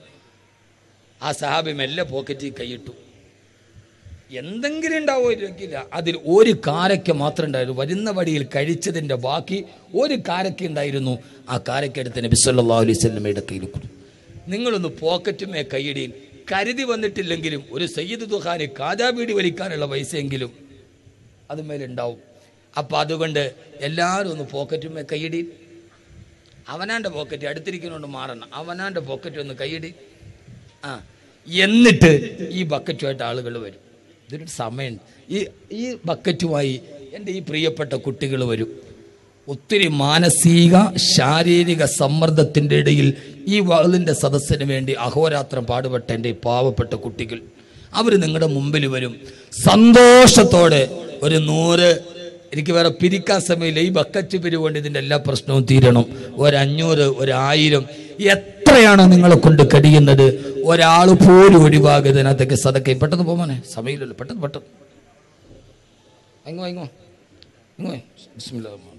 ആ സഹാബി മെല്ലെ പോക്കറ്റിൽ കൈയിട്ടു എന്തെങ്കിലും ഉണ്ടാവുമായിരിക്കില്ല അതിൽ ഒരു കാരയ്ക്ക മാത്രം ഉണ്ടായിരുന്നു വരുന്ന വഴിയിൽ കഴിച്ചതിൻ്റെ ബാക്കി ഒരു കാരയ്ക്ക ഉണ്ടായിരുന്നു ആ കാരയ്ക്ക എടുത്ത് നബി സല്ലല്ലാഹു അലൈഹി വസല്ലമയുടെ കയ്യിൽ കൊടുത്തു നിങ്ങളൊന്ന് പോക്കറ്റുമേ കൈയിടിയിൽ കരുതി വന്നിട്ടില്ലെങ്കിലും ഒരു സയ്യിദ് ദുഹാന് കാജാബീടി വലിക്കാനുള്ള പൈസയെങ്കിലും അതുമേലുണ്ടാവും അപ്പം അതുകൊണ്ട് എല്ലാവരും ഒന്ന് പോക്കറ്റുമേ കൈയിടി അവനാൻ്റെ പോക്കറ്റ് അടുത്തിരിക്കുന്നതുകൊണ്ട് മാറണം അവനാൻ്റെ പോക്കറ്റ് ഒന്ന് കൈയിടി ആ എന്നിട്ട് ഈ ബക്കറ്റുമായിട്ട് ആളുകൾ വരും ഇതൊരു സമയമുണ്ട് ഈ ഈ ബക്കറ്റുമായി എൻ്റെ ഈ പ്രിയപ്പെട്ട കുട്ടികൾ വരും ഒത്തിരി മാനസിക ശാരീരിക സമ്മർദ്ദത്തിൻ്റെ ഇടയിൽ ഈ വകലിൻ്റെ സദസ്സിന് വേണ്ടി അഹോരാത്രം പാടുപെട്ട എൻ്റെ ഈ പാവപ്പെട്ട കുട്ടികൾ അവർ നിങ്ങളുടെ മുമ്പിൽ വരും സന്തോഷത്തോടെ ഒരു നൂറ് എനിക്ക് വേറെ പിരിക്കാൻ സമയമില്ല ഈ ബക്കറ്റ് പിരിവുകൊണ്ട് ഇതിൻ്റെ എല്ലാ പ്രശ്നവും തീരണം ഒരഞ്ഞൂറ് ഒരായിരം എത്രയാണ് നിങ്ങളെ കൊണ്ട് കഴിയുന്നത് ഒരാൾ പോലും ഒഴിവാകുന്നതിനകത്തേക്ക് സതക്കെ പെട്ടെന്ന് പോകാനെ സമയമില്ലല്ലോ പെട്ടെന്ന് പെട്ടെന്ന് ഇങ്ങോ ഇങ്ങോ ഇങ്ങോ ബിസ്മില്ലാ റഹ്മാൻ.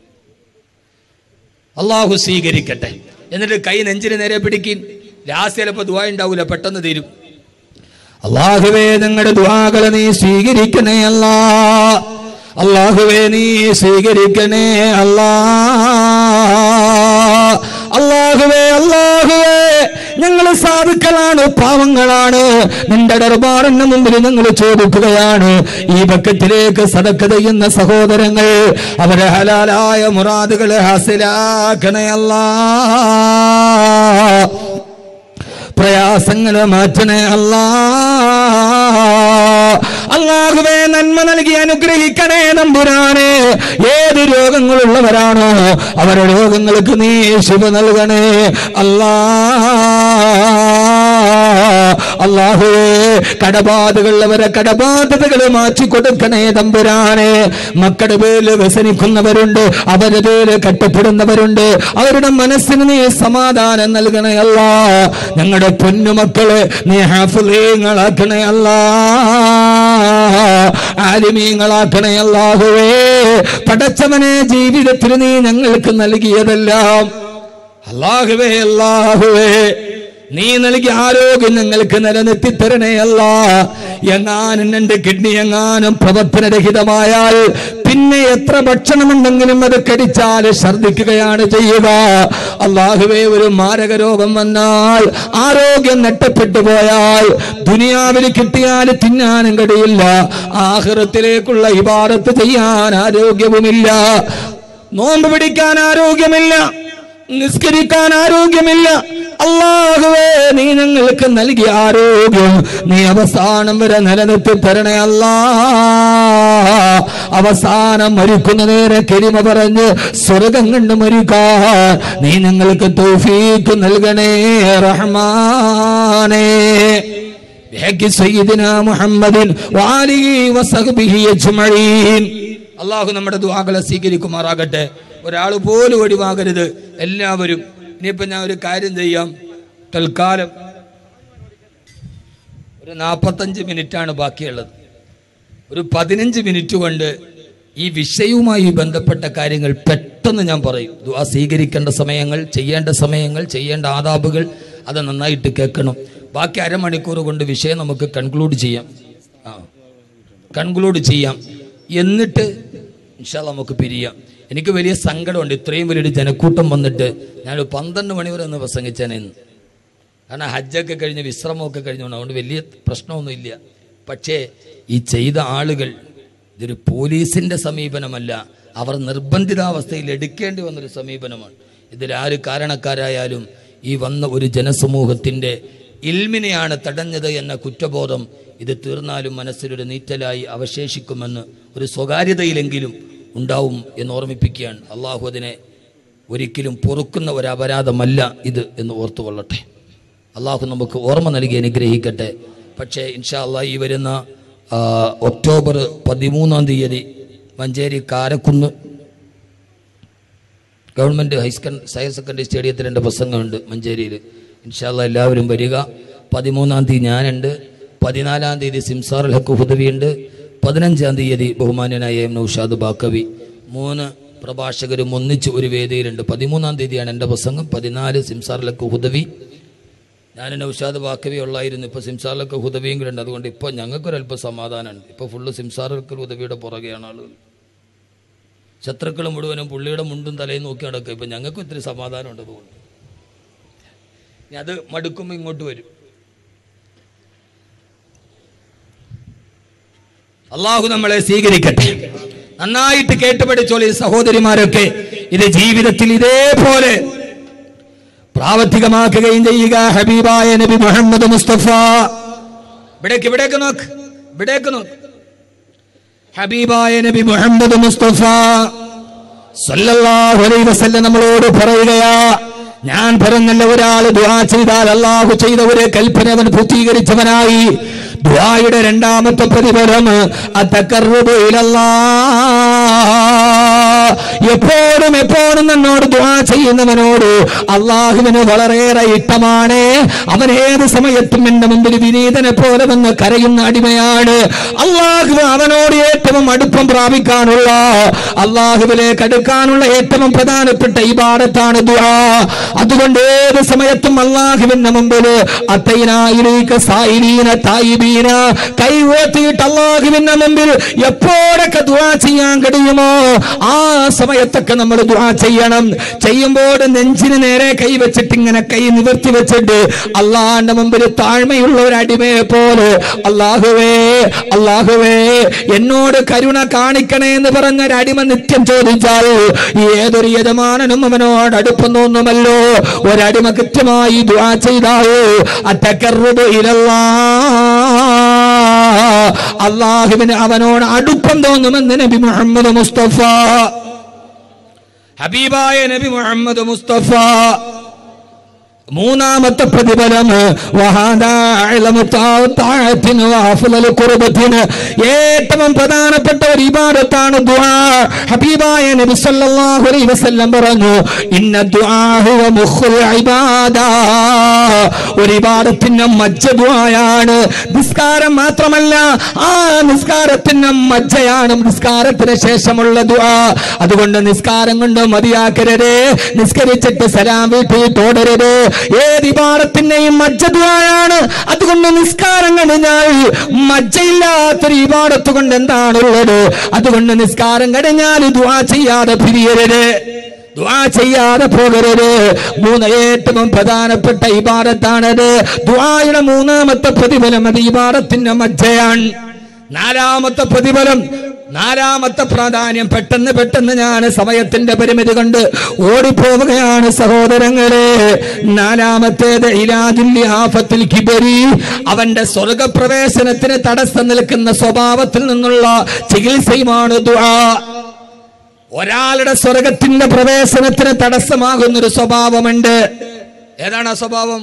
അള്ളാഹു സ്വീകരിക്കട്ടെ എന്നിട്ട് കൈ നെഞ്ചിന് നേരെ പിടിക്കും ലാസ്റ്റ് ചിലപ്പോൾ ദുആ ഉണ്ടാവില്ല പെട്ടെന്ന് തീരും അള്ളാഹുവേ നിങ്ങളുടെ ദുആകളെ നീ സ്വീകരിക്കണേ അല്ലാ അള്ളാഹുവേ നീ സ്വീകരിക്കണേ അല്ലാ അള്ളാഹുവേ അള്ളാഹുവേ ഞങ്ങൾ സാധുക്കളാണ് പാവങ്ങളാണ് നിന്റെ ദർബാറിന് മുമ്പിൽ ഞങ്ങൾ ചോദിക്കുകയാണ് ഈ ബക്കറ്റിലേക്ക് സദക്ക ചെയ്യുന്ന സഹോദരങ്ങൾ അവരെ ഹലാലായ മുറാദുകൾ ഹാസിലാക്കണേ അല്ലാ പ്രയാസങ്ങൾ മാറ്റണേ അല്ലാ അള്ളാഹുവേ നന്മ നൽകി അനുഗ്രഹിക്കണേ നമ്പുരാനെ ഏത് രോഗങ്ങളുള്ളവരാണോ അവരുടെ രോഗങ്ങൾക്ക് നീ ശുഭ നൽകണേ അല്ലാ അള്ളാഹുവേ കടബാധകളുള്ളവരെ കടബാധതകൾ മാറ്റി കൊടുക്കണേ തമ്പുരാനെ മക്കളുടെ പേര് വ്യസനിക്കുന്നവരുണ്ട് അവരുടെ പേര് കട്ടപ്പെടുന്നവരുണ്ട് അവരുടെ മനസ്സിന് നീ സമാധാനം നൽകണേ അല്ല ഞങ്ങളുടെ പൊന്നുമക്കള് നീ ഹാഫുലീങ്ങളാക്കണേ അല്ല ആലിമീങ്ങളാക്കണേ അല്ലാഹുവേ പടച്ചവനെ ജീവിതത്തിൽ നീ ഞങ്ങൾക്ക് നൽകിയതെല്ലാം അല്ലാഹുവേ അല്ലാഹുവേ നീ നൽകിയ ആരോഗ്യം ഞങ്ങൾക്ക് നിലനിർത്തി തരണേ അല്ല എങ്ങാനും എന്റെ കിഡ്നി എങ്ങാനും പ്രവർത്തനരഹിതമായാൽ പിന്നെ എത്ര ഭക്ഷണമുണ്ടെങ്കിലും അത് കടിച്ചാൽ ഛർദിക്കുകയാണ് ചെയ്യുക അള്ളാഹുവേ ഒരു മാരക രോഗം വന്നാൽ ആരോഗ്യം നഷ്ടപ്പെട്ടു പോയാൽ ദുനിയാവിൽ കിട്ടിയാൽ തിന്നാനും കഴിയില്ല ആഹൃത്തിലേക്കുള്ള ഇബാദത്ത് ചെയ്യാൻ ആരോഗ്യവുമില്ല നോമ്പ് പിടിക്കാൻ ആരോഗ്യമില്ല നിസ്കരിക്കാൻ ആരോഗ്യമില്ല അള്ളാഹുവേ നീ ഞങ്ങൾക്ക് നൽകിയ ആരോഗ്യം നീ അവസാനം വരെ നിലനിർത്തി തരണേ അല്ലാ അവസാനം മരിക്കുന്ന നേരെ കരിമ പറഞ്ഞ് സ്വർഗം കണ്ട് മരിക്കാൻ നീ ഞങ്ങൾക്ക് തൗഫീക്ക് നൽകണേ റഹ്മാനേ بحق سيدنا محمد وآله وصحبه أجمعين അള്ളാഹു നമ്മുടെ ദുആകളെ സ്വീകരിക്കുമാറാകട്ടെ ഒരാൾ പോലും ഒഴിവാകരുത് എല്ലാവരും ഇനിയിപ്പോൾ ഞാൻ ഒരു കാര്യം ചെയ്യാം തൽക്കാലം ഒരു നാൽപ്പത്തഞ്ച് മിനിറ്റാണ് ബാക്കിയുള്ളത് ഒരു പതിനഞ്ച് മിനിറ്റ് കൊണ്ട് ഈ വിഷയവുമായി ബന്ധപ്പെട്ട കാര്യങ്ങൾ പെട്ടെന്ന് ഞാൻ പറയും ദുആ സ്വീകരിക്കേണ്ട സമയങ്ങൾ ചെയ്യേണ്ട സമയങ്ങൾ ചെയ്യേണ്ട ആദാബുകൾ അത് നന്നായിട്ട് കേൾക്കണം ബാക്കി അരമണിക്കൂർ കൊണ്ട് വിഷയം നമുക്ക് കൺക്ലൂഡ് ചെയ്യാം ആ കൺക്ലൂഡ് ചെയ്യാം എന്നിട്ട് ഇൻഷാ നമുക്ക് പിരിയാം എനിക്ക് വലിയ സങ്കടമുണ്ട് ഇത്രയും വലിയൊരു ജനക്കൂട്ടം വന്നിട്ട് ഞാനൊരു പന്ത്രണ്ട് മണി വരെ ഒന്ന് പ്രസംഗിച്ചേനെന്ന് കാരണം ഹജ്ജൊക്കെ കഴിഞ്ഞ് വിശ്രമമൊക്കെ കഴിഞ്ഞുകൊണ്ട് അതുകൊണ്ട് വലിയ പ്രശ്നമൊന്നുമില്ല പക്ഷേ ഈ ചെയ്ത ആളുകൾ ഇതൊരു പോലീസിന്റെ സമീപനമല്ല അവർ നിർബന്ധിതാവസ്ഥയിൽ എടുക്കേണ്ടി വന്നൊരു സമീപനമാണ് ഇതിലാര് കാരണക്കാരായാലും ഈ വന്ന ഒരു ജനസമൂഹത്തിന്റെ ഇൽമിനെയാണ് തടഞ്ഞത് എന്ന കുറ്റബോധം ഇത് തീർന്നാലും മനസ്സിലൊരു നീറ്റലായി അവശേഷിക്കുമെന്ന് ഒരു സ്വകാര്യതയിലെങ്കിലും ഉണ്ടാവും എന്ന് ഓർമ്മിപ്പിക്കുകയാണ് അള്ളാഹു അതിനെ ഒരിക്കലും പൊറുക്കുന്ന ഒരു അപരാധമല്ല ഇത് എന്ന് ഓർത്തുകൊള്ളട്ടെ അള്ളാഹു നമുക്ക് ഓർമ്മ നൽകി അനുഗ്രഹിക്കട്ടെ പക്ഷേ ഇൻഷാ അള്ളാഹ് ഈ വരുന്ന ആ, ഒക്ടോബർ പതിമൂന്നാം തീയതി Manjeri Karakkunnu government high school higher secondary സ്റ്റേഡിയത്തിൽ എൻ്റെ പ്രസംഗമുണ്ട് മഞ്ചേരിയിൽ ഇൻഷാല്ല എല്ലാവരും വരിക പതിമൂന്നാം തീയതി ഞാനുണ്ട് പതിനാലാം തീയതി സിംസാർ ഹക്ക് ഹുദവിയുണ്ട് പതിനഞ്ചാം തീയതി ബഹുമാന്യനായ എം നൌഷാദ് ബാക്കവി മൂന്ന് പ്രഭാഷകരും ഒന്നിച്ച് ഒരു വേദിയിലുണ്ട് പതിമൂന്നാം തീയതിയാണ് എൻ്റെ പ്രസംഗം പതിനാല് സിംസാർ ലക്ക് ഹുദവി ഞാൻ നൗഷാദ് വാക്കവി ഉള്ളായിരുന്നു ഇപ്പോൾ സിംസാറിലൊക്കെ ഹുദവിയും കൂടെ ഉണ്ട് അതുകൊണ്ട് ഇപ്പോൾ ഞങ്ങൾക്കൊരല്പം സമാധാനമുണ്ട് ഇപ്പോൾ ഫുള്ള് സിംസാറിലൊക്കെ ഹുദവിയുടെ പുറകെയാണ് ആളുകൾ ശത്രുക്കൾ മുഴുവനും പുള്ളിയുടെ മുണ്ടും തലയും നോക്കി നടക്കുക ഇപ്പം ഞങ്ങൾക്കും ഇത്തിരി സമാധാനമുണ്ട് അതുകൊണ്ട് ഇനി അത് മടുക്കുമ്പോൾ ഇങ്ങോട്ട് വരും അള്ളാഹു നമ്മളെ സ്വീകരിക്കട്ടെ നന്നായിട്ട് കേട്ടുപഠിച്ചോളി സഹോദരിമാരൊക്കെ ഇത് ജീവിതത്തിൽ ഇതേപോലെ പ്രാവർത്തികമാക്കുകയും ചെയ്യുക ഹബീബായ നബി മുഹമ്മദ് മുസ്തഫ ഇവിടേക്ക് ഇവിടേക്ക് നോക്ക് ഇവിടേക്ക് നോക്ക് ഹബീബായ നബി മുഹമ്മദ് മുസ്തഫ സല്ലല്ലാഹു അലൈഹി വസല്ലം നമ്മളോട് പറയുകയാ ഞാൻ പറഞ്ഞല്ല ഒരാൾ ദുആ ചെയ്താൽ അള്ളാഹു ചെയ്ത ഒരു കൽപ്പന അവൻ പൂർത്തീകരിച്ചവനായി ദുആയുടെ രണ്ടാമത്തെ പ്രതിഫലം അത്തക്കറുബ് എപ്പോഴും എപ്പോഴും എന്നോട് ദുആ ചെയ്യുന്നവനോട് അള്ളാഹുവിന് വളരെയേറെ ഇഷ്ടമാണ് അവൻ ഏത് സമയത്തും എന്റെ മുമ്പിൽ വിനീതനെ പോലെ വന്ന് കരയുന്ന അടിമയാണ് അള്ളാഹു അവനോട് ഏറ്റവും അടുപ്പം പ്രാപിക്കാനുള്ള അള്ളാഹുവിലേക്ക് അടുക്കാനുള്ള ഏറ്റവും പ്രധാനപ്പെട്ട ഇബാദത്താണ് ദുആ അതുകൊണ്ട് ഏത് സമയത്തും അള്ളാഹുവിന്റെ മുമ്പിൽ അത്തൈനായിലേക്ക് സായിരീന തായിബീന കൈ ഉയർത്തിയിട്ട് അള്ളാഹുവിന്റെ മുമ്പിൽ എപ്പോഴൊക്കെ ദുആ ചെയ്യാൻ കഴിയുമോ ആ സമയത്തൊക്കെ നമ്മൾ ദുആ ചെയ്യണം ചെയ്യുമ്പോൾ നെഞ്ചിന് നേരെ കൈ വെച്ചിട്ട് ഇങ്ങനെ കൈ നിവർത്തി വെച്ചിട്ട് അള്ളാന്റെ മുമ്പിൽ താഴ്മയുള്ള ഒരു അടിമയെ പോലെ അള്ളാഹുവേ അള്ളാഹുവേ എന്നോട് കരുണ കാണിക്കണേ എന്ന് പറഞ്ഞ ഒരു അടിമ നിത്യം ചോദിച്ചാൽ ഏതൊരു യജമാനനും അവനോട് അടുപ്പൊന്നൊന്നുമല്ലോ ഒരടിമ കൃത്യമായി ദുആ ചെയ്താൽ അത്തക്കറുബ് ഇലല്ലാ അള്ളാഹുവിന് അവനോട് അടുപ്പം തോന്നുമെന്ന് നബി മുഹമ്മദ് മുസ്തഫ ഹബീബായ നബി മുഹമ്മദ് മുസ്തഫ മൂന്നാമത്തെ പ്രതിഫലം വഹാദാ അഅ്ലമു താഅത്തിന് വഅഫ്ളലു ഖുർബത്തിന് ഏറ്റവും പ്രധാനപ്പെട്ട ഒരു ഇബാദത്താണ് ദുആ ഹബീബായ നബി സല്ലല്ലാഹു അലൈഹി വസല്ലം പറഞ്ഞു ഇന്ന ദുആ ഹുവ മുഖുൽ ഇബാദ ഒരു ഇബാദത്തിന്റെ മജ്ജ ദുആയാണ് നിസ്കാരം മാത്രമല്ല ആ നിസ്കാരത്തിന്റെ മജ്ജയാണ് നിസ്കാരത്തിന് ശേഷമുള്ള ദുആ അതുകൊണ്ട് നിസ്കാരം കൊണ്ട് മതിയാക്കരുത് നിസ്കരിച്ചിട്ട് സലാം വീട്ടിൽ തോടരുത് ഏത് ഇബാദത്തിന്റെയും മജ്ജ ദുആയാണ് അതുകൊണ്ട് നിസ്കാരം കഴിഞ്ഞാൽ മജ്ജയില്ലാത്തൊരു ഇബാദത്ത് കൊണ്ട് എന്താണുള്ളത് അതുകൊണ്ട് നിസ്കാരം കഴിഞ്ഞാൽ ദുആ ചെയ്യാതെ പിരിയരുത് ദുആ ചെയ്യാതെ പോകരുത് മൂന്ന് ഏറ്റവും പ്രധാനപ്പെട്ട ഇബാദത്താണത് ദുആയുടെ മൂന്നാമത്തെ പ്രതിഫലം അത് ഇബാദത്തിന്റെ മജ്ജയാണ് നാലാമത്തെ പ്രതിഫലം നാലാമത്തെ പ്രാധാന്യം പെട്ടെന്ന് പെട്ടെന്ന് ഞാൻ സമയത്തിന്റെ പരിമിതി കൊണ്ട് ഓടിപ്പോവുകയാണ് സഹോദരങ്ങളെ നാലാമത്തേത് ഇലാദില്ലി ആഫത്തിൽ കിബരി അവന്റെ സ്വർഗപ്രവേശനത്തിന് തടസ്സം നിൽക്കുന്ന സ്വഭാവത്തിൽ നിന്നുള്ള ചികിത്സയുമാണ് ദുആ ഒരാളുടെ സ്വർഗത്തിന്റെ പ്രവേശനത്തിന് തടസ്സമാകുന്നൊരു സ്വഭാവമുണ്ട് ഏതാണ് ആ സ്വഭാവം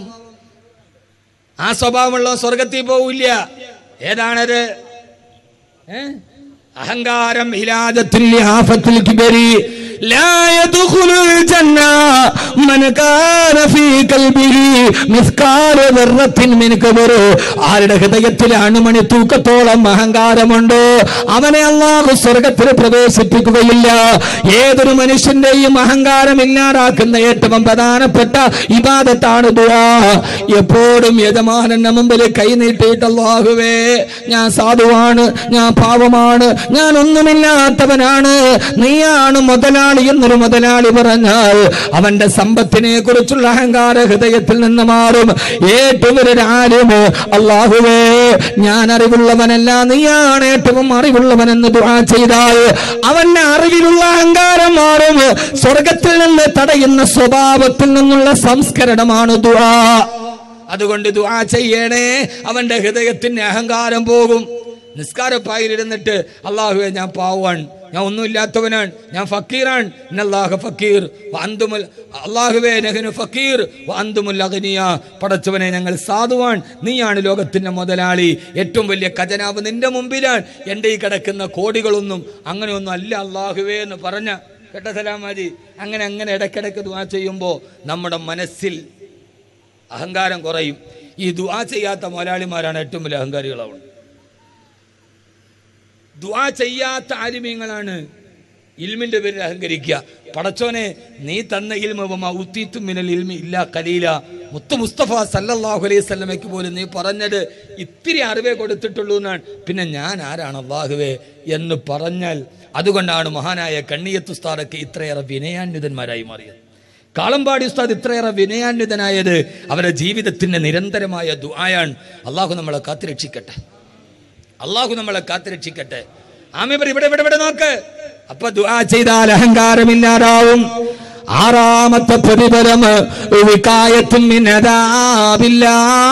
ആ സ്വഭാവമുള്ള സ്വർഗത്തിൽ പോവില്ല ഏതാണത് ഏ? അഹങ്കാരം ഹിലാദത്തിൽ ആഫത്തിൽ കിബരി لا يدخل الجنة من كان في قلبه مثقال ذرة من كبر ആരുടെ ഹൃദയത്തിൽ അണുമണി തൂക്കത്തോളം അഹങ്കാരമുണ്ടോ അവനെ അള്ളാഹു സ്വർഗത്തിൽ പ്രവേശിപ്പിക്കുകയില്ല ഏതൊരു മനുഷ്യന്റെയും അഹങ്കാരം ഇല്ലാതാക്കുന്ന ഏറ്റവും പ്രധാനപ്പെട്ട ഇബാദത്താണ് ദുആ എപ്പോഴും യജമാനന്റെ മുമ്പിൽ കൈ നീട്ടിയിട്ട് അല്ലാഹുവേ ഞാൻ സാധുവാണ് ഞാൻ പാവമാണ് ഞാൻ ഒന്നുമില്ലാത്തവനാണ് നീയാണ് മുതലാളി എന്നൊരു മുതലാളി പറഞ്ഞാൽ അവന്റെ സമ്പത്തിനെ കുറിച്ചുള്ള അഹങ്കാര ഹൃദയത്തിൽ നിന്ന് മാറും ഏറ്റവും ഒരു ആലിമ് അള്ളാഹുവേ ഞാൻ അറിവുള്ളവനല്ല നീയാണ് ഏറ്റവും അറിവുള്ളവനെന്ന് ദുആ ചെയ്താൽ അവന്റെ അറിവിലുള്ള അഹങ്കാരം മാറും സ്വർഗത്തിൽ നിന്ന് തടയുന്ന സ്വഭാവത്തിൽ നിന്നുള്ള സംസ്കരണമാണ് ദുആ അതുകൊണ്ട് ദുആ ചെയ്യണേ അവന്റെ ഹൃദയത്തിന്റെ അഹങ്കാരം പോകും നിസ്കാരപ്പായിരുന്നിട്ട് അള്ളാഹുവെ ഞാൻ പാവാൻ ഞാൻ ഒന്നുമില്ലാത്തവനാണ് ഞാൻ ഫക്കീറാണ് ഇന്നല്ലാഹ ഫക്കീർ വ അന്തുമുൽ അള്ളാഹുവേ നഹനു ഫക്കീർ വ അന്തുമുൽ അഗ്നിയ പടച്ചവനെ ഞങ്ങൾ സാധുവാൻ നീയാണ് ലോകത്തിന്റെ മുതലാളി ഏറ്റവും വലിയ ഖജനാവ് നിന്റെ മുമ്പിലാണ് എൻ്റെ ഈ കിടക്കുന്ന കോടികളൊന്നും അങ്ങനെയൊന്നും അല്ല അള്ളാഹുവേ എന്ന് പറഞ്ഞ കേട്ട സലാമാജി അങ്ങനെ അങ്ങനെ ഇടയ്ക്കിടയ്ക്ക് ദുആ ചെയ്യുമ്പോൾ നമ്മുടെ മനസ്സിൽ അഹങ്കാരം കുറയും ഈ ദുആ ചെയ്യാത്ത മുതലാളിമാരാണ് ഏറ്റവും വലിയ അഹങ്കാരികളാവുന്നത് ദുആ ചെയ്യാത്ത ആലിമ്യങ്ങളാണ് ഇൽമിന്റെ പേരിൽ അഹങ്കരിക്കുക പടച്ചോനെ നീ തന്ന ഇൽമ ഉത്തീത്തും മിനൽ ഇൽമി ഇല്ല കലീല മുത്ത് മുസ്തഫ സല്ലല്ലാഹു അലൈഹി സ്വലമയ്ക്ക് പോലും നീ പറഞ്ഞത് ഇത്തിരി അറിവേ കൊടുത്തിട്ടുള്ളൂ എന്നാണ് പിന്നെ ഞാൻ ആരാണ് അള്ളാഹുവേ എന്ന് പറഞ്ഞാൽ അതുകൊണ്ടാണ് മഹാനായ കണ്ണിയത്ത് ഉസ്താദൊക്കെ ഇത്രയേറെ വിനയാന്വിതന്മാരായി മാറിയത് കാളമ്പാടി ഉസ്താദ് ഇത്രയേറെ വിനയാന്വിതനായത് അവരുടെ ജീവിതത്തിന്റെ നിരന്തരമായ ദുആയാണ് അള്ളാഹു നമ്മളെ കാത്തുരക്ഷിക്കട്ടെ അള്ളാഹു നമ്മളെ കാത്തുരക്ഷിക്കട്ടെ ആമിബർ ഇവിടെ ഇവിടെ ഇവിടെ നോക്ക് അപ്പൊ ദുആ ചെയ്താൽ അഹങ്കാരമില്ലാതാവും ആറാമത്തെ പ്രതിഫലം വികായത്തും മിന്നതാവില്ല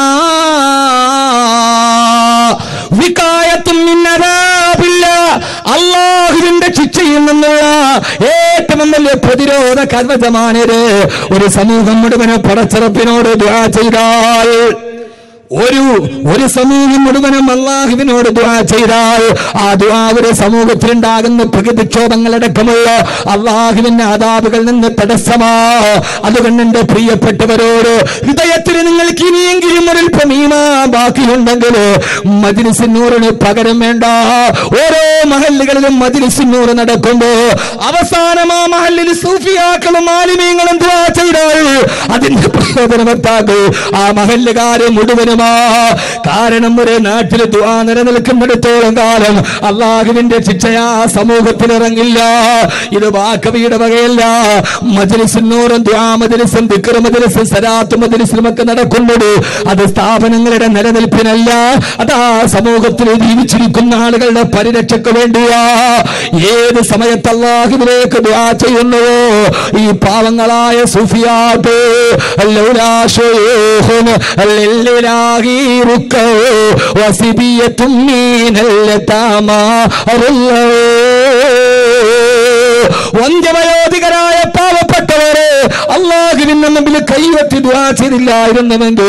വികായത്തും മിന്നതാവില്ല അള്ളാഹുവിന്റെ ശിക്ഷയിൽ നിന്നുള്ള ഏറ്റവും വലിയ പ്രതിരോധ കവചമാണിത് ഒരു സമൂഹം മുഴുവന് പടച്ചിറപ്പിനോട് ദുആ ചെയ്താൽ ഒരു ഒരു സമൂഹം മുഴുവനും അള്ളാഹുവിനോട് ദുആ ചെയ്താൽ ആ ദുആ ഒരു സമൂഹത്തിലുണ്ടാകുന്ന പ്രകൃതിക്ഷോഭങ്ങളടക്കമുള്ള അള്ളാഹുവിന്റെ ആദാബുകൾ നിന്ന് തടസ്സമാ അതുകൊണ്ട് എന്റെ പ്രിയപ്പെട്ടവരോട് ഹൃദയത്തിൽ നിങ്ങൾക്ക് ഇനിയെങ്കിലും ഒരു പ്രമീമ ബാക്കിയുണ്ടെങ്കിൽ മജിലിസിനൂറിന് പകരം വേണ്ട ഓരോ മഹല്ലുകളിലും മജിലിസിനൂറ് നടക്കുമ്പോ അവസാനം ആ മഹല്ലിൽ സൂഫിയാക്കളും മാലിന്യങ്ങളും ദുആ ചെയ്താൽ അതിന്റെ പ്രയോജനമെത്താക്ക് ആ മഹല്ലുകാര് മുഴുവനുമാ കാരണം ഒരു നാട്ടിൽ ദുആ നിലനിൽക്കുന്നിടത്തോളം കാലം അള്ളാഹുവിന്റെ ശിക്ഷയാ സമൂഹത്തിൽ ഇറങ്ങില്ല ഇത് വാക്കവിയുടെ വകയല്ല മജലിസിനോറും ദുആ മജലിസും ദിക്ർ മജലിസും സലാത്ത് മജലിസിലും ഒക്കെ നടക്കുന്നത് അത് സ്ഥാപനങ്ങളുടെ നിലനിൽപ്പിനല്ല അതാ സമൂഹത്തിൽ ജീവിച്ചിരിക്കുന്ന ആളുകളുടെ പരിരക്ഷയ്ക്ക് വേണ്ടിയാ ഏത് സമയത്ത് അള്ളാഹുവിലേക്ക് ദുആ ചെയ്യുന്നുവോ ഈ പാവങ്ങളായ സുഫിയാട്ട് ലൗലാ ശുയൂഖുൻ ലില്ലാഹി റുക്കൂ വസിബിയത്തും മീനൽ യതാമാ വന്ധ്യവയോധികരായ പാവപ്പെട്ടവര് അള്ളാഹുവിന്റെ മുമ്പിൽ കൈവത്തി ദുആ ചെയ്തില്ലായിരുന്നുവെങ്കിൽ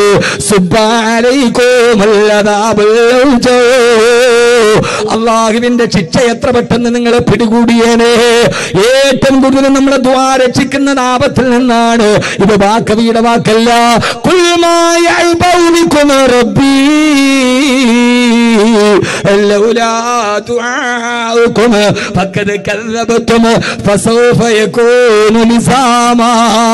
സുബ്ബാലൈക്കോമല്ലദാബുൽ അള്ളാഹുവിന്റെ ശിക്ഷ എത്ര പെട്ടെന്ന് നിങ്ങളെ പിടികൂടിയേനെ ഏറ്റവും കൂടുതൽ നമ്മളെ ദ്വാ രക്ഷിക്കുന്ന ആപത്തിൽ നിന്നാണ് ഇത് വാക്കവിയുടെ വാക്കല്ല കുൽമായ റബ്ബീ لولا دعاؤكم فقد كذبتم فسوف يكون لزاما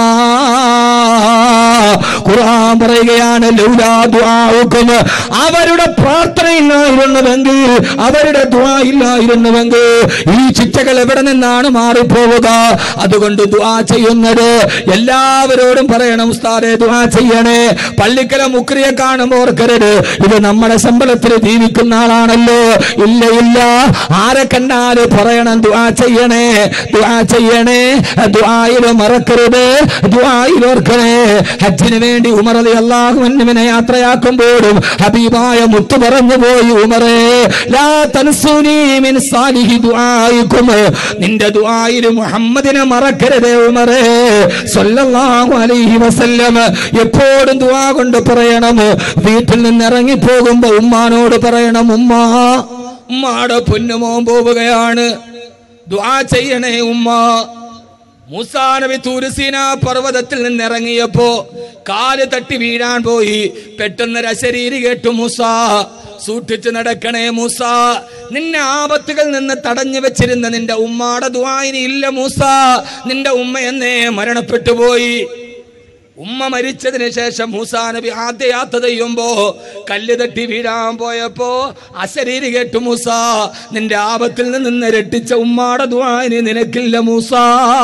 ഖുർആൻ പറയുകയാണ് ലൗലാ ദുആഉക്കും അവരുടെ പ്രാർത്ഥന ഇല്ലായിരുന്നുവെങ്കിൽ അവരുടെ ദുആ ഇല്ലായിരുന്നുവെങ്കിൽ ഈ ശിക്ഷകൾ എവിടെ നിന്നാണ് മാറിപ്പോവുക അതുകൊണ്ട് ദുആ ചെയ്യുന്നത് എല്ലാവരോടും പറയണം ഉസ്താദെ ദുആ ചെയ്യണേ പള്ളിക്കല മുക്രിയെ കാണുമ്പോൾ ഓർക്കരുത് ഇത് നമ്മുടെ ശമ്പളത്തിൽ ജീവിക്കുന്ന ആളാണല്ലോ ഇല്ല ഇല്ല ആരെ കണ്ടാല് പറയണം ദുആ ചെയ്യണേ ദുആ ചെയ്യണേ ദുആയിൽ മറക്കരുത് ദുആയിൽ ഓർക്കണേ ഹജ്ജിന് വേണ്ടി ഉമർ അലി അള്ളാഹുവിനെ യാത്രയാക്കുമ്പോഴും ഹബീബായ മുത്തു പറഞ്ഞു പോയി ഉമറേ ലാ തൻസുനി മിൻ സാലിഹി ദുആയിക്കും നിന്റെ ദുആയിൽ മുഹമ്മദിനെ മറക്കരുതേ ഉമറേ സല്ലല്ലാഹു അലൈഹി വസല്ലം എപ്പോഴും ദുആ കൊണ്ട് പറയണം വീട്ടിൽ നിന്ന് ഇറങ്ങി പോകുമ്പോ ഉമ്മാനോട് പറയണം ഉമ്മ ഉമ്മാടെ പൊന്നുമോൻ പോവുകയാണ് ദുആ ചെയ്യണേ ഉമ്മ മൂസാ നബി തൂരുസീന പർവ്വതത്തിൽ നിന്ന് ഇറങ്ങിയപ്പോ കാല് തട്ടി വീഴാൻ പോയി പെട്ടെന്ന് അശരീരി കേട്ടു മൂസ സൂക്ഷിച്ചു നടക്കണേ മൂസ നിന്നെ ആപത്തുകൾ നിന്ന് തടഞ്ഞു വെച്ചിരുന്ന നിന്റെ ഉമ്മാടെ ദ്വായിനി ഇല്ല മൂസ നിന്റെ ഉമ്മ എന്നേ മരണപ്പെട്ടു പോയി ഉമ്മ മരിച്ചതിന് ശേഷം മൂസാ നബി ആദ്യ യാത്ര ചെയ്യുമ്പോ കല്ല് തട്ടി വീഴാൻ പോയപ്പോ അശരീരി കേട്ടു മൂസ നിന്റെ ആപത്തിൽ നിന്ന് രട്ടിച്ച ഉമ്മാടെ ദ്വാനി നിനക്കില്ല മൂസ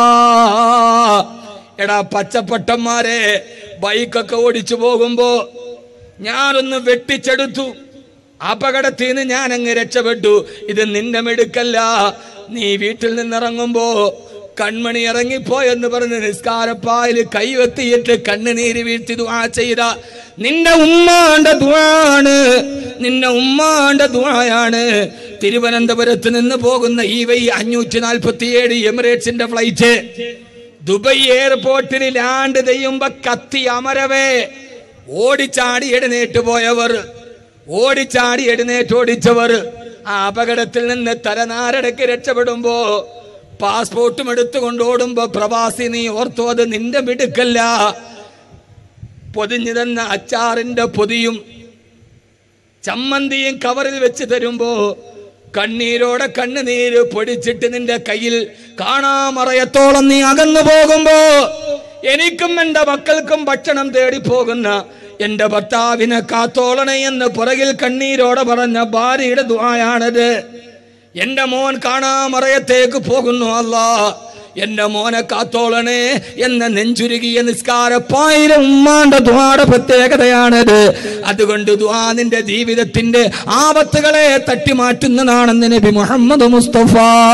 എടാ പച്ചപ്പട്ടന്മാരെ ബൈക്കൊക്കെ ഓടിച്ചു പോകുമ്പോ ഞാനൊന്ന് വെട്ടിച്ചെടുത്തു അപകടത്തിൽ നിന്ന് ഞാൻ അങ്ങ് രക്ഷപ്പെട്ടു ഇത് നിന്റെ മെടുക്കല്ല നീ വീട്ടിൽ നിന്നിറങ്ങുമ്പോ കൺമണി ഇറങ്ങിപ്പോയെന്ന് പറഞ്ഞ് നിസ്കാരപ്പായിൽ കൈവെത്തിയിട്ട് കണ്ണുനീര് വീഴ്ത്തി ദുആ ചെയ്ത നിന്റെ ഉമ്മാന്റെ ദുആണ് നിന്റെ ഉമ്മാന്റെ ദുആയാണ് തിരുവനന്തപുരത്ത് നിന്ന് പോകുന്ന ഈ വൈ അഞ്ഞൂറ്റി നാൽപ്പത്തി ഏഴ് എമിറേറ്റ്സിന്റെ ഫ്ലൈറ്റ് ദുബൈ എയർപോർട്ടിൽ ലാൻഡ് ചെയ്യുമ്പോ കത്തി അമരവേ ഓടിച്ചാടി എഴുന്നേറ്റ് പോയവർ ഓടിച്ചാടി എഴുന്നേറ്റ് ഓടിച്ചവർ ആ അപകടത്തിൽ നിന്ന് തലനാരടക്ക് രക്ഷപ്പെടുമ്പോ പാസ്പോർട്ടും എടുത്തുകൊണ്ട് ഓടുമ്പോ പ്രവാസി നീ ഓർത്തു അത് നിന്റെ മിടുക്കല്ല പൊതിഞ്ഞു തന്ന അച്ചാറിന്റെ പൊതിയും ചമ്മന്തിയും കവറിൽ വെച്ച് തരുമ്പോ കണ്ണീരോടെ കണ്ണുനീര് പൊടിച്ചിട്ട് നിന്റെ കയ്യിൽ കാണാമറയത്തോളം നീ അകന്നു പോകുമ്പോ എനിക്കും എന്റെ മക്കൾക്കും ഭക്ഷണം തേടി പോകുന്ന എന്റെ ഭർത്താവിനെ കാത്തോളണേ എന്ന് പുറകിൽ കണ്ണീരോടെ പറഞ്ഞ ഭാര്യയുടെ ദ്വായാണത് എന്റെ മോൻ കാണാമറയത്തേക്ക് പോകുന്നു അല്ലാ എന്റെ മോനെ കാത്തോളണേ എന്ന നെഞ്ചുരുകിയ നിസ്കാരപ്പായിരം ഉമ്മാന്റെ ദ്വാടെ പ്രത്യേകതയാണത് അതുകൊണ്ട് ദ്വാ നിന്റെ ജീവിതത്തിന്റെ ആപത്തുകളെ തട്ടിമാറ്റുന്നതാണെന്ന് നബി മുഹമ്മദ് മുസ്തഫ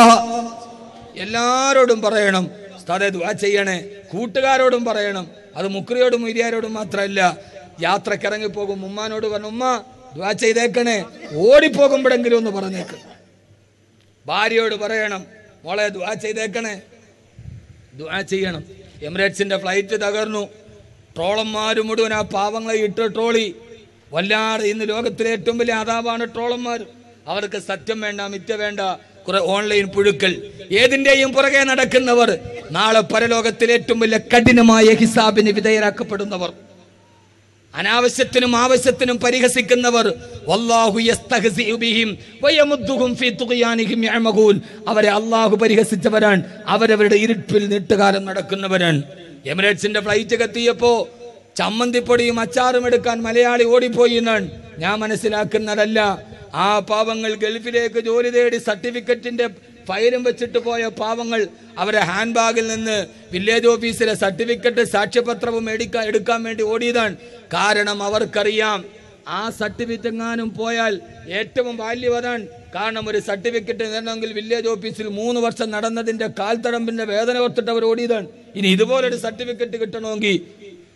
എല്ലാരോടും പറയണം ഉസ്താദെ ദ്വാ ചെയ്യണേ കൂട്ടുകാരോടും പറയണം അത് മുക്രിയോടും മുരിയാരോടും മാത്രമല്ല യാത്രക്കിറങ്ങി പോകും ഉമ്മാനോട് പറഞ്ഞു ഉമ്മ ദ്വാ ചെയ്തേക്കണേ ഓടിപ്പോകുമ്പോഴെങ്കിലും ഒന്ന് പറഞ്ഞേക്ക് ഭാര്യയോട് പറയണം മോളെ ദ്വാ ചെയ്തേക്കണേ ദ്വാ ചെയ്യണം എമിറേറ്റ്സിന്റെ ഫ്ലൈറ്റ് തകർന്നു ട്രോളന്മാർ മുഴുവൻ ആ പാവങ്ങളെ ഇട്ട് ട്രോളി വല്ലാതെ ഇന്ന് ലോകത്തിലെ ഏറ്റവും വലിയ അതാവാണ് ട്രോളന്മാർ അവർക്ക് സത്യം വേണ്ട മിഥ്യ വേണ്ട കുറെ ഓൺലൈൻ പുഴുക്കൾ ഏതിന്റെയും പുറകെ നടക്കുന്നവർ നാളെ പരലോകത്തിലെ ഏറ്റവും വലിയ കഠിനമായ ഹിസാബിന് വിധേയരാക്കപ്പെടുന്നവർ അനാവശ്യത്തിനും ആവശ്യത്തിനും പരിഹസിക്കുന്നവർ വല്ലാഹു യസ്തഹ്സിഉ ബിഹിം വയമുദ്ദുഹും ഫീ തുഗ്യാനിഹിം യഅമഹൂൻ അവരെ അല്ലാഹു പരിഹസിച്ചവരാണ് അവരവരുടെ ഇരുട്ടിൽ നീട്ടുകാലം നടക്കുന്നവരാണ് എമിറേറ്റ്സിന്റെ ഫ്ലൈറ്റ് കത്തിയപ്പോ ചമ്മന്തിപ്പൊടിയും അച്ചാറും എടുക്കാൻ മലയാളി ഓടിപ്പോയി എന്നാണ് ഞാൻ മനസ്സിലാക്കുന്നതല്ല ആ പാവങ്ങൾ ഗൾഫിലേക്ക് ജോലി തേടി സർട്ടിഫിക്കറ്റിന്റെ ഫയലും വെച്ചിട്ട് പോയ പാവങ്ങൾ അവരെ ഹാൻഡ് ബാഗിൽ നിന്ന് വില്ലേജ് ഓഫീസിലെ സർട്ടിഫിക്കറ്റ് സാക്ഷ്യപത്രവും എടുക്കാൻ എടുക്കാൻ വേണ്ടി ഓടിയതാണ് കാരണം അവർക്കറിയാം ആ സർട്ടിഫിക്കറ്റ് എങ്ങാനും പോയാൽ ഏറ്റവും ബാല്യവതാണ് കാരണം ഒരു സർട്ടിഫിക്കറ്റ് നേടണമെങ്കിൽ വില്ലേജ് ഓഫീസിൽ മൂന്ന് വർഷം നടന്നതിന്റെ കാൽത്തടമ്പിന്റെ വേദന ഓർത്തിട്ട് അവർ ഓടിയതാണ് ഇനി ഇതുപോലൊരു സർട്ടിഫിക്കറ്റ് കിട്ടണമെങ്കിൽ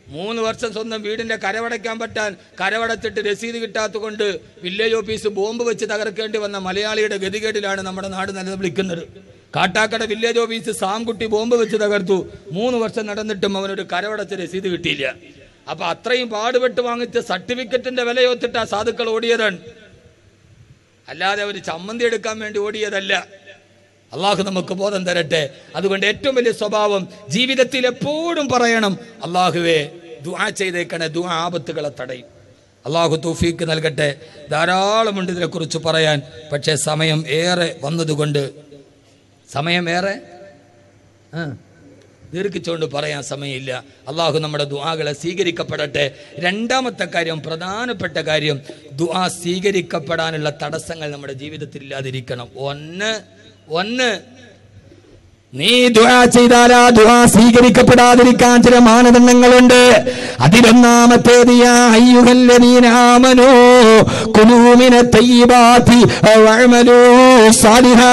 മൂന്ന് വർഷം സ്വന്തം വീടിന്റെ കരവടയ്ക്കാൻ പറ്റാൻ കരവടച്ചിട്ട് രസീത് കിട്ടാത്തത് കൊണ്ട് വില്ലേജ് ഓഫീസ് ബോംബ് വെച്ച് തകർക്കേണ്ടി വന്ന മലയാളിയുടെ ഗതികേടിലാണ് നമ്മുടെ നാട് നിലവിളിക്കുന്നത് Kattakada village office Samkutty bomb വെച്ച് തകർത്തു മൂന്ന് വർഷം നടന്നിട്ടും അവനൊരു കരവടച്ച രസീത് കിട്ടിയില്ല അപ്പൊ അത്രയും പാടുപെട്ട് വാങ്ങിച്ച സർട്ടിഫിക്കറ്റിന്റെ വിലയോത്തിട്ട് ആ സാധുക്കൾ ഓടിയതാണ് അല്ലാതെ അവർ ചമ്മന്തി എടുക്കാൻ വേണ്ടി ഓടിയതല്ല അള്ളാഹു നമുക്ക് ബോധം തരട്ടെ അതുകൊണ്ട് ഏറ്റവും വലിയ സ്വഭാവം ജീവിതത്തിൽ എപ്പോഴും പറയണം അള്ളാഹുവേ ദുആ ചെയ്തേക്കണേ ദുആ ആപത്തുകളെ തടയും അള്ളാഹു തൗഫീക്ക് നൽകട്ടെ ധാരാളമുണ്ട് ഇതിനെക്കുറിച്ച് പറയാൻ പക്ഷേ സമയം ഏറെ വന്നതുകൊണ്ട് സമയം ഏറെ ആ ദീർഘിച്ചുകൊണ്ട് പറയാൻ സമയമില്ല അള്ളാഹു നമ്മുടെ ദുആകളെ സ്വീകരിക്കപ്പെടട്ടെ രണ്ടാമത്തെ കാര്യം പ്രധാനപ്പെട്ട കാര്യം ദുആ സ്വീകരിക്കപ്പെടാനുള്ള തടസ്സങ്ങൾ നമ്മുടെ ജീവിതത്തിൽ ഇല്ലാതിരിക്കണം ഒന്ന് ഒന്ന് നീ ദുആ ചെയ്താൽ ആ ദുആ സ്വീകരിക്കപ്പെടാതിരിക്കാൻ ചില മാനദണ്ഡങ്ങളുണ്ട് അതിലൊന്നാമത്തേത് യാ അയ്യുഹല്ലദീന ആമനൂ കുലൂ മിന തയ്യിബാതി വഅമലൂ സാലിഹാ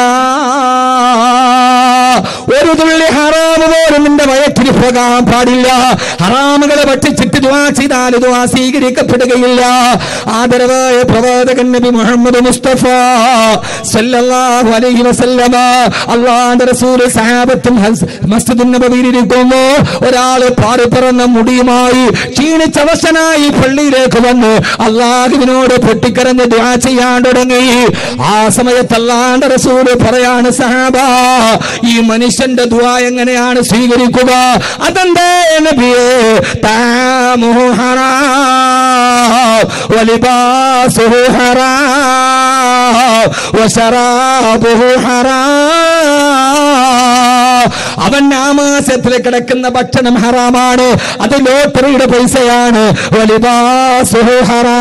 ഒരു തുള്ളി ഹറാമ് പോലും നിന്റെ വയറ്റിൽ പോകാൻ പാടില്ല ഹറാമുകളെ ഭക്ഷിച്ചിട്ട് ദുആ ചെയ്താൽ ദുആ സ്വീകരിക്കപ്പെടുകയില്ല ആദരവായ പ്രവാചകൻ നബി മുഹമ്മദ് മുസ്തഫ സല്ലല്ലാഹു അലൈഹി വസല്ലമ അള്ളാഹുവിന്റെ റസൂൽ സഹാബത്തും ഹസ്- മസ്ജിദുൻ നബവിയിൽ ഇരിക്കുന്നു ഒരാള് പാറി പറന്ന മുടിയുമായി ക്ഷീണിച്ചവശനായി പള്ളിയിലേക്ക് വന്ന് അള്ളാഹുവിനോട് പൊട്ടിക്കരഞ്ഞ് ദുആ ചെയ്യാൻ തുടങ്ങി ആ സമയത്ത് അള്ളാഹുവിന്റെ റസൂൽ പറയാണ് സഹാബ ഈ മനുഷ്യന്റെ ദുആ എങ്ങനെയാണ് സ്വീകരിക്കുക അതെന്തേ നബിയേ താമുഹു ഹറാം വലിബാസുഹു ഹറാം വശറാബുഹു ഹറാം അവൻ ആമാശത്തിൽ കിടക്കുന്ന ഭക്ഷണം ഹറാമാണ് അത് ലോട്ടറിയുടെ പൈസയാണ് വലിബാസുഹു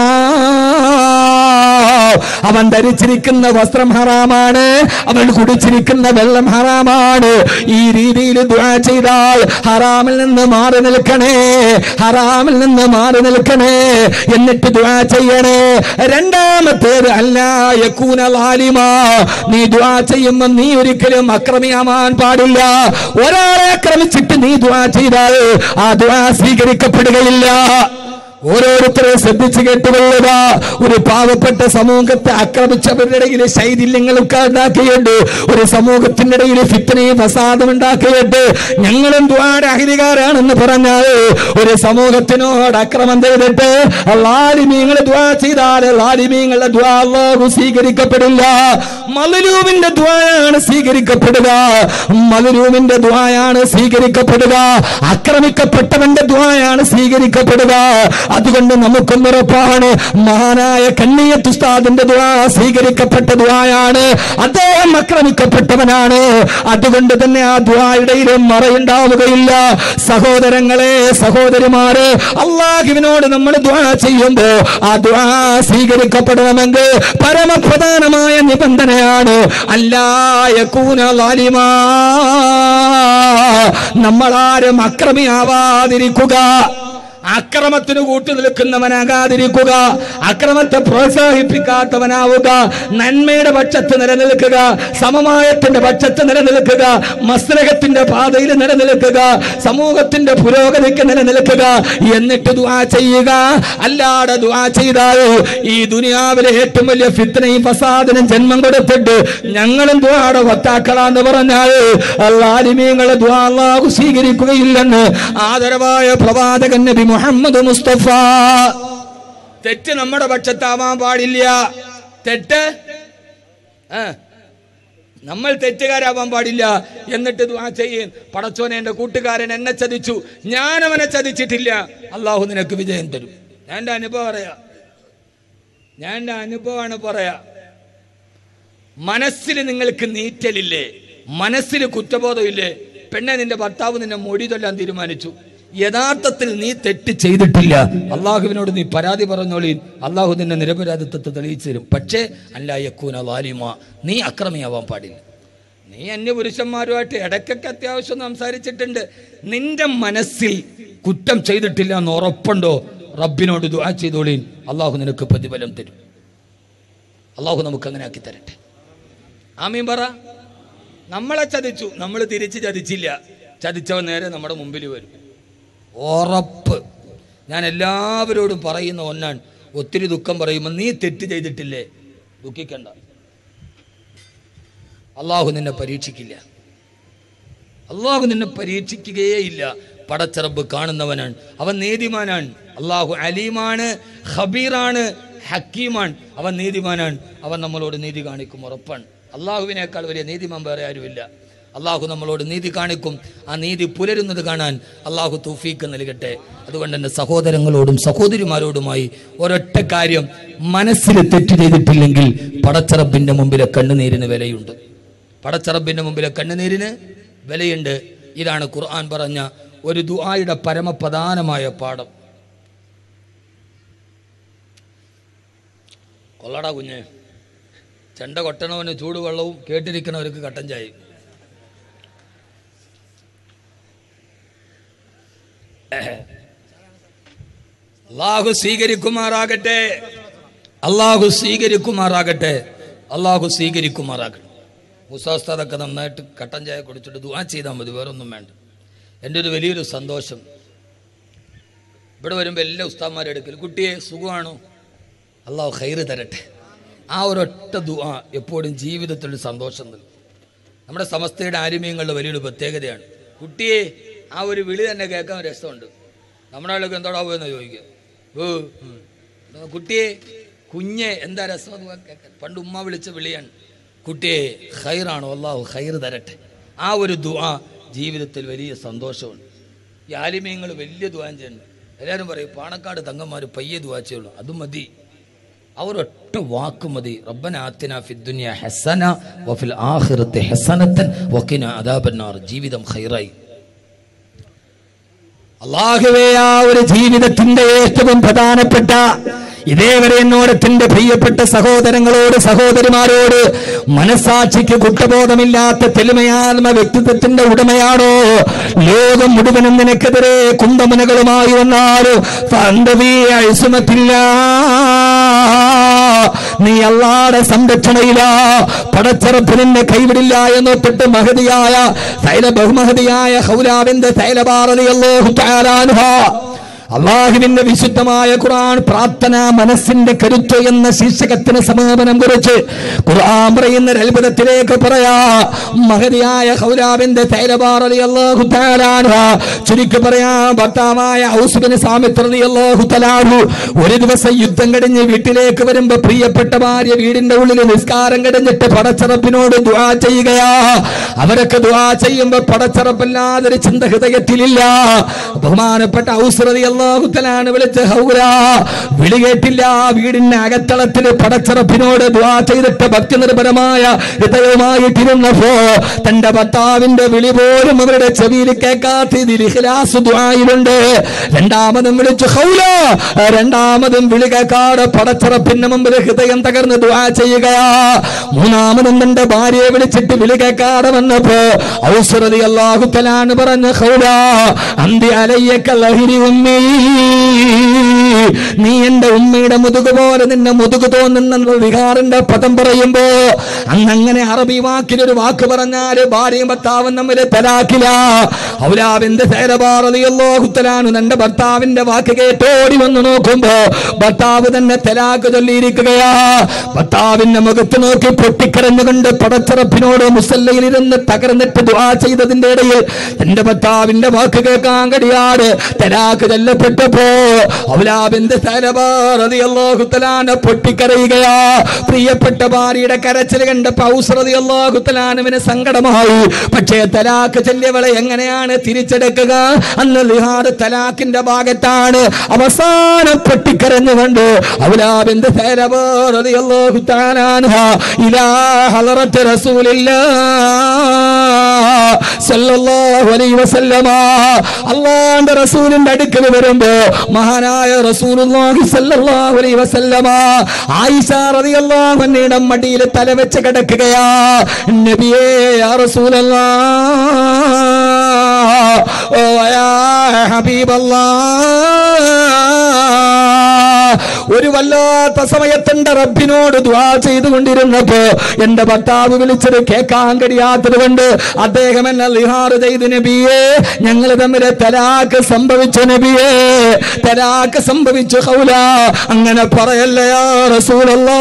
ഹറാം അവൻ ധരിച്ചിരിക്കുന്ന വസ്ത്രം ഹറാമാണ് അവൻ കുടിച്ചിരിക്കുന്ന വെള്ളം ഹറാമാണ് ഈ രീതിയിൽ ദുആ ചെയ്താൽ ഹറാമിൽ നിന്ന് മാറി നിൽക്കണേ ഹറാമിൽ നിന്ന് മാറി നിൽക്കണേ എന്നിട്ട് ദുആ ചെയ്യണേ രണ്ടാമത്തേത് അല്ല യക്കൂന ലാലിമ നീ ദുആ ചെയ്യുമ്പോൾ നീ ഒരിക്കലും അക്രമിയാവാൻ പാടില്ല ഒരാളെ ആക്രമിച്ചിട്ട് നീ ദുആ ചെയ്താൽ ആ ദുആ സ്വീകരിക്കപ്പെടുകയില്ല ഓരോരുത്തരെ ശ്രദ്ധിച്ചു കേട്ടുകൊള്ളുക ഒരു പാവപ്പെട്ട സമൂഹത്തെ ആക്രമിച്ചവരുടെ ഇടയിൽ ശൈഥില്യങ്ങളൊക്കെ ഉണ്ടാക്കിയിട്ട് ഒരു സമൂഹത്തിന്റെ ഇടയിൽ ഫിത്തനയും ഫസാദും ഉണ്ടാക്കിയിട്ട് ഞങ്ങളും ദ്വാരാഹിരികാരാണെന്ന് പറഞ്ഞാൽ ഒരു സമൂഹത്തിനോട് അക്രമം ചെയ്തിട്ട് ലാലിമീങ്ങൾ ദ്വാ ചെയ്താൽ ലാലിമീങ്ങളുടെ ദ്വാ അല്ലാഹു സ്വീകരിക്കപ്പെടില്ല മലരൂമിന്റെ ദ്വായാണ് സ്വീകരിക്കപ്പെടുക മലരൂമിന്റെ ദ്വായാണ് സ്വീകരിക്കപ്പെടുക ആക്രമിക്കപ്പെട്ടവന്റെ ദ്വായാണ് സ്വീകരിക്കപ്പെടുക അതുകൊണ്ട് നമുക്കും ഉറപ്പാണ് മഹാനായ കണ്ണിയത്ത് ഉസ്താദിന്റെ ദ്വാ സ്വീകരിക്കപ്പെട്ട ദ്വായാണ് അദ്ദേഹം ആക്രമിക്കപ്പെട്ടവനാണ് അതുകൊണ്ട് തന്നെ ആ ദ്വായുടെയിലും മറയുണ്ടാവുകയില്ല സഹോദരങ്ങളെ സഹോദരിമാര് അള്ളാഹുവിനോട് നമ്മൾ ദ്വാ ചെയ്യുമ്പോ ആ ദ്വാ സ്വീകരിക്കപ്പെടണമെങ്കിൽ പരമപ്രധാനമായ നിബന്ധനയാണ് അല്ലായൂന ലാലിമാ നമ്മളാരും അക്രമിയാവാതിരിക്കുക അക്രമത്തിന് കൂട്ടു നിൽക്കുന്നവനാകാതിരിക്കുക അക്രമത്തെ പ്രോത്സാഹിപ്പിക്കാത്തവനാവുക നന്മയുടെ പക്ഷത്ത് നിലനിൽക്കുക സമമായത്തിന്റെ പക്ഷത്ത് നിലനിൽക്കുക മസ്ലഹത്തിന്റെ പാതയിൽ നിലനിൽക്കുക സമൂഹത്തിന്റെ പുരോഗതിക്ക് നിലനിൽക്കുക എന്നിട്ട് ദുആ ചെയ്യുക അല്ലാതെ ദുആ ചെയ്താൽ ഈ ദുനിയാവിലെ ഏറ്റവും വലിയ ഫിത്തനയും ഫസാദിനും ജന്മം കൊടുത്തിട്ട് ഞങ്ങളും ദുആടെ വത്താക്കളാന്ന് പറഞ്ഞാൽ അല്ലാലിമീങ്ങളെ ദുആ അല്ലാഹു സ്വീകരിക്കുകയില്ലെന്ന് ആദരവായ പ്രവാചകൻ നബി മുഹമ്മദ് മുസ്തഫ തെറ്റ് നമ്മുടെ പക്ഷത്താവാൻ പാടില്ല തെറ്റ് ആ നമ്മൾ തെറ്റുകാരാവാൻ പാടില്ല എന്നിട്ട് ദുആ ചെയ്യും പടച്ചോനെ എൻ്റെ കൂട്ടുകാരൻ എന്നെ ചതിച്ചു ഞാൻ അവനെ ചതിച്ചിട്ടില്ല അള്ളാഹു നിനക്ക് വിജയം തരും ഞാൻ എൻ്റെ അനുഭവം പറയാ ഞാൻ എൻ്റെ അനുഭവമാണ് പറയാ മനസ്സിൽ നിങ്ങൾക്ക് നീറ്റലില്ലേ മനസ്സിൽ കുറ്റബോധമില്ലേ പെണ്ണെ നിന്റെ ഭർത്താവ് നിന്നെ മൊഴി തൊല്ലാൻ തീരുമാനിച്ചു യഥാർത്ഥത്തിൽ നീ തെറ്റ് ചെയ്തിട്ടില്ല അള്ളാഹുവിനോട് നീ പരാതി പറഞ്ഞോളീ അള്ളാഹു നിന്നെ നിരപരാധിത്വത്തെ തെളിയിച്ചു തരും പക്ഷേ അല്ല യക്കൂന ലാലിമ നീ അക്രമിയാവാൻ പാടില്ല നീ അന്യപുരുഷന്മാരുമായിട്ട് ഇടയ്ക്കൊക്കെ അത്യാവശ്യം സംസാരിച്ചിട്ടുണ്ട് നിന്റെ മനസ്സിൽ കുറ്റം ചെയ്തിട്ടില്ല എന്ന് ഉറപ്പുണ്ടോ റബ്ബിനോട് ദുആ ചെയ്തോളീൻ അള്ളാഹു നിനക്ക് പ്രതിഫലം തരും അള്ളാഹു നമുക്ക് അങ്ങനെ ആക്കി തരട്ടെ ആമീൻ പറ നമ്മളെ ചതിച്ചു നമ്മൾ തിരിച്ച് ചതിച്ചില്ല ചതിച്ചവൻ നേരെ നമ്മുടെ മുമ്പിൽ വരും ഉറപ്പ് ഞാൻ എല്ലാവരോടും പറയുന്ന ഒന്നാണ് ഒത്തിരി ദുഃഖം പറയുമ്പോൾ നീ തെറ്റ് ചെയ്തിട്ടില്ലേ ദുഃഖിക്കണ്ട അള്ളാഹു നിന്നെ പരീക്ഷിക്കില്ല അള്ളാഹു നിന്നെ പരീക്ഷിക്കുകയേയില്ല പടച്ചറബ് കാണുന്നവനാണ് അവൻ നീതിമാനാണ് അള്ളാഹു അലീമാണ് ഖബീറാണ് ഹക്കീമാണ് അവൻ നീതിമാനാണ് അവൻ നമ്മളോട് നീതി കാണിക്കും ഉറപ്പാണ് അള്ളാഹുവിനേക്കാൾ വലിയ നീതിമാൻ വേറെ ആരുമില്ല അള്ളാഹു നമ്മളോട് നീതി കാണിക്കും ആ നീതി പുലരുന്നത് കാണാൻ അള്ളാഹു തൗഫീക്ക് നൽകട്ടെ അതുകൊണ്ട് എൻ്റെ സഹോദരങ്ങളോടും സഹോദരിമാരോടുമായി ഒരൊറ്റ കാര്യം മനസ്സിൽ തെറ്റ് ചെയ്തിട്ടില്ലെങ്കിൽ പടച്ചറബിൻ്റെ മുമ്പിലെ കണ്ണുനീരിന് വിലയുണ്ട് പടച്ചറബിന്റെ മുമ്പിലെ കണ്ണുനീരിന് വിലയുണ്ട് ഇതാണ് ഖുർആൻ പറഞ്ഞ ഒരു ദുആയുടെ പരമപ്രധാനമായ പാഠം കൊള്ളടാ കുഞ്ഞെ ചെണ്ട കൊട്ടണവന് ചൂടുവെള്ളവും കേട്ടിരിക്കണവർക്ക് കട്ടൻ ചായയും അള്ളാഹു സ്വീകരിക്കുമാറാകട്ടെ അള്ളാഹു സ്വീകരിക്കുമാറാകട്ടെ അള്ളാഹു സ്വീകരിക്കുമാറാകട്ടെ മുസാസ്താദൊക്കെ നന്നായിട്ട് കട്ടൻ ചായ കുടിച്ചിട്ട് ദുവാ ചെയ്താൽ മതി വേറൊന്നും വേണ്ട എൻ്റെ ഒരു വലിയൊരു സന്തോഷം ഇവിടെ വരുമ്പോൾ എല്ലാ ഉസ്താന്മാരെ എടുക്കൽ കുട്ടിയെ സുഖമാണോ അള്ളാഹു ഹൈറ് തരട്ടെ ആ ഒരൊറ്റ ദുആ എപ്പോഴും ജീവിതത്തിൽ ഒരു സന്തോഷം നൽകും നമ്മുടെ സമസ്തയുടെ ആരുമ്യങ്ങളുടെ വലിയൊരു പ്രത്യേകതയാണ് കുട്ടിയെ ആ ഒരു വിളി തന്നെ കേൾക്കാൻ രസമുണ്ട് നമ്മുടെ ആളൊക്കെ എന്തോടാ പോയെന്ന് ചോദിക്കുക ഓ ഉം. കുട്ടിയെ കുഞ്ഞെ എന്താ രസം എന്ന് കേൾക്കാൻ പണ്ട് ഉമ്മ വിളിച്ച വിളിയാണ് കുട്ടിയെ ഹൈറാണോ അള്ളാഹു ഹൈർ തരട്ടെ ആ ഒരു ദുആ ജീവിതത്തിൽ വലിയ സന്തോഷമുണ്ട് ഈ ആലിമ്യങ്ങൾ വലിയ ദുആ ചെയ്യുന്നുണ്ട് എല്ലാവരും പറയും പാണക്കാട് തങ്ങന്മാർ പയ്യെ ദുആ ചെയ്യുള്ളൂ അതും മതി അവരൊറ്റ വാക്ക് മതി റബ്ബന ആത്തിന ഫിദ്ദുനിയ ഹസന വഫിൽ ആഖിറത്തി ഹസനത്തൻ വഖിന അദാബന്നാർ ജീവിതം ഖൈറായി അള്ളാഹുവേ ആ ഒരു ജീവിതത്തിന്റെ ഏറ്റവും പ്രധാനപ്പെട്ട ഇതേവരെ എന്നോട് എന്റെ പ്രിയപ്പെട്ട സഹോദരങ്ങളോട് സഹോദരിമാരോട് മനസാക്ഷിക്ക് കുറ്റബോധമില്ലാത്ത തെളിമയാത്മ വ്യക്തിത്വത്തിന്റെ ഉടമയാണോ ലോകം മുഴുവനും നിനക്കെതിരെ കുന്തമുനകളുമായി വന്നാലും ഫന്തവീ അഴിസുമത്തില്ല നീ അള്ളാടെ സംരക്ഷണയിലാ പടച്ചറപ്പ് നിന്നെ കൈവിടില്ല എന്നൊത്തിട്ട് മഹതിയായ തൈല ബഹുമഹതിയായ ഹൗലാവിന്റെ തൈലബാറലിയല്ലോ അള്ളാഹുവിന്റെ വിശുദ്ധമായ ഖുർആൻ പ്രാർത്ഥന മനസ്സിന്റെ കരുത്ത് എന്ന ശീർഷകത്തിന് സമാപനം കുറിച്ച് ഖുർആൻ പറയുന്ന ഒരു അത്ഭുതത്തിലേക്ക് പറയാ മഹതിയായ ഹൗലാവിന്റെ തൈലബാറലി അള്ളാഹു ചുരുക്കി പറയാ ഭർത്താവായ ഔസുബിന് സാമിത്രതി അള്ളാഹു തലാഹു ഒരു ദിവസം യുദ്ധം കഴിഞ്ഞ് വീട്ടിലേക്ക് വരുമ്പോ പ്രിയപ്പെട്ട ഭാര്യ വീടിന്റെ ഉള്ളിൽ നിസ്കാരം കഴിഞ്ഞിട്ട് പടച്ചറപ്പിനോട് ദുആ ചെയ്യുകയാ അവരൊക്കെ ദുആ ചെയ്യുമ്പോ പടച്ചറപ്പല്ലാതൊരു ചിന്ത ഹൃദയത്തിലില്ല ബഹുമാനപ്പെട്ട ഔസ്രതി അള്ളാഹുത്തലാണ് വിളിച്ച് ഹൗര വിളി കേട്ടില്ല വീടിന്റെ അകത്തളത്തിൽ പടച്ചറപ്പിനോട് ദുആ ചെയ്തിട്ട് ഭക്തി നിർഭരമായ ഹൃദയമായിട്ടിരുന്നപ്പോ തന്റെ ഭർത്താവിന്റെ വിളി പോലും അവരുടെ ചെവിയിൽ കേൾക്കാത്ത ഇതിൽ ഇഖ്ലാസ് ദുആയിലുണ്ട് രണ്ടാമതും വിളിച്ചു ഹൗല രണ്ടാമതും വിളി കേൾക്കാതെ പടച്ചറപ്പിന്റെ മുമ്പിൽ ഹൃദയം തകർന്ന് ദുആ ചെയ്യുകയാ മൂന്നാമതും തന്റെ ഭാര്യയെ വിളിച്ചിട്ട് വിളി കേൾക്കാതെ വന്നപ്പോ ഔസറതി അള്ളാഹുത്തലാണ് പറഞ്ഞ ഹൗല അന്തി അലയ്യക്ക ലഹരി ഉമ്മീ നീ എന്റെ ഉമ്മയുടെ മുതുക് പോലെ നിന്നെ മുതുക് തോന്നുന്ന വിഹാറിന്റെ പദം പറയുമ്പോ അന്ന് അങ്ങനെ അറബി വാക്കിലൊരു വാക്ക് പറഞ്ഞാല് ഭാര്യയും ഭർത്താവും തമ്മിൽ തലാക്കില്ല ഔലാവിന്റെ സേരപാറതിയല്ലോഹുത്തലാനു തന്റെ ഭർത്താവിന്റെ വാക്ക് കേട്ടോടി വന്ന് നോക്കുമ്പോ ഭർത്താവ് തന്നെ തലാക്ക് ചൊല്ലിയിരിക്കുകയാ ഭർത്താവിന്റെ മുഖത്ത് നോക്കി പൊട്ടിക്കരഞ്ഞുകൊണ്ട് പടച്ചറപ്പിനോട് മുസല്ലയിലിരുന്ന് തകർന്നിട്ട് ദുആ ചെയ്തതിന്റെ ഇടയിൽ എന്റെ ഭർത്താവിന്റെ വാക്ക് കേൾക്കാൻ കഴിയാതെ തലാക്ക് ചൊല്ലപ്പെട്ടപ്പോ ഔലാബിന്റെ പൊട്ടിക്കരയുകയാ പ്രിയപ്പെട്ട ഭാര്യയുടെ കരച്ചിൽ കണ്ട പൗസ്രതി അള്ളാഹുത്തലാനുവിന് സങ്കടമായി പക്ഷേ തലാക്ക് ചെല്ലിയവളെ എങ്ങനെയാണ് തിരിച്ചെടുക്കുക അന്ന് ലിഹാദ് തലാക്കിന്റെ ഭാഗത്താണ് അവസാനം പൊട്ടിക്കരഞ്ഞുകൊണ്ട് ഔലാബിന്റെ ഇലാ ഹലറത്ത് റസൂലില്ലാ സല്ലല്ലാഹു അലൈഹി വസല്ലമ അള്ളാന്റെ റസൂലിന്റെ അടുക്കൽ വരുമ്പോ മഹാനായ റസൂലുള്ളാഹി സല്ലല്ലാഹു അലൈഹി വസല്ലമ ആയിഷ റളിയല്ലാഹു അൻഹയുടെ മടിയിൽ തല വെച്ച് കിടക്കുകയാ നബിയേ യാ റസൂലല്ലാഹ് ഓ യാ ഹബീബല്ലാഹ് ഒരു വല്ലാത്ത സമയത്തിന്റെ റബ്ബിനോട് ദ്വാ ചെയ്തുകൊണ്ടിരുന്നപ്പോ എന്റെ ഭർത്താവ് വിളിച്ചത് കേൾക്കാൻ കഴിയാത്തത് കൊണ്ട് അദ്ദേഹം എന്നെ ലിഹാർ ചെയ്തു നബിയേ ഞങ്ങൾ തമ്മിൽ തലാക്ക് സംഭവിച്ചു നബിയേ തലാക്ക് സംഭവിച്ചു ഹൗല അങ്ങനെ പറയല്ലേ യാ റസൂലല്ലാ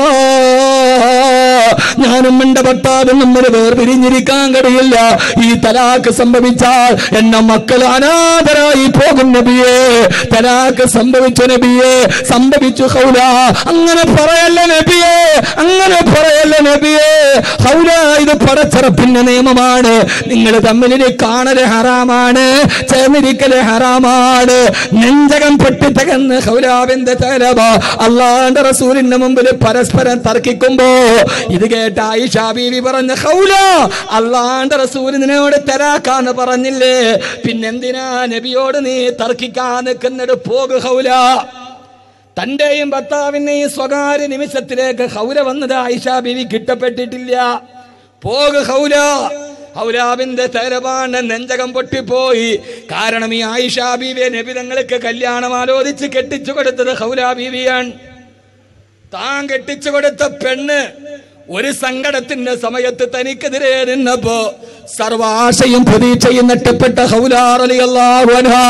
ഞാനും എന്റെ ഭർത്താവും നമ്മൾ വേർപിരിഞ്ഞിരിക്കാൻ കഴിയില്ല ഈ തലാക്ക് സംഭവിച്ചാൽ എന്നെ മക്കൾ അനാഥരായി പോകും നബിയേ തലാക്ക് സംഭവിച്ചു നബിയേ സംഭവിച്ചു ഹൗല അങ്ങനെ പറയല്ല നബിയേ അങ്ങനെ പറയല്ല നബിയേ ഹൗല ഇത് പടച്ചറപ്പിന്റെ നിയമമാണ് നിങ്ങൾ തമ്മിൽ കാണല് ഹറാമാണ് ചേർന്നിരിക്കല് ഹറാമാണ് നെഞ്ചകം പൊട്ടി തകർന്ന് ഹൗലാവിന്റെ തലവ അള്ളാന്റെ റസൂലിന്റെ മുമ്പിൽ പരസ്പരം തർക്കിക്കുമ്പോ ഇത് കേട്ട ആയിഷ ബീവി പറഞ്ഞ ഹൗല അള്ളാന്റെ റസൂൽ നിന്നോട് തരാക്കാന്ന് പറഞ്ഞില്ലേ പിന്നെന്തിനാ നബിയോട് നീ തർക്കിക്കാൻ നിൽക്കുന്നത് പോകു ഹൗല തന്റെയും ഭർത്താവിന്റെയും സ്വകാര്യ നിമിഷത്തിലേക്ക് ഹൗല വന്നത് ആയിഷ ബീവി കിട്ടപ്പെട്ടിട്ടില്ല പോകു ഹൗല ഹൗലാബിന്റെ തരവാണ് നെഞ്ചകം പൊട്ടിപ്പോയി കാരണം ഈ ആയിഷ ബീവിയെ നബിതങ്ങൾക്ക് കല്യാണം ആലോചിച്ച് കെട്ടിച്ചു കൊടുത്തത് ഹൗലാ ബീവിയാണ് താൻ കെട്ടിച്ചു കൊടുത്ത പെണ്ണ് ഒരു സങ്കടത്തിന്റെ സമയത്ത് തനിക്കെതിരെ നിന്നപ്പോ സർവാശയും പ്രതീക്ഷയും നഷ്ടപ്പെട്ട ഹൗലാർ അലി അള്ളാഹു അൻഹാ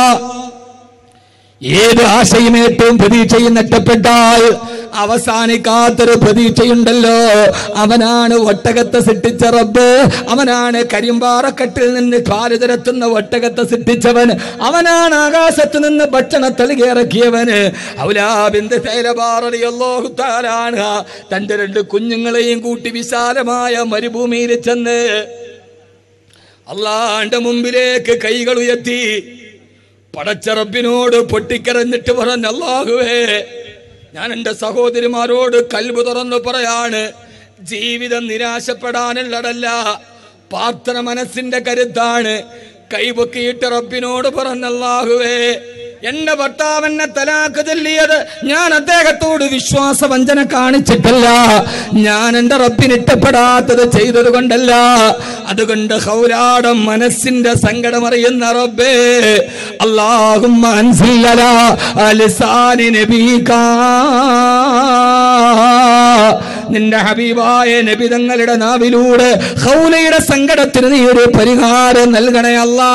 ഏത് ആശയും ഏറ്റവും പ്രതീക്ഷയും നഷ്ടപ്പെട്ടാൽ അവസാനിക്കാത്തൊരു പ്രതീക്ഷയുണ്ടല്ലോ അവനാണ് ഒട്ടകത്തെ സൃഷ്ടിച്ച റബ്ബ് അവനാണ് കരിമ്പാറക്കെട്ടിൽ നിന്ന് പാല് തുരത്തുന്ന ഒട്ടകത്തെ സൃഷ്ടിച്ചവൻ അവനാണ് ആകാശത്ത് നിന്ന് ഭക്ഷണ തളികയിറക്കിയവന് ഔലാബിന്ദ തൈലബാറിയല്ലോഹുത്താലാണ് തന്റെ രണ്ട് കുഞ്ഞുങ്ങളെയും കൂട്ടി വിശാലമായ മരുഭൂമിയിൽ ചെന്ന് അള്ളാന്റെ മുമ്പിലേക്ക് കൈകൾ ഉയർത്തി പടച്ചറബിനോട് പൊട്ടിക്കരഞ്ഞിട്ട് പറഞ്ഞ അല്ലാഹുവേ ഞാൻ എൻ്റെ സഹോദരിമാരോട് കൽബ് തുറന്നു പറയാണ് ജീവിതം നിരാശപ്പെടാനുള്ളതല്ല പ്രാർത്ഥന മനസ്സിന്റെ കരുത്താണ് കൈപൊക്കിയിട്ട് റബ്ബിനോട് പറഞ്ഞ അല്ലാഹുവേ എന്റെ ഭർത്താവ് എന്നെ തലാക്ക് ചൊല്ലിയത് ഞാൻ അദ്ദേഹത്തോട് വിശ്വാസവഞ്ചന കാണിച്ചിട്ടല്ല ഞാൻ എന്റെ റബ്ബിന് ഇഷ്ടപ്പെടാത്തത് ചെയ്തത് കൊണ്ടല്ല അതുകൊണ്ട് ഹൗലാടം മനസ്സിന്റെ സങ്കടം അറിയുന്ന റബ്ബേ അള്ളാഹും നിന്റെ ഹബീബായ നബി തങ്ങളുടെ നാവിലൂടെ ഹൗലയുടെ സങ്കടത്തിന് നീ ഒരു പരിഹാരം നൽകണേ അല്ലാ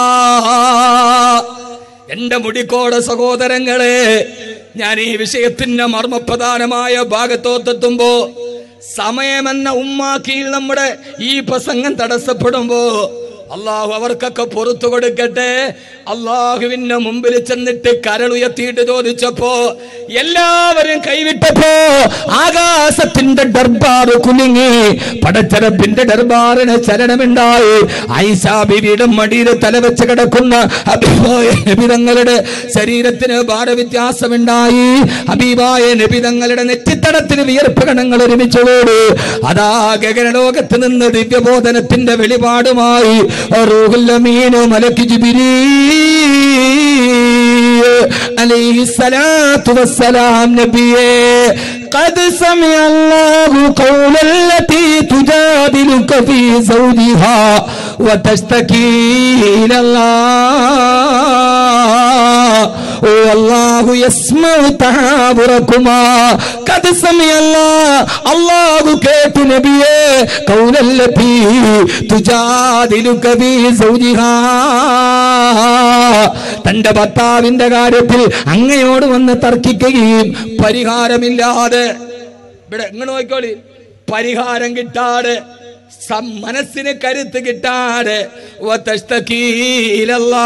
എന്റെ മുടിക്കോട് സഹോദരങ്ങളെ ഞാൻ ഈ വിഷയത്തിന്റെ മർമ്മപ്രധാനമായ ഭാഗത്തോത്തെത്തുമ്പോ സമയമെന്ന ഉമ്മാക്കിയിൽ നമ്മുടെ ഈ പ്രസംഗം തടസ്സപ്പെടുമ്പോ അള്ളാഹു അവർക്കൊക്കെ പുറത്തു കൊടുക്കട്ടെ അള്ളാഹുവിന്റെ മുമ്പിൽ ചെന്നിട്ട് കരളുയർത്തിയിട്ട് ചോദിച്ചപ്പോ എല്ലാവരും കൈവിട്ടപ്പോ ആകാശത്തിന്റെ ഡർബാറ് കുലുങ്ങി പടച്ചരപ്പിന്റെ ഡർബാറിന് ചലനമുണ്ടായി ഐസാ ബിബിയുടെ മടിയിൽ തലവെച്ച് കിടക്കുന്ന ഹബീബായ നബിതങ്ങളുടെ ശരീരത്തിന് ഭാരവ്യത്യാസമുണ്ടായി ഹബീബായ നബിതങ്ങളുടെ നെറ്റിത്തടത്തിന് വിയർപ്പ് കണങ്ങൾ ഒരുമിച്ച് കൂടി അതാ ഗഗനലോകത്ത് നിന്ന് ദിവ്യബോധനത്തിന്റെ വെളിപാടുമായി റൂഹുൽ അമീനു മലക്ക് ജിബിരീ عليه الصلاة والسلام نبيه قد سمع الله قول التي تجادلك في زوجها وتشتكي إلى الله والله يسمع تحاوركما قد سمع الله الله كيت نبيه قول التي تجادلك في زوجها തന്റെ ഭർത്താവിന്റെ കാര്യത്തിൽ അങ്ങയോട് വന്ന് തർക്കിക്കുകയും പരിഹാരമില്ലാതെ ഇവിടെ ഇങ്ങനെ നോക്കിക്കോളി പരിഹാരം കിട്ടാതെ സം- മനസ്സിന് കരുത്ത് കിട്ടാതെ വതസ്തഖീലല്ലാ.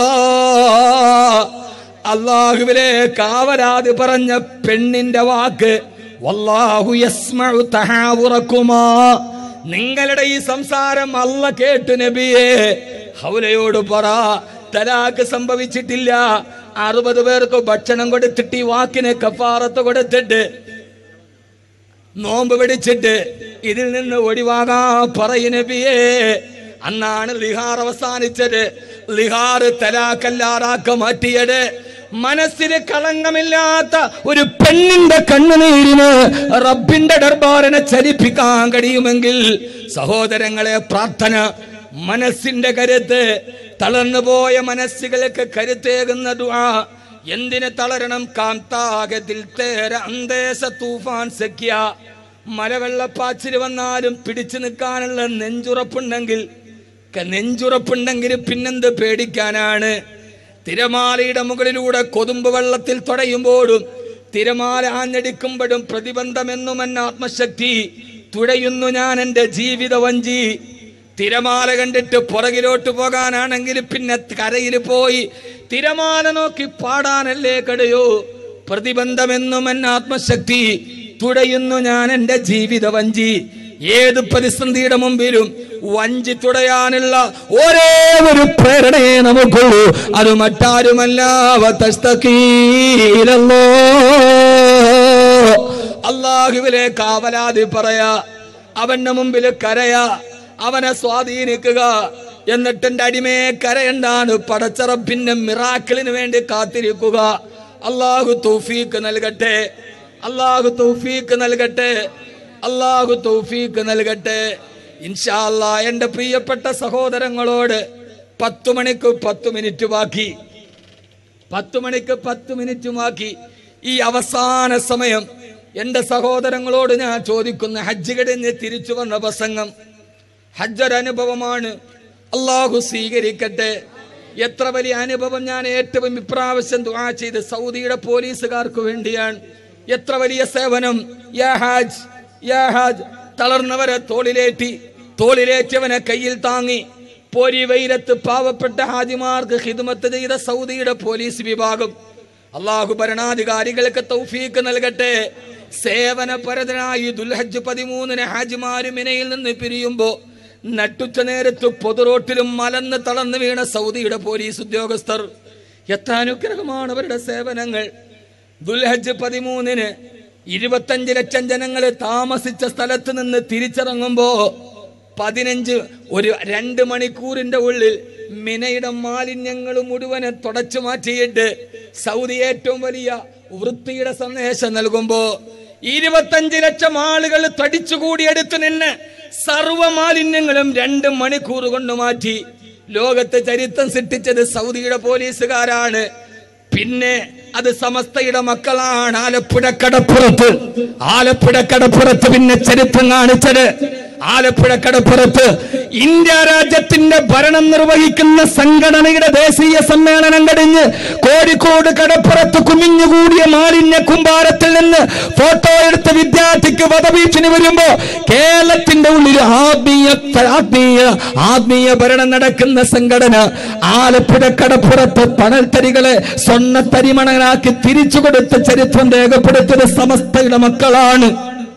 അള്ളാഹുവിലെ കാവരാതി പറഞ്ഞ പെണ്ണിന്റെ വാക്ക് വല്ലാഹു യസ്മഉ തഹാവുറക്കുമാ നിങ്ങളുടെ ഈ സംസാരം അല്ല കേട്ടു നബിയെ ഹൗലയോട് പറ തലാക്ക് സംഭവിച്ചിട്ടില്ല അറുപത് പേർക്ക് ഭക്ഷണം കൊടുത്തിട്ട് ഈ വാക്കിന് കഫാറത്ത് കൊടുത്തിട്ട് നോമ്പ് പിടിച്ചിട്ട് ഇതിൽ നിന്ന് ഒഴിവാകാ പറയ് നബിയേ അന്നാണ് ലിഹാർ അവസാനിച്ചത് ലിഹാർ തലാക്കല്ലാറാക്ക മാറ്റിയത് മനസ്സിന് കളങ്കമില്ലാത്ത ഒരു പെണ്ണിന്റെ കണ്ണുനീരിന് റബ്ബിന്റെ ദർബാറിനെ ചലിപ്പിക്കാൻ കഴിയുമെങ്കിൽ സഹോദരങ്ങളെ പ്രാർത്ഥന മനസ്സിന്റെ കരുത്ത് തളർന്നുപോയ മനസ്സുകൾക്ക് കരുത്തേകുന്ന ദുആ എന്തിന് തളരണം കാന്താകത്തിൽ തേര അന്തേശ തൂഫാൻ സഖ്യ മലവെള്ളപ്പാച്ചിൽ വന്നാലും പിടിച്ചു നിൽക്കാനുള്ള നെഞ്ചുറപ്പുണ്ടെങ്കിൽ ക- നെഞ്ചുറപ്പുണ്ടെങ്കിൽ പിന്നെന്ത് പേടിക്കാനാണ് തിരമാലയുടെ മുകളിലൂടെ കൊതുമ്പ് വെള്ളത്തിൽ തുടയുമ്പോഴും തിരമാല ആഞ്ഞടിക്കുമ്പോഴും പ്രതിബന്ധമെന്നും എന്ന ആത്മശക്തി തുഴയുന്നു ഞാൻ എൻ്റെ ജീവിത വഞ്ചി തിരമാല കണ്ടിട്ട് പുറകിലോട്ട് പോകാനാണെങ്കിൽ പിന്നെ കരയിൽ പോയി തിരമാല നോക്കി പാടാനല്ലേ കടയോ പ്രതിബന്ധമെന്നും എന്ന ആത്മശക്തി തുഴയുന്നു ഞാൻ എൻ്റെ ജീവിത വഞ്ചി ഏത് പ്രതിസന്ധിയുടെ മുമ്പിലും വഞ്ചി തുടയാനുള്ള ഒരേ ഒരു പ്രേരണയെ നമുക്കുള്ളൂ അത് മറ്റാരുമല്ല വതസ്തഖീലല്ലോ. അള്ളാഹുവിലെ കാവലാതി പറയാ അവന്റെ മുമ്പിൽ കരയാ അവനെ സ്വാധീനിക്കുക എന്നിട്ട് എന്റെ അടിമയെ കരയണ്ടാണ് പടച്ചറപ്പിന്റെ മിറാക്കിളിന് വേണ്ടി കാത്തിരിക്കുക അള്ളാഹു തൗഫീക്ക് നൽകട്ടെ അള്ളാഹു തൗഫീക്ക് നൽകട്ടെ അള്ളാഹു തൗഫീക്ക് നൽകട്ടെ ഇൻഷാ അല്ലാ എന്റെ പ്രിയപ്പെട്ട സഹോദരങ്ങളോട് പത്തു മണിക്ക് പത്ത് മിനിറ്റ് ബാക്കി പത്ത് മണിക്ക് പത്ത് മിനിറ്റുമാക്കി ഈ അവസാന സമയം എന്റെ സഹോദരങ്ങളോട് ഞാൻ ചോദിക്കുന്ന ഹജ്ജ് കഴിഞ്ഞ് തിരിച്ചു വന്ന പ്രസംഗം ഹജ്ജ് ഒരു അനുഭവമാണ് അള്ളാഹു സ്വീകരിക്കട്ടെ എത്ര വലിയ അനുഭവം ഞാൻ ഏറ്റവും ഇപ്രാവശ്യം ദുആ ചെയ്ത് സൗദിയുടെ പോലീസുകാർക്ക് വേണ്ടിയാണ് എത്ര വലിയ സേവനം യാ ഹാജ് യാ ഹാജ് തളർന്നവരെ തോളിലേറ്റി തോളിലേറ്റവനെ കയ്യിൽ താങ്ങി പോരി വെയിലത്ത് പാവപ്പെട്ട ഹാജിമാർക്ക് ഹിദ്മത്ത് ചെയ്ത സൗദിയുടെ പോലീസ് വിഭാഗം അള്ളാഹു ഭരണാധികാരികൾക്ക് തൗഫീക്ക് നൽകട്ടെ സേവനപരതനായി ദുൽഹജ്ജ് പതിമൂന്നിന് ഹാജിമാര് മിനയിൽ നിന്ന് പിരിയുമ്പോ നട്ടുച്ച നേരത്ത് പൊതുറോട്ടിലും മലന്ന് തളർന്നു വീണ സൗദിയുടെ പോലീസ് ഉദ്യോഗസ്ഥർ എത്ര അനുഗ്രഹമാണ് അവരുടെ സേവനങ്ങൾ ദുൽഹജ്ജ് പതിമൂന്നിന് ഇരുപത്തഞ്ച് ലക്ഷം ജനങ്ങൾ താമസിച്ച സ്ഥലത്ത് നിന്ന് തിരിച്ചിറങ്ങുമ്പോ പതിനഞ്ച് ഒരു രണ്ട് മണിക്കൂറിന്റെ ഉള്ളിൽ മിനയുടെ മാലിന്യങ്ങൾ മുഴുവനെ തുടച്ചു മാറ്റിയിട്ട് സൗദി ഏറ്റവും വലിയ വൃത്തിയുടെ സന്ദേശം നൽകുമ്പോ ഇരുപത്തഞ്ച് ലക്ഷം ആളുകൾ തടിച്ചുകൂടി അടുത്ത് നിന്ന് സർവ മാലിന്യങ്ങളും രണ്ട് മണിക്കൂർ കൊണ്ട് മാറ്റി ലോകത്ത് ചരിത്രം സൃഷ്ടിച്ചത് സൗദിയുടെ പോലീസുകാരാണ് പിന്നെ അത് സമസ്തയുടെ മക്കളാണ് ആലപ്പുഴ കടപ്പുറത്ത് ആലപ്പുഴ കടപ്പുറത്ത് പിന്നെ ചരിത്രം കാണിച്ചത് ആലപ്പുഴ കടപ്പുറത്ത് ഇന്ത്യ രാജ്യത്തിന്റെ ഭരണം നിർവഹിക്കുന്ന സംഘടനയുടെ ദേശീയ സമ്മേളനം കഴിഞ്ഞ് കോഴിക്കോട് കടപ്പുറത്ത് കുമിഞ്ഞുകൂടിയ മാലിന്യ കുമ്പാരത്തിൽ നിന്ന് ഫോട്ടോ എടുത്ത വിദ്യാർത്ഥിക്ക് വധഭീഷണി വരുമ്പോ കേരളത്തിന്റെ ഉള്ളിൽ ആത്മീയ ആത്മീയ ആത്മീയ ഭരണം നടക്കുന്ന സംഘടന ആലപ്പുഴ കടപ്പുറത്ത് പണൽത്തരികളെ സ്വർണ്ണ തരിമണനാക്കി തിരിച്ചു കൊടുത്ത ചരിത്രം രേഖപ്പെടുത്തിയത് സമസ്തയുടെ മക്കളാണ്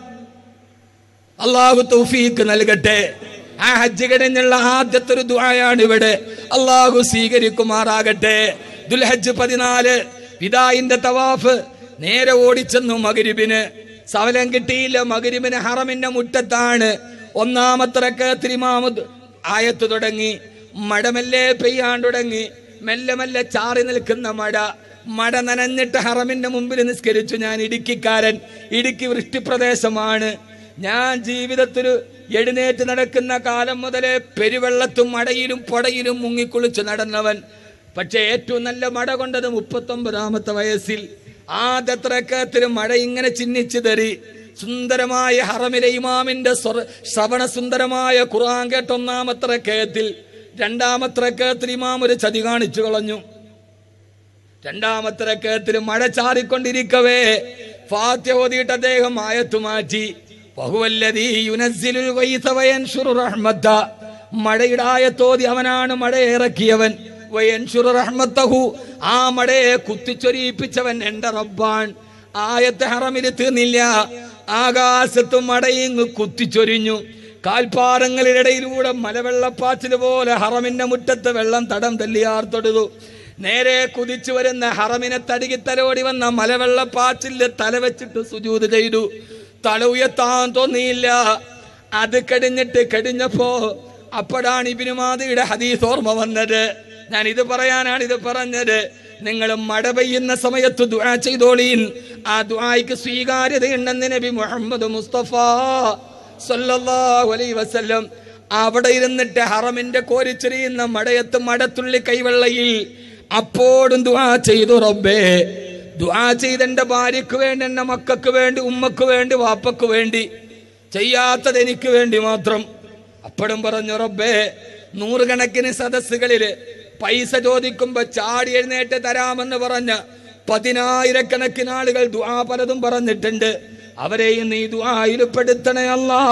അള്ളാഹു തൗഫീക്ക് നൽകട്ടെ ആ ഹജ്ജ് കഴിഞ്ഞുള്ള ആദ്യത്തെ ഒരു ദുആയാണ് ഇവിടെ അള്ളാഹു സ്വീകരിക്കുമാറാകട്ടെ ദുൽഹജ്ജ് പതിനാല് വിദായിന്റെ തവാഫ് നേരെ ഓടിച്ചെന്നു മകരിബിന് സവലം കിട്ടിയില്ല മകരിബിന് ഹറമിന്റെ മുറ്റത്താണ് ഒന്നാമത്തെ റക്കഅത്തിൽ ഇമാമ് ആയത്ത് തുടങ്ങി മഴ മെല്ലെ പെയ്യാൻ തുടങ്ങി മെല്ലെ മെല്ലെ ചാറി നിൽക്കുന്ന മഴ മഴ നനഞ്ഞിട്ട് ഹറമിന്റെ മുമ്പിൽ നിസ്കരിച്ചു ഞാൻ ഇടുക്കിക്കാരൻ ഇടുക്കി വൃഷ്ടിപ്രദേശമാണ് ഞാൻ ജീവിതത്തിൽ എഴുന്നേറ്റ് നടക്കുന്ന കാലം മുതലേ പെരുവെള്ളത്തും മടയിലും പൊടയിലും മുങ്ങിക്കുളിച്ച് നടന്നവൻ പക്ഷെ ഏറ്റവും നല്ല മഴ കൊണ്ടത് മുപ്പത്തൊമ്പതാമത്തെ വയസ്സിൽ ആദ്യത്തെ റക്കത്തിൽ മഴ ഇങ്ങനെ ചിഹ്നിച്ചു തരി സുന്ദരമായ ഹറമിലെ ഇമാമിന്റെ സ്വര- ശ്രവണ സുന്ദരമായ ഖുർആൻ കേട്ട ഒന്നാമത്തെ റക്കയത്തിൽ രണ്ടാമത്തെ റക്കയത്തിൽ ഇമാം ഒരു ചതി കാണിച്ചു കളഞ്ഞു രണ്ടാമത്തെ റക്കയത്തിൽ മഴ ചാറിക്കൊണ്ടിരിക്കവേ ഫാത്യ ഓതിയിട്ട് അദ്ദേഹം ആയത്തു മാറ്റി വഹുവല്ലദീ യുനസ്സിലുൽ ഗൈസ വയൻഷുറു റഹ്മത്ത മഴയുടെ ആയത്തോതി അവനാണ് മഴ ഇറക്കിയവൻ വയൻഷുറു റഹ്മത്തഹു ആ മഴയെ കുത്തിച്ചൊരിയിപ്പിച്ചവൻ എന്റെ റബ്ബാൻ ആയത്തെ ഹറമിൽ തീർന്നില്ല ആകാശത്ത് മടയിങ് കുത്തിച്ചൊരിഞ്ഞു കാൽപ്പാറങ്ങളിലിടയിലൂടെ മലവെള്ളപ്പാച്ചിൽ പോലെ ഹറമിന്റെ മുറ്റത്ത് വെള്ളം തടം തല്ലിയാർത്തൊടുതു നേരെ കുതിച്ചു വരുന്ന ഹറമിനെ തടുകി തലോടി വന്ന മലവെള്ളപ്പാച്ചില് തല വെച്ചിട്ട് സുജൂത് ചെയ്തു തല ഉയർത്താൻ തോന്നിയില്ല അത് കഴിഞ്ഞിട്ട് കഴിഞ്ഞപ്പോ അപ്പോഴാണ് ഇബിനുമാതിയുടെ ഹദീസ് ഓർമ്മ വന്നത് ഞാൻ ഇത് പറയാനാണ് ഇത് പറഞ്ഞത് നിങ്ങൾ മഴ പെയ്യുന്ന സമയത്ത് ദുആ ചെയ്തോളീൻ ആ ദുആയ്ക്ക് സ്വീകാര്യതയുണ്ടെന്ന് നബി മുഹമ്മദ് മുസ്തഫ സല്ലല്ലാഹു അലൈഹി വസല്ലം അവിടെ ഇരുന്നിട്ട് ഹറമിന്റെ കോരിച്ചെറിയുന്ന മടയത്ത് മടത്തുള്ളി കൈവെള്ളയിൽ അപ്പോഴും ദുആ ചെയ്തു റബ്ബേ ദുആ ചെയ്ത് എൻ്റെ ഭാര്യയ്ക്ക് വേണ്ടി എൻ്റെ മക്കൾക്ക് വേണ്ടി ഉമ്മക്ക് വേണ്ടി വാപ്പക്ക് വേണ്ടി ചെയ്യാത്തത് എനിക്ക് വേണ്ടി മാത്രം അപ്പോഴും പറഞ്ഞു റബ്ബേ നൂറുകണക്കിന് സദസ്സുകളില് പൈസ ചോദിക്കുമ്പോ ചാടി എഴുന്നേറ്റ് തരാമെന്ന് പറഞ്ഞ പതിനായിരക്കണക്കിന് ആളുകൾ ദുആ പലതും പറഞ്ഞിട്ടുണ്ട് അവരെയും നീ ദുആയിൽ പെടുത്തണേ അല്ലാ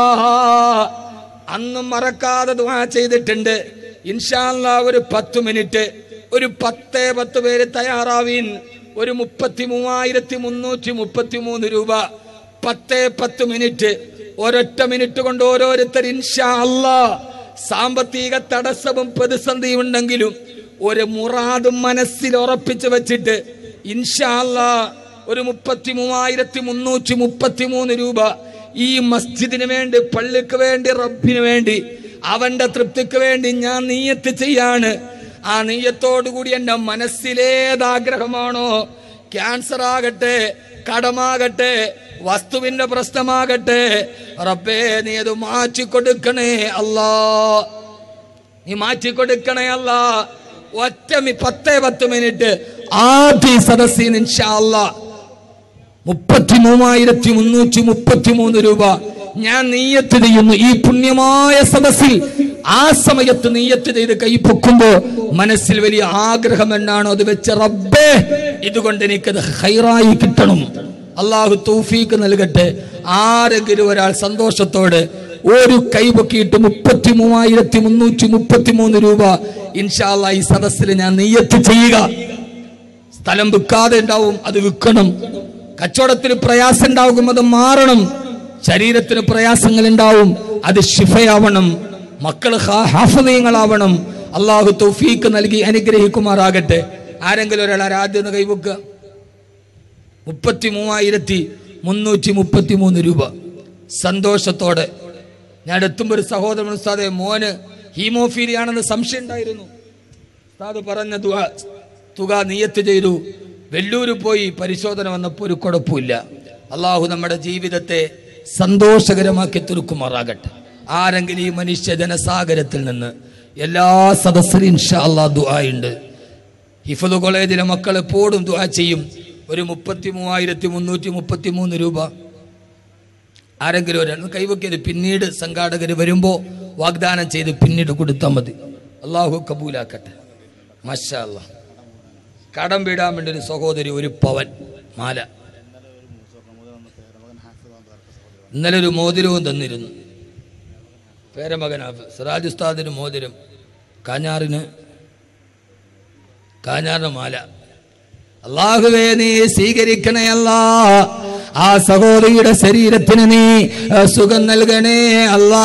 അന്നും മറക്കാതെ ദുആ ചെയ്തിട്ടുണ്ട് ഇൻഷാല്ല ഒരു പത്ത് മിനിറ്റ് ഒരു പത്തേ പത്ത് പേര് തയ്യാറാവീൻ ഒരു മുപ്പത്തി മൂവായിരത്തി മുന്നൂറ്റി മുപ്പത്തി മൂന്ന് രൂപ പത്തേ പത്ത് മിനിറ്റ് ഒരൊറ്റ മിനിറ്റ് കൊണ്ട് ഓരോരുത്തർ ഇൻഷാ അല്ലാ സാമ്പത്തിക തടസ്സവും പ്രതിസന്ധിയും ഉണ്ടെങ്കിലും ഒരു മുറാദും മനസ്സിൽ ഉറപ്പിച്ചു വെച്ചിട്ട് ഇൻഷാ അല്ലാ ഒരു മുപ്പത്തി മൂവായിരത്തി മുന്നൂറ്റി മുപ്പത്തി മൂന്ന് രൂപ ഈ മസ്ജിദിന് വേണ്ടി പള്ളിക്ക് വേണ്ടി റബ്ബിന് വേണ്ടി അവന്റെ തൃപ്തിക്ക് വേണ്ടി ഞാൻ നീയത്ത് ചെയ്യാണ് ആ നീയത്തോടു കൂടി എൻ്റെ മനസ്സിലേതാഗ്രഹമാണോ ക്യാൻസർ ആകട്ടെ കടമാകട്ടെ വസ്തുവിന്റെ പ്രശ്നമാകട്ടെ റബ്ബേ നീ അത് മാറ്റിക്കൊടുക്കണേ അല്ലാ നീ മാറ്റിക്കൊടുക്കണേ അല്ല ഒറ്റ മി പത്തേ പത്ത് മിനിറ്റ് ആദ്യ സദസ്സിൽ ഇൻഷാ അല്ലാ മുപ്പത്തി മൂവായിരത്തി മുന്നൂറ്റി മുപ്പത്തി മൂന്ന് രൂപ ഞാൻ നീയത്ത് ചെയ്യുന്നു ഈ പുണ്യമായ സദസ്സിൽ ആ സമയത്ത് നീയത്ത് ചെയ്ത് കൈ പൊക്കുമ്പോ മനസ്സിൽ വലിയ ആഗ്രഹം എന്നാണോ അത് വെച്ച് റബ്ബേ ഇതുകൊണ്ട് എനിക്കത് ഹൈറായി കിട്ടണം അള്ളാഹു തൗഫീക്ക് നൽകട്ടെ ആരെങ്കിലും ഒരാൾ സന്തോഷത്തോടെ ഒരു കൈ പൊക്കിയിട്ട് മുപ്പത്തി മൂവായിരത്തി മുന്നൂറ്റി മുപ്പത്തി മൂന്ന് രൂപ ഇൻഷാല്ല ഈ സദസ്സിൽ ഞാൻ നീയത്ത് ചെയ്യുക സ്ഥലം വിൽക്കാതെ ഉണ്ടാവും അത് വിൽക്കണം കച്ചവടത്തിന് പ്രയാസം ഉണ്ടാകും അത് മാറണം ശരീരത്തിന് പ്രയാസങ്ങൾ ഉണ്ടാവും അത് ശിഫയാവണം മക്കൾ ഹാഫതീയങ്ങളാവണം അള്ളാഹു തൗഫീക്ക് നൽകി അനുഗ്രഹിക്കുമാറാകട്ടെ ആരെങ്കിലും ഒരാൾ ആദ്യം ഒന്ന് കൈവക്കുക മുപ്പത്തി മൂവായിരത്തി മുന്നൂറ്റി മുപ്പത്തി മൂന്ന് രൂപ സന്തോഷത്തോടെ ഞാൻ എത്തുമ്പോൾ ഒരു സഹോദരൻ ഉസ്താദെ മോന് ഹീമോഫീലിയാണെന്ന് സംശയം ഉണ്ടായിരുന്നു ഉസ്താദ് പറഞ്ഞ തുക തുക നിയത്ത് ചെയ്തു വെല്ലൂര് പോയി പരിശോധന വന്നപ്പോൾ ഒരു കുഴപ്പമില്ല അള്ളാഹു നമ്മുടെ ജീവിതത്തെ സന്തോഷകരമാക്കി തീർക്കുമാറാകട്ടെ ആരെങ്കിലും ഈ മനുഷ്യ ജനസാഗരത്തിൽ നിന്ന് എല്ലാ സദസ്സിലും ഇൻഷാ അള്ളാ ദുആയുണ്ട് ഹിഫദ് കോളേജിലെ മക്കൾ എപ്പോഴും ദുആ ചെയ്യും ഒരു മുപ്പത്തി മൂവായിരത്തി മുന്നൂറ്റി മുപ്പത്തി മൂന്ന് രൂപ ആരെങ്കിലും ഒരാൾ കൈവക്കിയത് പിന്നീട് സംഘാടകർ വരുമ്പോൾ വാഗ്ദാനം ചെയ്ത് പിന്നീട് കൊടുത്താൽ മതി അള്ളാഹു കബൂലാക്കട്ടെ മഷാ അല്ലാ കടം വീടാൻ വേണ്ടി ഒരു സഹോദരി ഒരു പവൻ മാല ഇന്നലെ ഒരു മോതിരവും തന്നിരുന്നു പേരമകൻ ഹാഫിസ്. സിറാജ് ഉസ്താദിന് മോതിരം കാഞ്ഞാറിന് കാഞ്ഞാറിന് മാല അള്ളാഹുവേ നീ സ്വീകരിക്കണേ അല്ലാ ആ സഹോദരിയുടെ ശരീരത്തിന് നീ ആ, സുഖം നൽകണേ അല്ലാ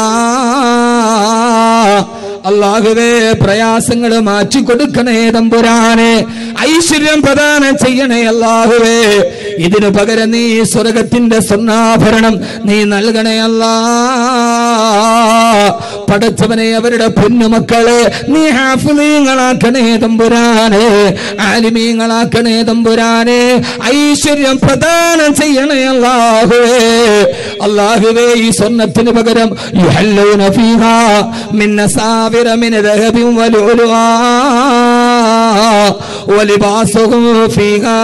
അള്ളാഹുവേ പ്രയാസങ്ങൾ മാറ്റിക്കൊടുക്കണേ തമ്പുരാനെ ഐശ്വര്യം പ്രദാനം ചെയ്യണേ അല്ലാഹുവേ ഇതിനു പകരം നീ സ്വർഗത്തിന്റെ സ്വർണ്ണാഭരണം നീ നൽകണേ അല്ലാ പടച്ചവനെ അവരുടെ പൊന്നുമക്കളെ നീ ഹാഫിളീങ്ങളാക്കണേ തമ്പുരാനെ ആലിമീങ്ങളാക്കണേ തമ്പുരാനെ ഐശ്വര്യം പ്രദാനം ചെയ്യണേ അല്ലാഹുവേ അല്ലാഹുവേ ഈ സ്വർണത്തിന് പകരം യുഹല്ലൂന ഫീഹാ മിൻ അസാവിറ മിൻ ദഹബിൻ വലുലുആ വലിബാസുഹും ഫീഹാ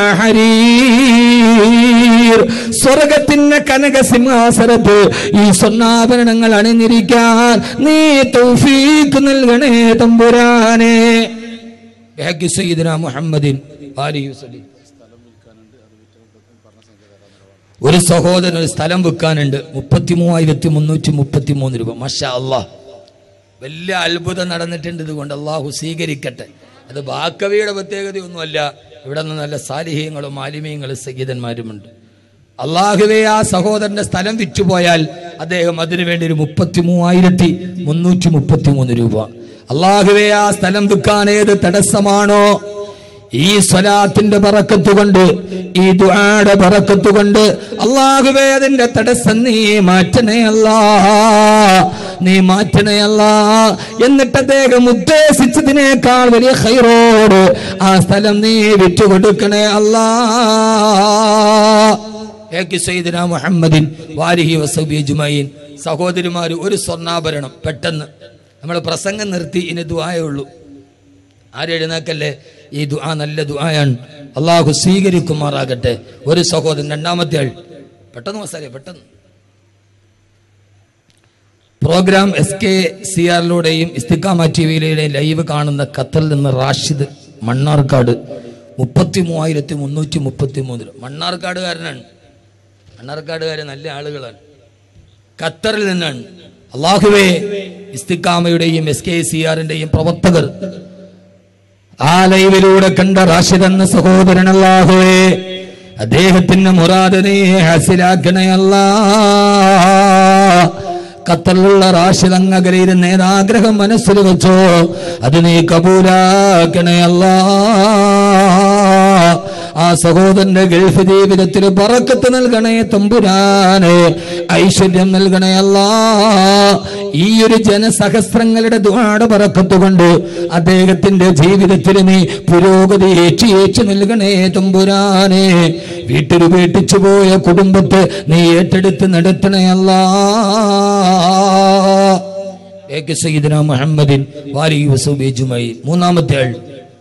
ഹരീർ സ്വർഗത്തിന്റെ കനക സിംഹാസനത്ത് ഈ സ്വർണ്ണാഭരണങ്ങൾ അണിഞ്ഞിരിക്കാൻ നീ തൗഫീഖ് നൽകണേ തമ്പുരാനെ ബിഹഖി സയ്യിദിന മുഹമ്മദിൻ ആലിഹി വസല്ലം ഒരു സഹോദരൻ ഒരു സ്ഥലം വിൽക്കാനുണ്ട് മുപ്പത്തി മൂവായിരത്തി മുന്നൂറ്റി മുപ്പത്തി മൂന്ന് രൂപ മഷാ അള്ളാഹ് വലിയ അത്ഭുതം നടന്നിട്ടുണ്ട് ഇതുകൊണ്ട് അള്ളാഹു സ്വീകരിക്കട്ടെ അത് ബാക്കവിയുടെ പ്രത്യേകതയൊന്നുമല്ല ഇവിടെ നിന്ന് നല്ല സാലിഹ്യങ്ങളും മാലിന്യങ്ങളും സഹിതന്മാരുമുണ്ട് അള്ളാഹുവെ ആ സഹോദരന്റെ സ്ഥലം വിറ്റുപോയാൽ അദ്ദേഹം അതിനു വേണ്ടി ഒരു മുപ്പത്തി മൂവായിരത്തി മുന്നൂറ്റി മുപ്പത്തി മൂന്ന് രൂപ അള്ളാഹുവെ ആ സ്ഥലം വിൽക്കാൻ ഏത് തടസ്സമാണോ ഈ സ്വലാത്തിന്റെ പറക്കത്ത് കൊണ്ട് ഈ ദുആടെ പറക്കത്ത് കൊണ്ട് അള്ളാഹുവേ അതിന്റെ തടസ്സം നീ മാറ്റണേ അല്ലാ നീ മാറ്റണേ അല്ലാ എന്നിട്ട് അദ്ദേഹം ഉദ്ദേശിച്ചതിനേക്കാൾ വലിയ ഹൈറോട് ആ സ്ഥലം നീ വിറ്റുകൊടുക്കണേ അല്ലാ ഏകി സയ്യിദിന മുഹമ്മദിൻ വാരിഹി വസബി ജുമൈൻ സഹോദരിമാർ ഒരു സ്വർണ്ണാഭരണം പെട്ടെന്ന് നമ്മൾ പ്രസംഗം നിർത്തി ഇനി ദുആയേ ഉള്ളൂ ആരും എഴുന്നേക്കല്ലേ ഈ ദുആ നല്ല ദുആയാണ് അള്ളാഹു സ്വീകരിക്കുമാറാകട്ടെ ഒരു സഹോദരൻ രണ്ടാമത്തെ ആൾ പെട്ടെന്ന് മസാല പെട്ടെന്ന് പ്രോഗ്രാം എസ് കെ സി ആറിലൂടെയും ഇസ്തിക്കാമ ടി വിയിലൂടെയും ലൈവ് കാണുന്ന ഖത്തറിൽ നിന്ന് റാഷിദ് മണ്ണാർക്കാട് മുപ്പത്തി മൂവായിരത്തി മുന്നൂറ്റി മുപ്പത്തി മൂന്നിൽ മണ്ണാർക്കാടുകാരനാണ് മണ്ണാർക്കാടുകാരൻ നല്ല ആളുകളാണ് ഖത്തറിൽ നിന്നാണ് അള്ളാഹുവേ ഇസ്തിക്കാമയുടെയും എസ് കെ സി ആറിന്റെയും പ്രവർത്തകർ ആ ലൈവിലൂടെ കണ്ട റാഷിദ് എന്ന സഹോദരൻ അല്ലാഹുവേ അദ്ദേഹത്തിന്റെ മുറാദ് നീ ഹാസിലാക്കണേ അല്ലാ ഖത്തറിലുള്ള റാഷിദ് അങ്ങകരയിരുന്ന ഏതാഗ്രഹം മനസ്സിൽ വെച്ചോ അത് നീ കബൂലാക്കണേ അല്ലാ ആ സഹോദരന്റെ ഗൾഫ് ജീവിതത്തിൽ പറക്കത്ത് നൽകണേ തമ്പുരാനെ ഐശ്വര്യം നൽകണേ അല്ലാ ഈ ഒരു ജനസഹസ്രങ്ങളുടെ ദുആടെ പറക്കത്ത് കൊണ്ട് അദ്ദേഹത്തിന്റെ ജീവിതത്തിൽ നീ പുരോഗതി ഏറ്റി ഏച്ചു നൽകണേ തമ്പുരാനെ വീട്ടിൽ വീട്ടിച്ചു പോയ കുടുംബത്തെ നീ ഏറ്റെടുത്ത് നടത്തണേ അല്ലാ ഏക സയ്യിദ്ന മുഹമ്മദിൻ വാലി വസൂബിജുമായി മൂന്നാമത്തെ ആൾ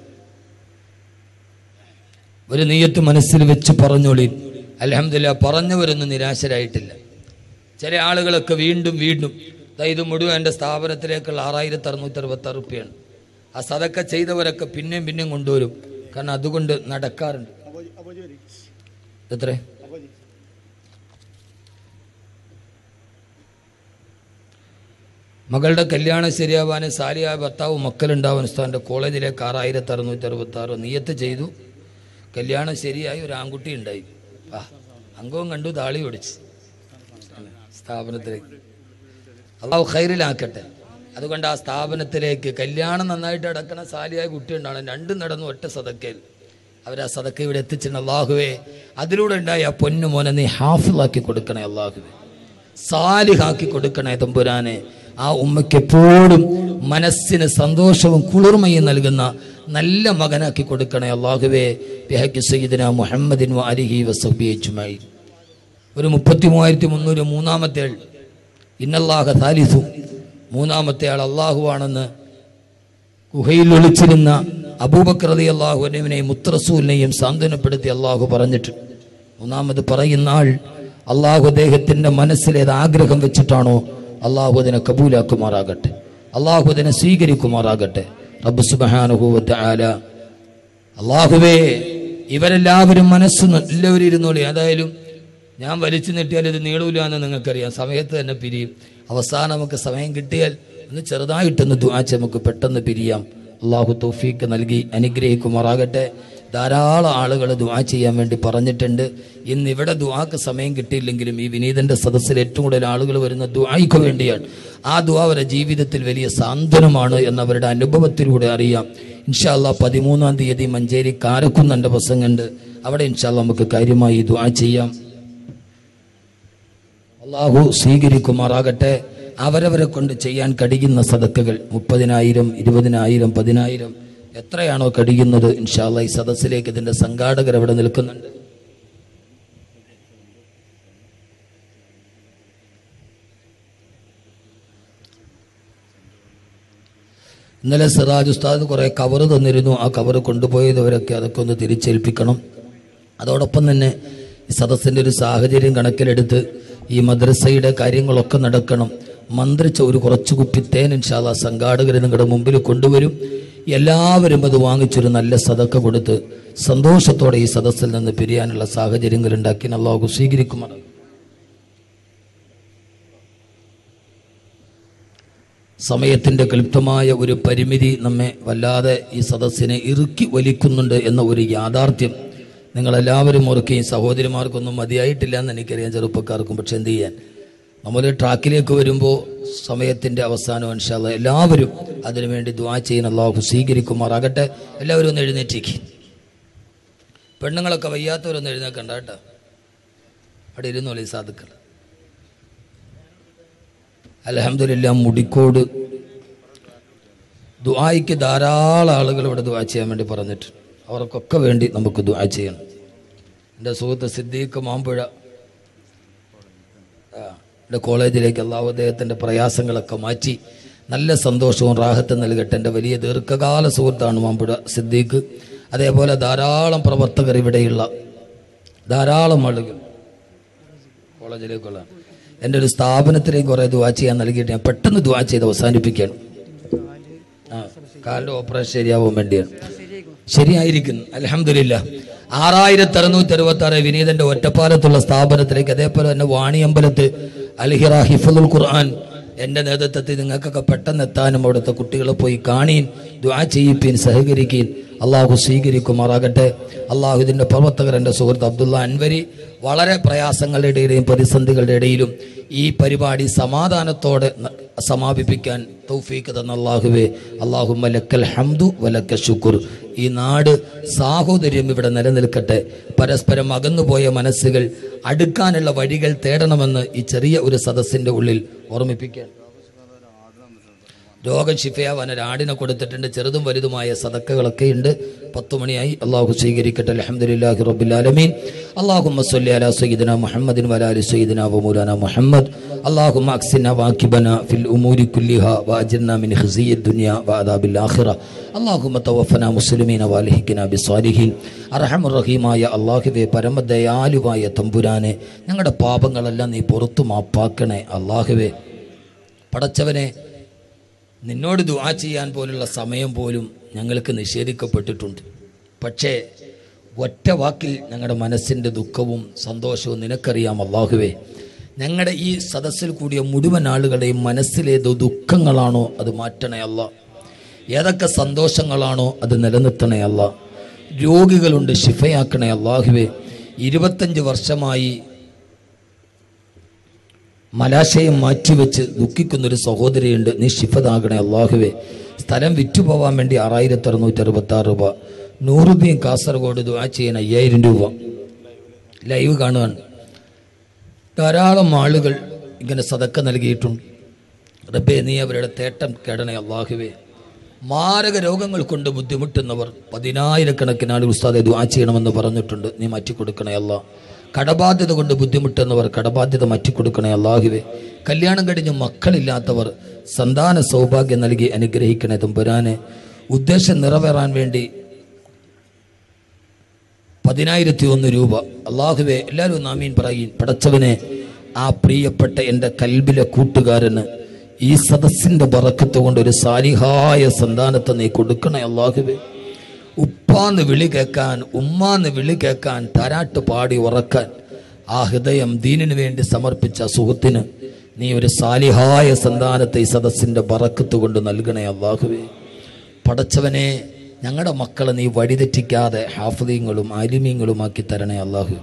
ഒരു നീയത്ത് മനസ്സിൽ വെച്ച് പറഞ്ഞോളി അലഹമില്ല പറഞ്ഞവരൊന്നും നിരാശരായിട്ടില്ല ചില ആളുകളൊക്കെ വീണ്ടും വീണ്ടും ദാ ഇത് മുഴുവൻ എൻ്റെ സ്ഥാപനത്തിലേക്കുള്ള ആറായിരത്തി അറുന്നൂറ്റി അറുപത്തി ആറ് റുപ്യാണ് ആ സതക്ക ചെയ്തവരൊക്കെ പിന്നെയും പിന്നെയും കൊണ്ടുവരും കാരണം അതുകൊണ്ട് നടക്കാറുണ്ട് എത്ര മകളുടെ കല്യാണം ശരിയാവാൻ സാലിയായ ഭർത്താവ് മക്കളുണ്ടാവാൻ ഉസ്താൻ്റെ കോളേജിലേക്ക് ആറായിരത്തി അറുന്നൂറ്റി അറുപത്തി ആറ് നീയത്ത് ചെയ്തു കല്യാണം ശരിയായി ഒരു ആൺകുട്ടി ഉണ്ടായി ആ അംഗവും കണ്ടു താളി ഒടിച്ച് സ്ഥാപനത്തിലേക്ക് അള്ളാഹു ഖൈറിലാക്കട്ടെ അതുകൊണ്ട് ആ സ്ഥാപനത്തിലേക്ക് കല്യാണം നന്നായിട്ട് അടക്കണ സാലിയായ കുട്ടി ഉണ്ടാണ് രണ്ടും നടന്നു ഒറ്റ സതക്കയിൽ അവരാ സതക്ക ഇവിടെ എത്തിച്ചിട്ടുണ്ട് അള്ളാഹുവേ അതിലൂടെ ഉണ്ടായ ആ പൊന്നു മോനെ നീ ഹാഫിളാക്കി കൊടുക്കണേ അള്ളാഹുവേ സാലിഹാക്കി കൊടുക്കണേ തമ്പുരാനെ ആ ഉമ്മയ്ക്ക് എപ്പോഴും മനസ്സിന് സന്തോഷവും കുളിർമയും നൽകുന്ന നല്ല മകനാക്കി കൊടുക്കണേ അള്ളാഹുവേ ബിഹക്കി സയ്യിദിന മുഹമ്മദിൻ അലിഹി വസബിയച്ചുമായി ഒരു മുപ്പത്തി മൂവായിരത്തി മുന്നൂറ് മൂന്നാമത്തെ ആൾ ഇന്നല്ലാഹ താലിസു മൂന്നാമത്തെ ആൾ അള്ളാഹുവാണെന്ന് ഗുഹയിൽ ഒളിച്ചിരുന്ന അബൂബക്കർ അലി അള്ളാഹുവിനെയും മുത്തറസൂലിനെയും സാന്ത്വനപ്പെടുത്തി അള്ളാഹു പറഞ്ഞിട്ട് മൂന്നാമത് പറയുന്ന ആൾ അള്ളാഹു അദ്ദേഹത്തിന്റെ മനസ്സിൽ ഏത് ആഗ്രഹം വെച്ചിട്ടാണോ അള്ളാഹു അതിനെ കബൂലാക്കുമാറാകട്ടെ അള്ളാഹു അതിനെ സ്വീകരിക്കുമാറാകട്ടെ റബ്ബ് സുബഹാനുഭൂവത്തെ ആല അള്ളാഹുവേ ഇവരെല്ലാവരും മനസ്സ് എല്ലാവരും ഇരുന്നോളി ഏതായാലും ഞാൻ വലിച്ചു നീട്ടിയാൽ ഇത് നീളൂല എന്ന് നിങ്ങൾക്കറിയാം സമയത്ത് തന്നെ പിരിയും അവസാനം നമുക്ക് സമയം കിട്ടിയാൽ ഒന്ന് ചെറുതായിട്ടൊന്ന് ദുആച്ച് നമുക്ക് പെട്ടെന്ന് പിരിയാം അള്ളാഹു തൗഫീക്ക് നൽകി അനുഗ്രഹിക്കുമാറാകട്ടെ ധാരാളം ആളുകൾ ദുആ ചെയ്യാൻ വേണ്ടി പറഞ്ഞിട്ടുണ്ട് ഇന്ന് ഇവിടെ ദുആക്ക് സമയം കിട്ടിയില്ലെങ്കിലും ഈ വിനീതന്റെ സദസ്സിൽ ഏറ്റവും കൂടുതൽ ആളുകൾ വരുന്ന ദുആയ്ക്ക് വേണ്ടിയാണ് ആ ദുആ അവരുടെ ജീവിതത്തിൽ വലിയ സാന്ത്വനമാണ് എന്നവരുടെ അനുഭവത്തിലൂടെ അറിയാം ഇൻഷാല്ല പതിമൂന്നാം തീയതി മഞ്ചേരി കാരക്കുന്നുണ്ട് പ്രസംഗമുണ്ട് അവിടെ ഇൻഷാല്ല നമുക്ക് കാര്യമായി ദുആ ചെയ്യാം അള്ളാഹു സ്വീകരിക്കുമാറാകട്ടെ അവരവരെ കൊണ്ട് ചെയ്യാൻ കഴിയുന്ന സദക്കകൾ മുപ്പതിനായിരം ഇരുപതിനായിരം പതിനായിരം എത്രയാണോ കഴിയുന്നത് ഇൻഷാല്ല ഈ സദസ്സിലേക്ക് ഇതിന്റെ സംഘാടകർ അവിടെ നിൽക്കുന്നുണ്ട് ഇന്നലെ സിറാജ് ഉസ്താദ് കുറെ കവർ തന്നിരുന്നു ആ കവർ കൊണ്ടുപോയതവരൊക്കെ അതൊക്കെ ഒന്ന് തിരിച്ചേൽപ്പിക്കണം അതോടൊപ്പം തന്നെ ഈ സദസ്സിൻ്റെ ഒരു സാഹചര്യം കണക്കിലെടുത്ത് ഈ മദ്രസയുടെ കാര്യങ്ങളൊക്കെ നടക്കണം മന്ത്രിച്ച ഒരു കുറച്ച് കുപ്പി തേൻ ഇൻഷാല്ല സംഘാടകർ നിങ്ങളുടെ മുമ്പിൽ കൊണ്ടുവരും എല്ലാവരും അത് വാങ്ങിച്ചൊരു നല്ല സദക്ക കൊടുത്ത് സന്തോഷത്തോടെ ഈ സദസ്സിൽ നിന്ന് പിരിയാനുള്ള സാഹചര്യങ്ങൾ ഉണ്ടാക്കി അള്ളാഹു സ്വീകരിക്കുമാണ് സമയത്തിൻ്റെ ക്ലിപ്തമായ ഒരു പരിമിതി നമ്മെ വല്ലാതെ ഈ സദസ്സിനെ ഇറുക്കി വലിക്കുന്നുണ്ട് എന്ന ഒരു യാഥാർത്ഥ്യം നിങ്ങളെല്ലാവരും ഓർക്കുകയും സഹോദരിമാർക്കൊന്നും മതിയായിട്ടില്ല എന്ന് എനിക്കറിയാം ചെറുപ്പക്കാർക്കും പക്ഷെ എന്ത് ചെയ്യാൻ നമ്മൾ ട്രാക്കിലേക്ക് വരുമ്പോൾ സമയത്തിൻ്റെ അവസാനം അനുഷാല്ല എല്ലാവരും അതിനുവേണ്ടി ദ്വാ ചെയ്യുന്ന അള്ളാഹു സ്വീകരിക്കുമാറാകട്ടെ എല്ലാവരും ഒന്ന് എഴുന്നേറ്റേക്ക് പെണ്ണുങ്ങളൊക്കെ വയ്യാത്തവരൊന്ന് എഴുന്നേക്കണ്ട കേട്ടോ അവിടെ ഇരുന്നോളി സാധുക്കൾ അലഹമില്ല മുടിക്കോട് ദുആയ്ക്ക് ധാരാളം ആളുകൾ ഇവിടെ ദുആ ചെയ്യാൻ വേണ്ടി പറഞ്ഞിട്ട് അവർക്കൊക്കെ വേണ്ടി നമുക്ക് ദുആ ചെയ്യണം എൻ്റെ സുഹൃത്ത് സിദ്ദീഖ് മാമ്പുഴ ആ, എൻ്റെ കോളേജിലേക്ക് അള്ളാഹു അദ്ദേഹത്തിൻ്റെ പ്രയാസങ്ങളൊക്കെ മാറ്റി നല്ല സന്തോഷവും റാഹത്തും നൽകട്ടെ എൻ്റെ വലിയ ദീർഘകാല സുഹൃത്താണ് മാമ്പുഴ സിദ്ദീഖ് അതേപോലെ ധാരാളം പ്രവർത്തകർ ഇവിടെയുള്ള ധാരാളം ആളുകൾ കോളേജിലേക്കുള്ള എൻ്റെ ഒരു സ്ഥാപനത്തിലേക്ക് കുറേ ദുവാ ചെയ്യാൻ നൽകിയിട്ട് ഞാൻ പെട്ടെന്ന് ദുവാ ചെയ്ത് അവസാനിപ്പിക്കുകയാണ് ആ കാലിൻ്റെ ഓപ്പറേഷൻ ശരിയാവാൻ വേണ്ടിയാണ് ശരിയായിരിക്കുന്നു അലഹമില്ല ആറായിരത്തി അറുന്നൂറ്റി അറുപത്തി ആറ് വിനീതന്റെ ഒറ്റപ്പാലത്തുള്ള സ്ഥാപനത്തിലേക്ക് അതേപോലെ തന്നെ വാണിയമ്പലത്ത് അൽഹിറ ഹിഫുൽ ഖുർആൻ എൻ്റെ നേതൃത്വത്തിൽ നിങ്ങൾക്കൊക്കെ പെട്ടെന്ന് എത്താനും അവിടുത്തെ കുട്ടികളെ പോയി കാണീൻ ദ്വാ ചെയ്യിപ്പീൻ സഹകരിക്കീൻ അള്ളാഹു സ്വീകരിക്കുമാറാകട്ടെ അള്ളാഹു ഇതിൻ്റെ പ്രവർത്തകർ എൻ്റെ സുഹൃത്ത് അബ്ദുള്ള അൻവരി വളരെ പ്രയാസങ്ങളുടെ ഇടയിലും പ്രതിസന്ധികളുടെ ഇടയിലും ഈ പരിപാടി സമാധാനത്തോടെ ന- സമാപിപ്പിക്കാൻ തൗഫീക്ക് തന്ന അള്ളാഹുവേ അള്ളാഹു ലക്കൽ ഹംദു വലക്ക ശുക്ർ ഈ നാട് സാഹോദര്യം ഇവിടെ നിലനിൽക്കട്ടെ പരസ്പരം അകന്നുപോയ മനസ്സുകൾ അടുക്കാനുള്ള വഴികൾ തേടണമെന്ന് ഈ ചെറിയ ഒരു സദസ്സിന്റെ ഉള്ളിൽ ഓർമ്മിപ്പിക്കാൻ രോഗം ശിഫയാവാൻ ഒരാടിനെ കൊടുത്തിട്ടുണ്ട് ചെറുതും വലുതുമായ സദക്കകളൊക്കെ ഉണ്ട് പത്തു മണിയായി അള്ളാഹു സ്വീകരിക്കട്ടെ അലഹമുല്ലാഹി റബ്ബുലാലമീൻ അള്ളാഹുമ്മ സ്വല്ലി അലാ സയ്യിദിന മുഹമ്മദിൻ വലാലി സയ്യിദിന വമൂലാന മുഹമ്മദ് അള്ളാഹുമ്മ അക്സിന വാക്കിബന ഫിൽ ഉമൂരി കുല്ലിഹ വാജിർന മിൻ ഖിസിയ ദുനിയ വഅദാബിൽ ആഖിറ അള്ളാഹുമ്മ തവഫന മുസ്ലിമീന വാലിഹിക്കിന ബിസ്വാലിഹീൻ അർഹമുർ റഹീമായ അള്ളാഹുവേ പരമദയാലുവായ തമ്പുരാനെ ഞങ്ങളുടെ പാപങ്ങളെല്ലാം നീ പുറത്തു മാപ്പാക്കണേ അള്ളാഹുവേ പടച്ചവനെ നിന്നോട് ദുആ ചെയ്യാൻ പോലുള്ള സമയം പോലും ഞങ്ങൾക്ക് നിഷേധിക്കപ്പെട്ടിട്ടുണ്ട് പക്ഷേ ഒറ്റ വാക്കിൽ ഞങ്ങളുടെ മനസ്സിൻ്റെ ദുഃഖവും സന്തോഷവും നിനക്കറിയാം അള്ളാഹുവേ ഞങ്ങളുടെ ഈ സദസ്സിൽ കൂടിയ മുഴുവൻ ആളുകളുടെയും മനസ്സിലേതോ ദുഃഖങ്ങളാണോ അത് മാറ്റണേ അല്ല ഏതൊക്കെ സന്തോഷങ്ങളാണോ അത് നിലനിർത്തണേ അല്ല രോഗികളുണ്ട് ശിഫയാക്കണേ അള്ളാഹുവേ ഇരുപത്തഞ്ച് വർഷമായി മലാശയം മാറ്റിവെച്ച് ദുഃഖിക്കുന്നൊരു സഹോദരിയുണ്ട് നീ ഷിഫതാകണേ അള്ളാഹുവേ സ്ഥലം വിറ്റുപോവാൻ വേണ്ടി ആറായിരത്തി അറുന്നൂറ്റി അറുപത്തി ആറ് രൂപ നൂറുദ്ദീൻ കാസർഗോഡ് ദുആ ചെയ്യാൻ അയ്യായിരം രൂപ ലൈവ് കാണുകയാണ് ധാരാളം ആളുകൾ ഇങ്ങനെ സതക്ക നൽകിയിട്ടുണ്ട് റബ്ബേ നീ അവരുടെ തേട്ടം കേടണേ അള്ളാഹുവേ മാരക രോഗങ്ങൾ കൊണ്ട് ബുദ്ധിമുട്ടുന്നവർ പതിനായിരക്കണക്കിന് ആളുകൾ ഉസ്താദെ ദുആ ചെയ്യണമെന്ന് പറഞ്ഞിട്ടുണ്ട് നീ മാറ്റിക്കൊടുക്കണേ അല്ല കടബാധ്യത കൊണ്ട് ബുദ്ധിമുട്ടുന്നവർ കടബാധ്യത മാറ്റിക്കൊടുക്കണേ അള്ളാഹുവേ കല്യാണം കഴിഞ്ഞ് മക്കളില്ലാത്തവർ സന്താന സൗഭാഗ്യം നൽകി അനുഗ്രഹിക്കണേ തുമ്പുരാനെ ഉദ്ദേശം നിറവേറാൻ വേണ്ടി പതിനായിരത്തി ഒന്ന് രൂപ അള്ളാഹുവെ എല്ലാവരും ഒന്ന് ആമീൻ പറയും പടച്ചവനെ ആ പ്രിയപ്പെട്ട എൻ്റെ കൽബിലെ കൂട്ടുകാരന് ഈ സദസ്സിന്റെ ബറക്കത്ത് കൊണ്ട് ഒരു സാലിഹായ സന്താനത്തെ നീ കൊടുക്കണേ അള്ളാഹുവെ ഉപ്പാന്ന് വിളി കേൾക്കാൻ ഉമ്മാന്ന് വിളി കേൾക്കാൻ താരാട്ട് പാടി ഉറക്കാൻ ആ ഹൃദയം ദീനിനു വേണ്ടി സമർപ്പിച്ച സുഹൃത്തിന് നീ ഒരു സാലിഹായ സന്താനത്തെ ഈ സദസ്സിന്റെ ബറക്കത്ത് കൊണ്ട് നൽകണേ അള്ളാഹുവേ പടച്ചവനെ ഞങ്ങളുടെ മക്കളെ നീ വഴിതെറ്റിക്കാതെ ഹാഫിദീങ്ങളും ആലിമീങ്ങളുമാക്കി തരണേ അള്ളാഹു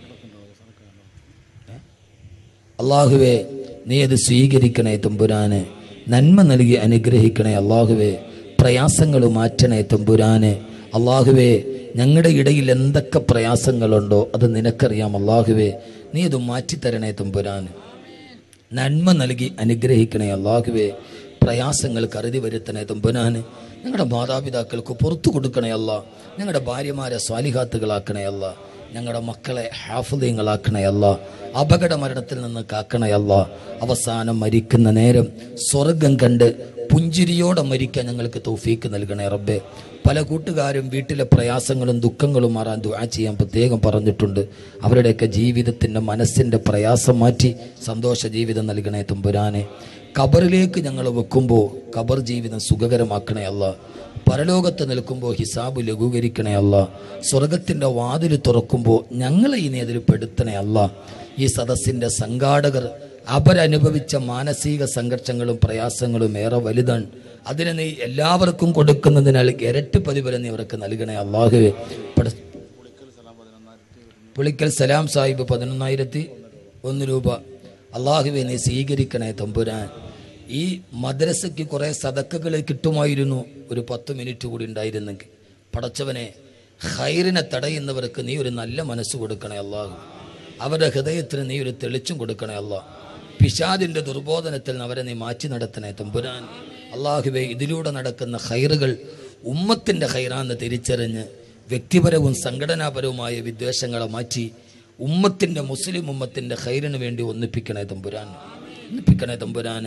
അള്ളാഹുവേ നീ അത് സ്വീകരിക്കണേ തമ്പുരാനെ നന്മ നൽകി അനുഗ്രഹിക്കണേ അള്ളാഹുവേ പ്രയാസങ്ങൾ മാറ്റണേ തമ്പുരാനെ അള്ളാഹുവേ ഞങ്ങളുടെ ഇടയിൽ എന്തൊക്കെ പ്രയാസങ്ങളുണ്ടോ അത് നിനക്കറിയാം അള്ളാഹുവേ നീ അത് മാറ്റിത്തരണേ തമ്പുരാന് നന്മ നൽകി അനുഗ്രഹിക്കണേ അള്ളാഹുവേ പ്രയാസങ്ങൾ കരുതി വരുത്തണേ തമ്പുരാന് ഞങ്ങളുടെ മാതാപിതാക്കൾക്ക് പുറത്തു കൊടുക്കണേ അല്ല ഞങ്ങളുടെ ഭാര്യമാരെ സ്വാലിഹാത്തുകളാക്കണേ അല്ല ഞങ്ങളുടെ മക്കളെ ഹാഫുദയങ്ങളാക്കണേ അല്ല അപകട മരണത്തിൽ നിന്ന് കാക്കണേ അല്ല അവസാനം മരിക്കുന്ന നേരം സ്വർഗം കണ്ട് പുഞ്ചിരിയോടെ മരിക്കാൻ ഞങ്ങൾക്ക് തൗഫീക്ക് നൽകണേ റബ്ബേ പല കൂട്ടുകാരും വീട്ടിലെ പ്രയാസങ്ങളും ദുഃഖങ്ങളും മാറാൻ ദുആ ചെയ്യാൻ പ്രത്യേകം പറഞ്ഞിട്ടുണ്ട് അവരുടെയൊക്കെ ജീവിതത്തിൻ്റെ മനസ്സിൻ്റെ പ്രയാസം മാറ്റി സന്തോഷ ജീവിതം നൽകണേ തുമ്പുരാനെ കബറിലേക്ക് ഞങ്ങൾ വെക്കുമ്പോൾ കബർ ജീവിതം സുഖകരമാക്കണേ അല്ല പരലോകത്ത് നിൽക്കുമ്പോൾ ഹിസാബ് ലഘൂകരിക്കണേ അല്ല സ്വർഗത്തിൻ്റെ വാതിൽ തുറക്കുമ്പോൾ ഞങ്ങളെ ഇനി അതിൽ പെടുത്തണേ അല്ല ഈ സദസ്സിൻ്റെ സംഘാടകർ അവരനുഭവിച്ച മാനസിക സംഘർഷങ്ങളും പ്രയാസങ്ങളും ഏറെ വലുതാണ് അതിനെ നീ എല്ലാവർക്കും കൊടുക്കുന്നതിനാൽ ഇരട്ടി പ്രതിഫലം നീ അവർക്ക് നൽകണേ അള്ളാഹുവേ പട പുളിക്കൽ സലാം സാഹിബ് പതിനൊന്നായിരത്തി ഒന്ന് രൂപ അള്ളാഹുവെ നീ സ്വീകരിക്കണേ തമ്പുരാൻ ഈ മദ്രസയ്ക്ക് കുറേ സതക്കകൾ കിട്ടുമായിരുന്നു ഒരു പത്ത് മിനിറ്റ് കൂടി ഉണ്ടായിരുന്നെങ്കിൽ പടച്ചവനെ ഹൈറിനെ തടയുന്നവർക്ക് നീ ഒരു നല്ല മനസ്സ് കൊടുക്കണേ അള്ളാഹു അവരുടെ ഹൃദയത്തിന് നീ ഒരു തെളിച്ചും കൊടുക്കണേ അള്ളാഹ് പിശാദിന്റെ ദുർബോധനത്തിൽ നിന്ന് അവരെ നീ മാറ്റി നടത്തണേ തമ്പുരാൻ അള്ളാഹുവെ ഇതിലൂടെ നടക്കുന്ന ഹൈറുകൾ ഉമ്മത്തിന്റെ ഹൈറാന്ന് തിരിച്ചറിഞ്ഞ് വ്യക്തിപരവും സംഘടനാപരവുമായ വിദ്വേഷങ്ങളെ മാറ്റി ഉമ്മത്തിന്റെ മുസ്ലിം ഉമ്മത്തിന്റെ ഹൈറിന് വേണ്ടി ഒന്നിപ്പിക്കണേ തമ്പുരാൻ ഒന്നിപ്പിക്കണേ തമ്പുരാനെ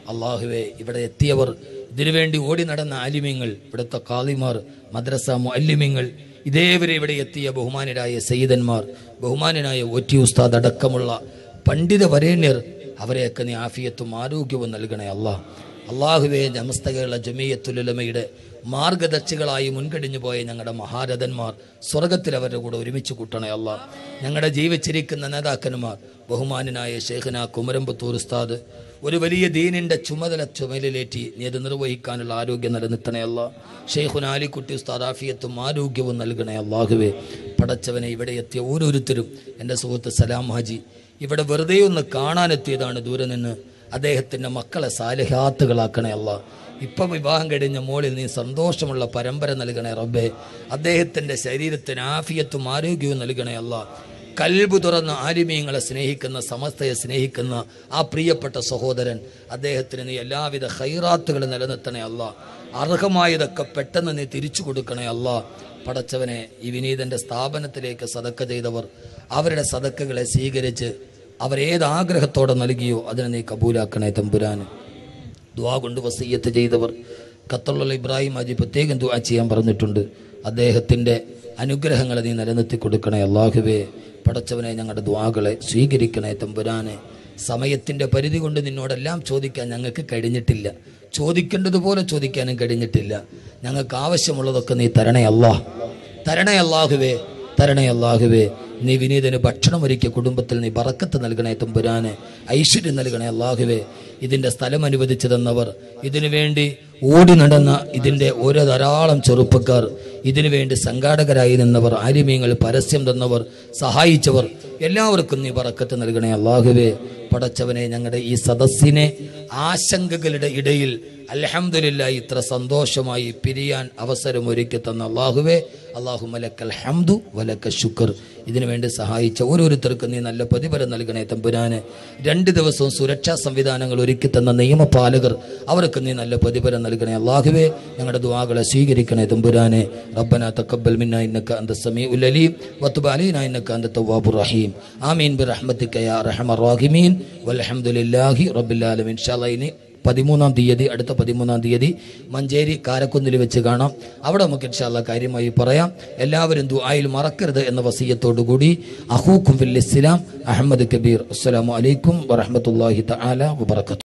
അള്ളാഹുവെ ഇവിടെ എത്തിയവർ ഇതിനുവേണ്ടി ഓടി നടന്ന ആലിമ്യങ്ങൾ ഇവിടുത്തെ കാളിമാർ മദ്രസ മുഅല്ലിമ്യങ്ങൾ ഇതേവരെ ഇവിടെ എത്തിയ ബഹുമാനരായ സയ്യിദന്മാർ ബഹുമാനനായ ഒറ്റി ഉസ്താദ് അടക്കമുള്ള പണ്ഡിത വരേണ്യർ അവരെയൊക്കെ നീ ആഫിയത്തും ആരോഗ്യവും നൽകണേ അല്ലാ അള്ളാഹുവെ നമസ്തകയുള്ള ജമീയത്തുലമയുടെ മാർഗദർശികളായി മുൻകടിഞ്ഞു പോയ ഞങ്ങളുടെ മഹാരഥന്മാർ സ്വർഗത്തിൽ അവരുടെ കൂടെ ഒരുമിച്ച് കൂട്ടണേ അല്ല ഞങ്ങളുടെ ജീവിച്ചിരിക്കുന്ന നേതാക്കന്മാർ ബഹുമാനനായ ഷേഖന കുമരമ്പത്തൂർ ഉസ്താദ് ഒരു വലിയ ദീനിന്റെ ചുമതല ചുമലിലേറ്റി നീ അത് നിർവഹിക്കാനുള്ള ആരോഗ്യം നിലനിർത്തണേ അല്ല ഷെയ്ഖുൻ ആലിക്കുട്ടി ഉസ്താദ് ആഫിയത്തും ആരോഗ്യവും നൽകണേ അള്ളാഹുവേ പടച്ചവനെ ഇവിടെ എത്തിയ ഓരോരുത്തരും എൻ്റെ സുഹൃത്ത് സലാം ഹാജി ഇവിടെ വെറുതെ ഒന്ന് കാണാനെത്തിയതാണ് ദൂരെ നിന്ന് അദ്ദേഹത്തിൻ്റെ മക്കളെ സാലിഹാത്തുകളാക്കണേ അല്ല ഇപ്പം വിവാഹം കഴിഞ്ഞ മോളിൽ നീ സന്തോഷമുള്ള പരമ്പര നൽകണേ റബ്ബേ അദ്ദേഹത്തിൻ്റെ ശരീരത്തിന് ആഫിയത്തും ആരോഗ്യവും നൽകണേ അല്ല കൽബ് തുറന്ന ആലിമീങ്ങളെ സ്നേഹിക്കുന്ന സമസ്തയെ സ്നേഹിക്കുന്ന ആ പ്രിയപ്പെട്ട സഹോദരൻ അദ്ദേഹത്തിന് നീ എല്ലാവിധ ഹൈറാത്തുകളും നിലനിർത്തണേ അല്ല അർഹമായതൊക്കെ പെട്ടെന്ന് നീ തിരിച്ചു കൊടുക്കണേ അല്ല പടച്ചവനെ ഈ വിനീതന്റെ സ്ഥാപനത്തിലേക്ക് സതക്ക ചെയ്തവർ അവരുടെ സതക്കകളെ സ്വീകരിച്ച് അവരേത് ആഗ്രഹത്തോടെ നൽകിയോ അതിനെ നീ കബൂലാക്കണേ തമ്പുരാന് ദുആ കൊണ്ട് വസീയത്ത് ചെയ്തവർ ഖത്തറുള്ള ഇബ്രാഹിം ഹാജി പ്രത്യേകം ദുആ ചെയ്യാൻ പറഞ്ഞിട്ടുണ്ട് അദ്ദേഹത്തിൻ്റെ അനുഗ്രഹങ്ങളെ നീ നിലനിർത്തി കൊടുക്കണേ അള്ളാഹുവേ പടച്ചവനെ ഞങ്ങളുടെ ദ്വാകളെ സ്വീകരിക്കണേ തമ്പുരാനെ സമയത്തിൻ്റെ പരിധി കൊണ്ട് നിന്നോടെല്ലാം ചോദിക്കാൻ ഞങ്ങൾക്ക് കഴിഞ്ഞിട്ടില്ല ചോദിക്കേണ്ടതുപോലെ ചോദിക്കാനും കഴിഞ്ഞിട്ടില്ല ഞങ്ങൾക്ക് ആവശ്യമുള്ളതൊക്കെ നീ തരണേ അല്ലാ തരണേ അല്ലാഹുവേ തരണേ അല്ലാഹുവേ നീ വിനീതന് ഭക്ഷണം ഒരുക്കിയ കുടുംബത്തിൽ നീ ബറക്കത്ത് നൽകണേ തമ്പുരാനെ ഐശ്വര്യം നൽകണേ അല്ലാഹുവേ ഇതിൻ്റെ സ്ഥലം അനുവദിച്ചു തന്നവർ ഇതിനു വേണ്ടി ഓടി നടന്ന ഇതിൻ്റെ ഓരോ ധാരാളം ചെറുപ്പക്കാർ ഇതിനു വേണ്ടി സംഘാടകരായി നിന്നവർ ആലിമീങ്ങൾ പരസ്യം തന്നവർ സഹായിച്ചവർ എല്ലാവർക്കും നീ ബറക്കത്ത് നൽകണേ അല്ലാഹുവേ പടച്ചവനെ ഞങ്ങളുടെ ഈ സദസ്സിനെ ആശങ്കകളുടെ ഇടയിൽ അൽഹംദുലില്ല ഇത്ര സന്തോഷമായി പിരിയാൻ അവസരം ഒരുക്കി തന്ന അള്ളാഹുവേ അള്ളാഹു മലക്കൽ ഹംദു വലക്ക ശുക്ർ ഇതിനു വേണ്ടി സഹായിച്ച ഓരോരുത്തർക്കും നീ നല്ല പ്രതിഫലം നൽകണേ തമ്പുരാന് രണ്ട് ദിവസവും സുരക്ഷാ സംവിധാനങ്ങൾ ഒരുക്കി തന്ന നിയമപാലകർ അവർക്ക് നീ നല്ല പ്രതിഫലം നൽകണേ അള്ളാഹുവേ ഞങ്ങളുടെ ദുആകളെ സ്വീകരിക്കണേ തമ്പുരാനെ റബ്ബന തഖബ്ബൽ മിന്ന ഇന്നക അന്ത സമീഉൽ അലീം വതുബ് അലൈനാ ഇന്നക അന്ത തവ്വാബുർ റഹീം ആമീൻ ബിറഹ്മതിക യാ അർഹമർ റഹീമീൻ വൽഹംദുലില്ലാഹി റബ്ബിൽ ആലമീൻ ഇൻഷാ അല്ലാഹ് ഇനി പതിമൂന്നാം തീയതി അടുത്ത പതിമൂന്നാം തീയതി മഞ്ചേരി കാരക്കുന്നിൽ വെച്ച് കാണാം അവിടെ നമുക്ക് ഇൻഷാല്ല കാര്യമായി പറയാം എല്ലാവരും ദുആയിൽ മറക്കരുത് എന്ന വസീയത്തോടുകൂടി അഹൂക്കും ഫിൽ ഇസ്ലാം അഹമ്മദ് കബീർ അസ്സലാമു അലൈക്കും വറഹ്മത്തുള്ളാഹി തആല വബറകാതുഹു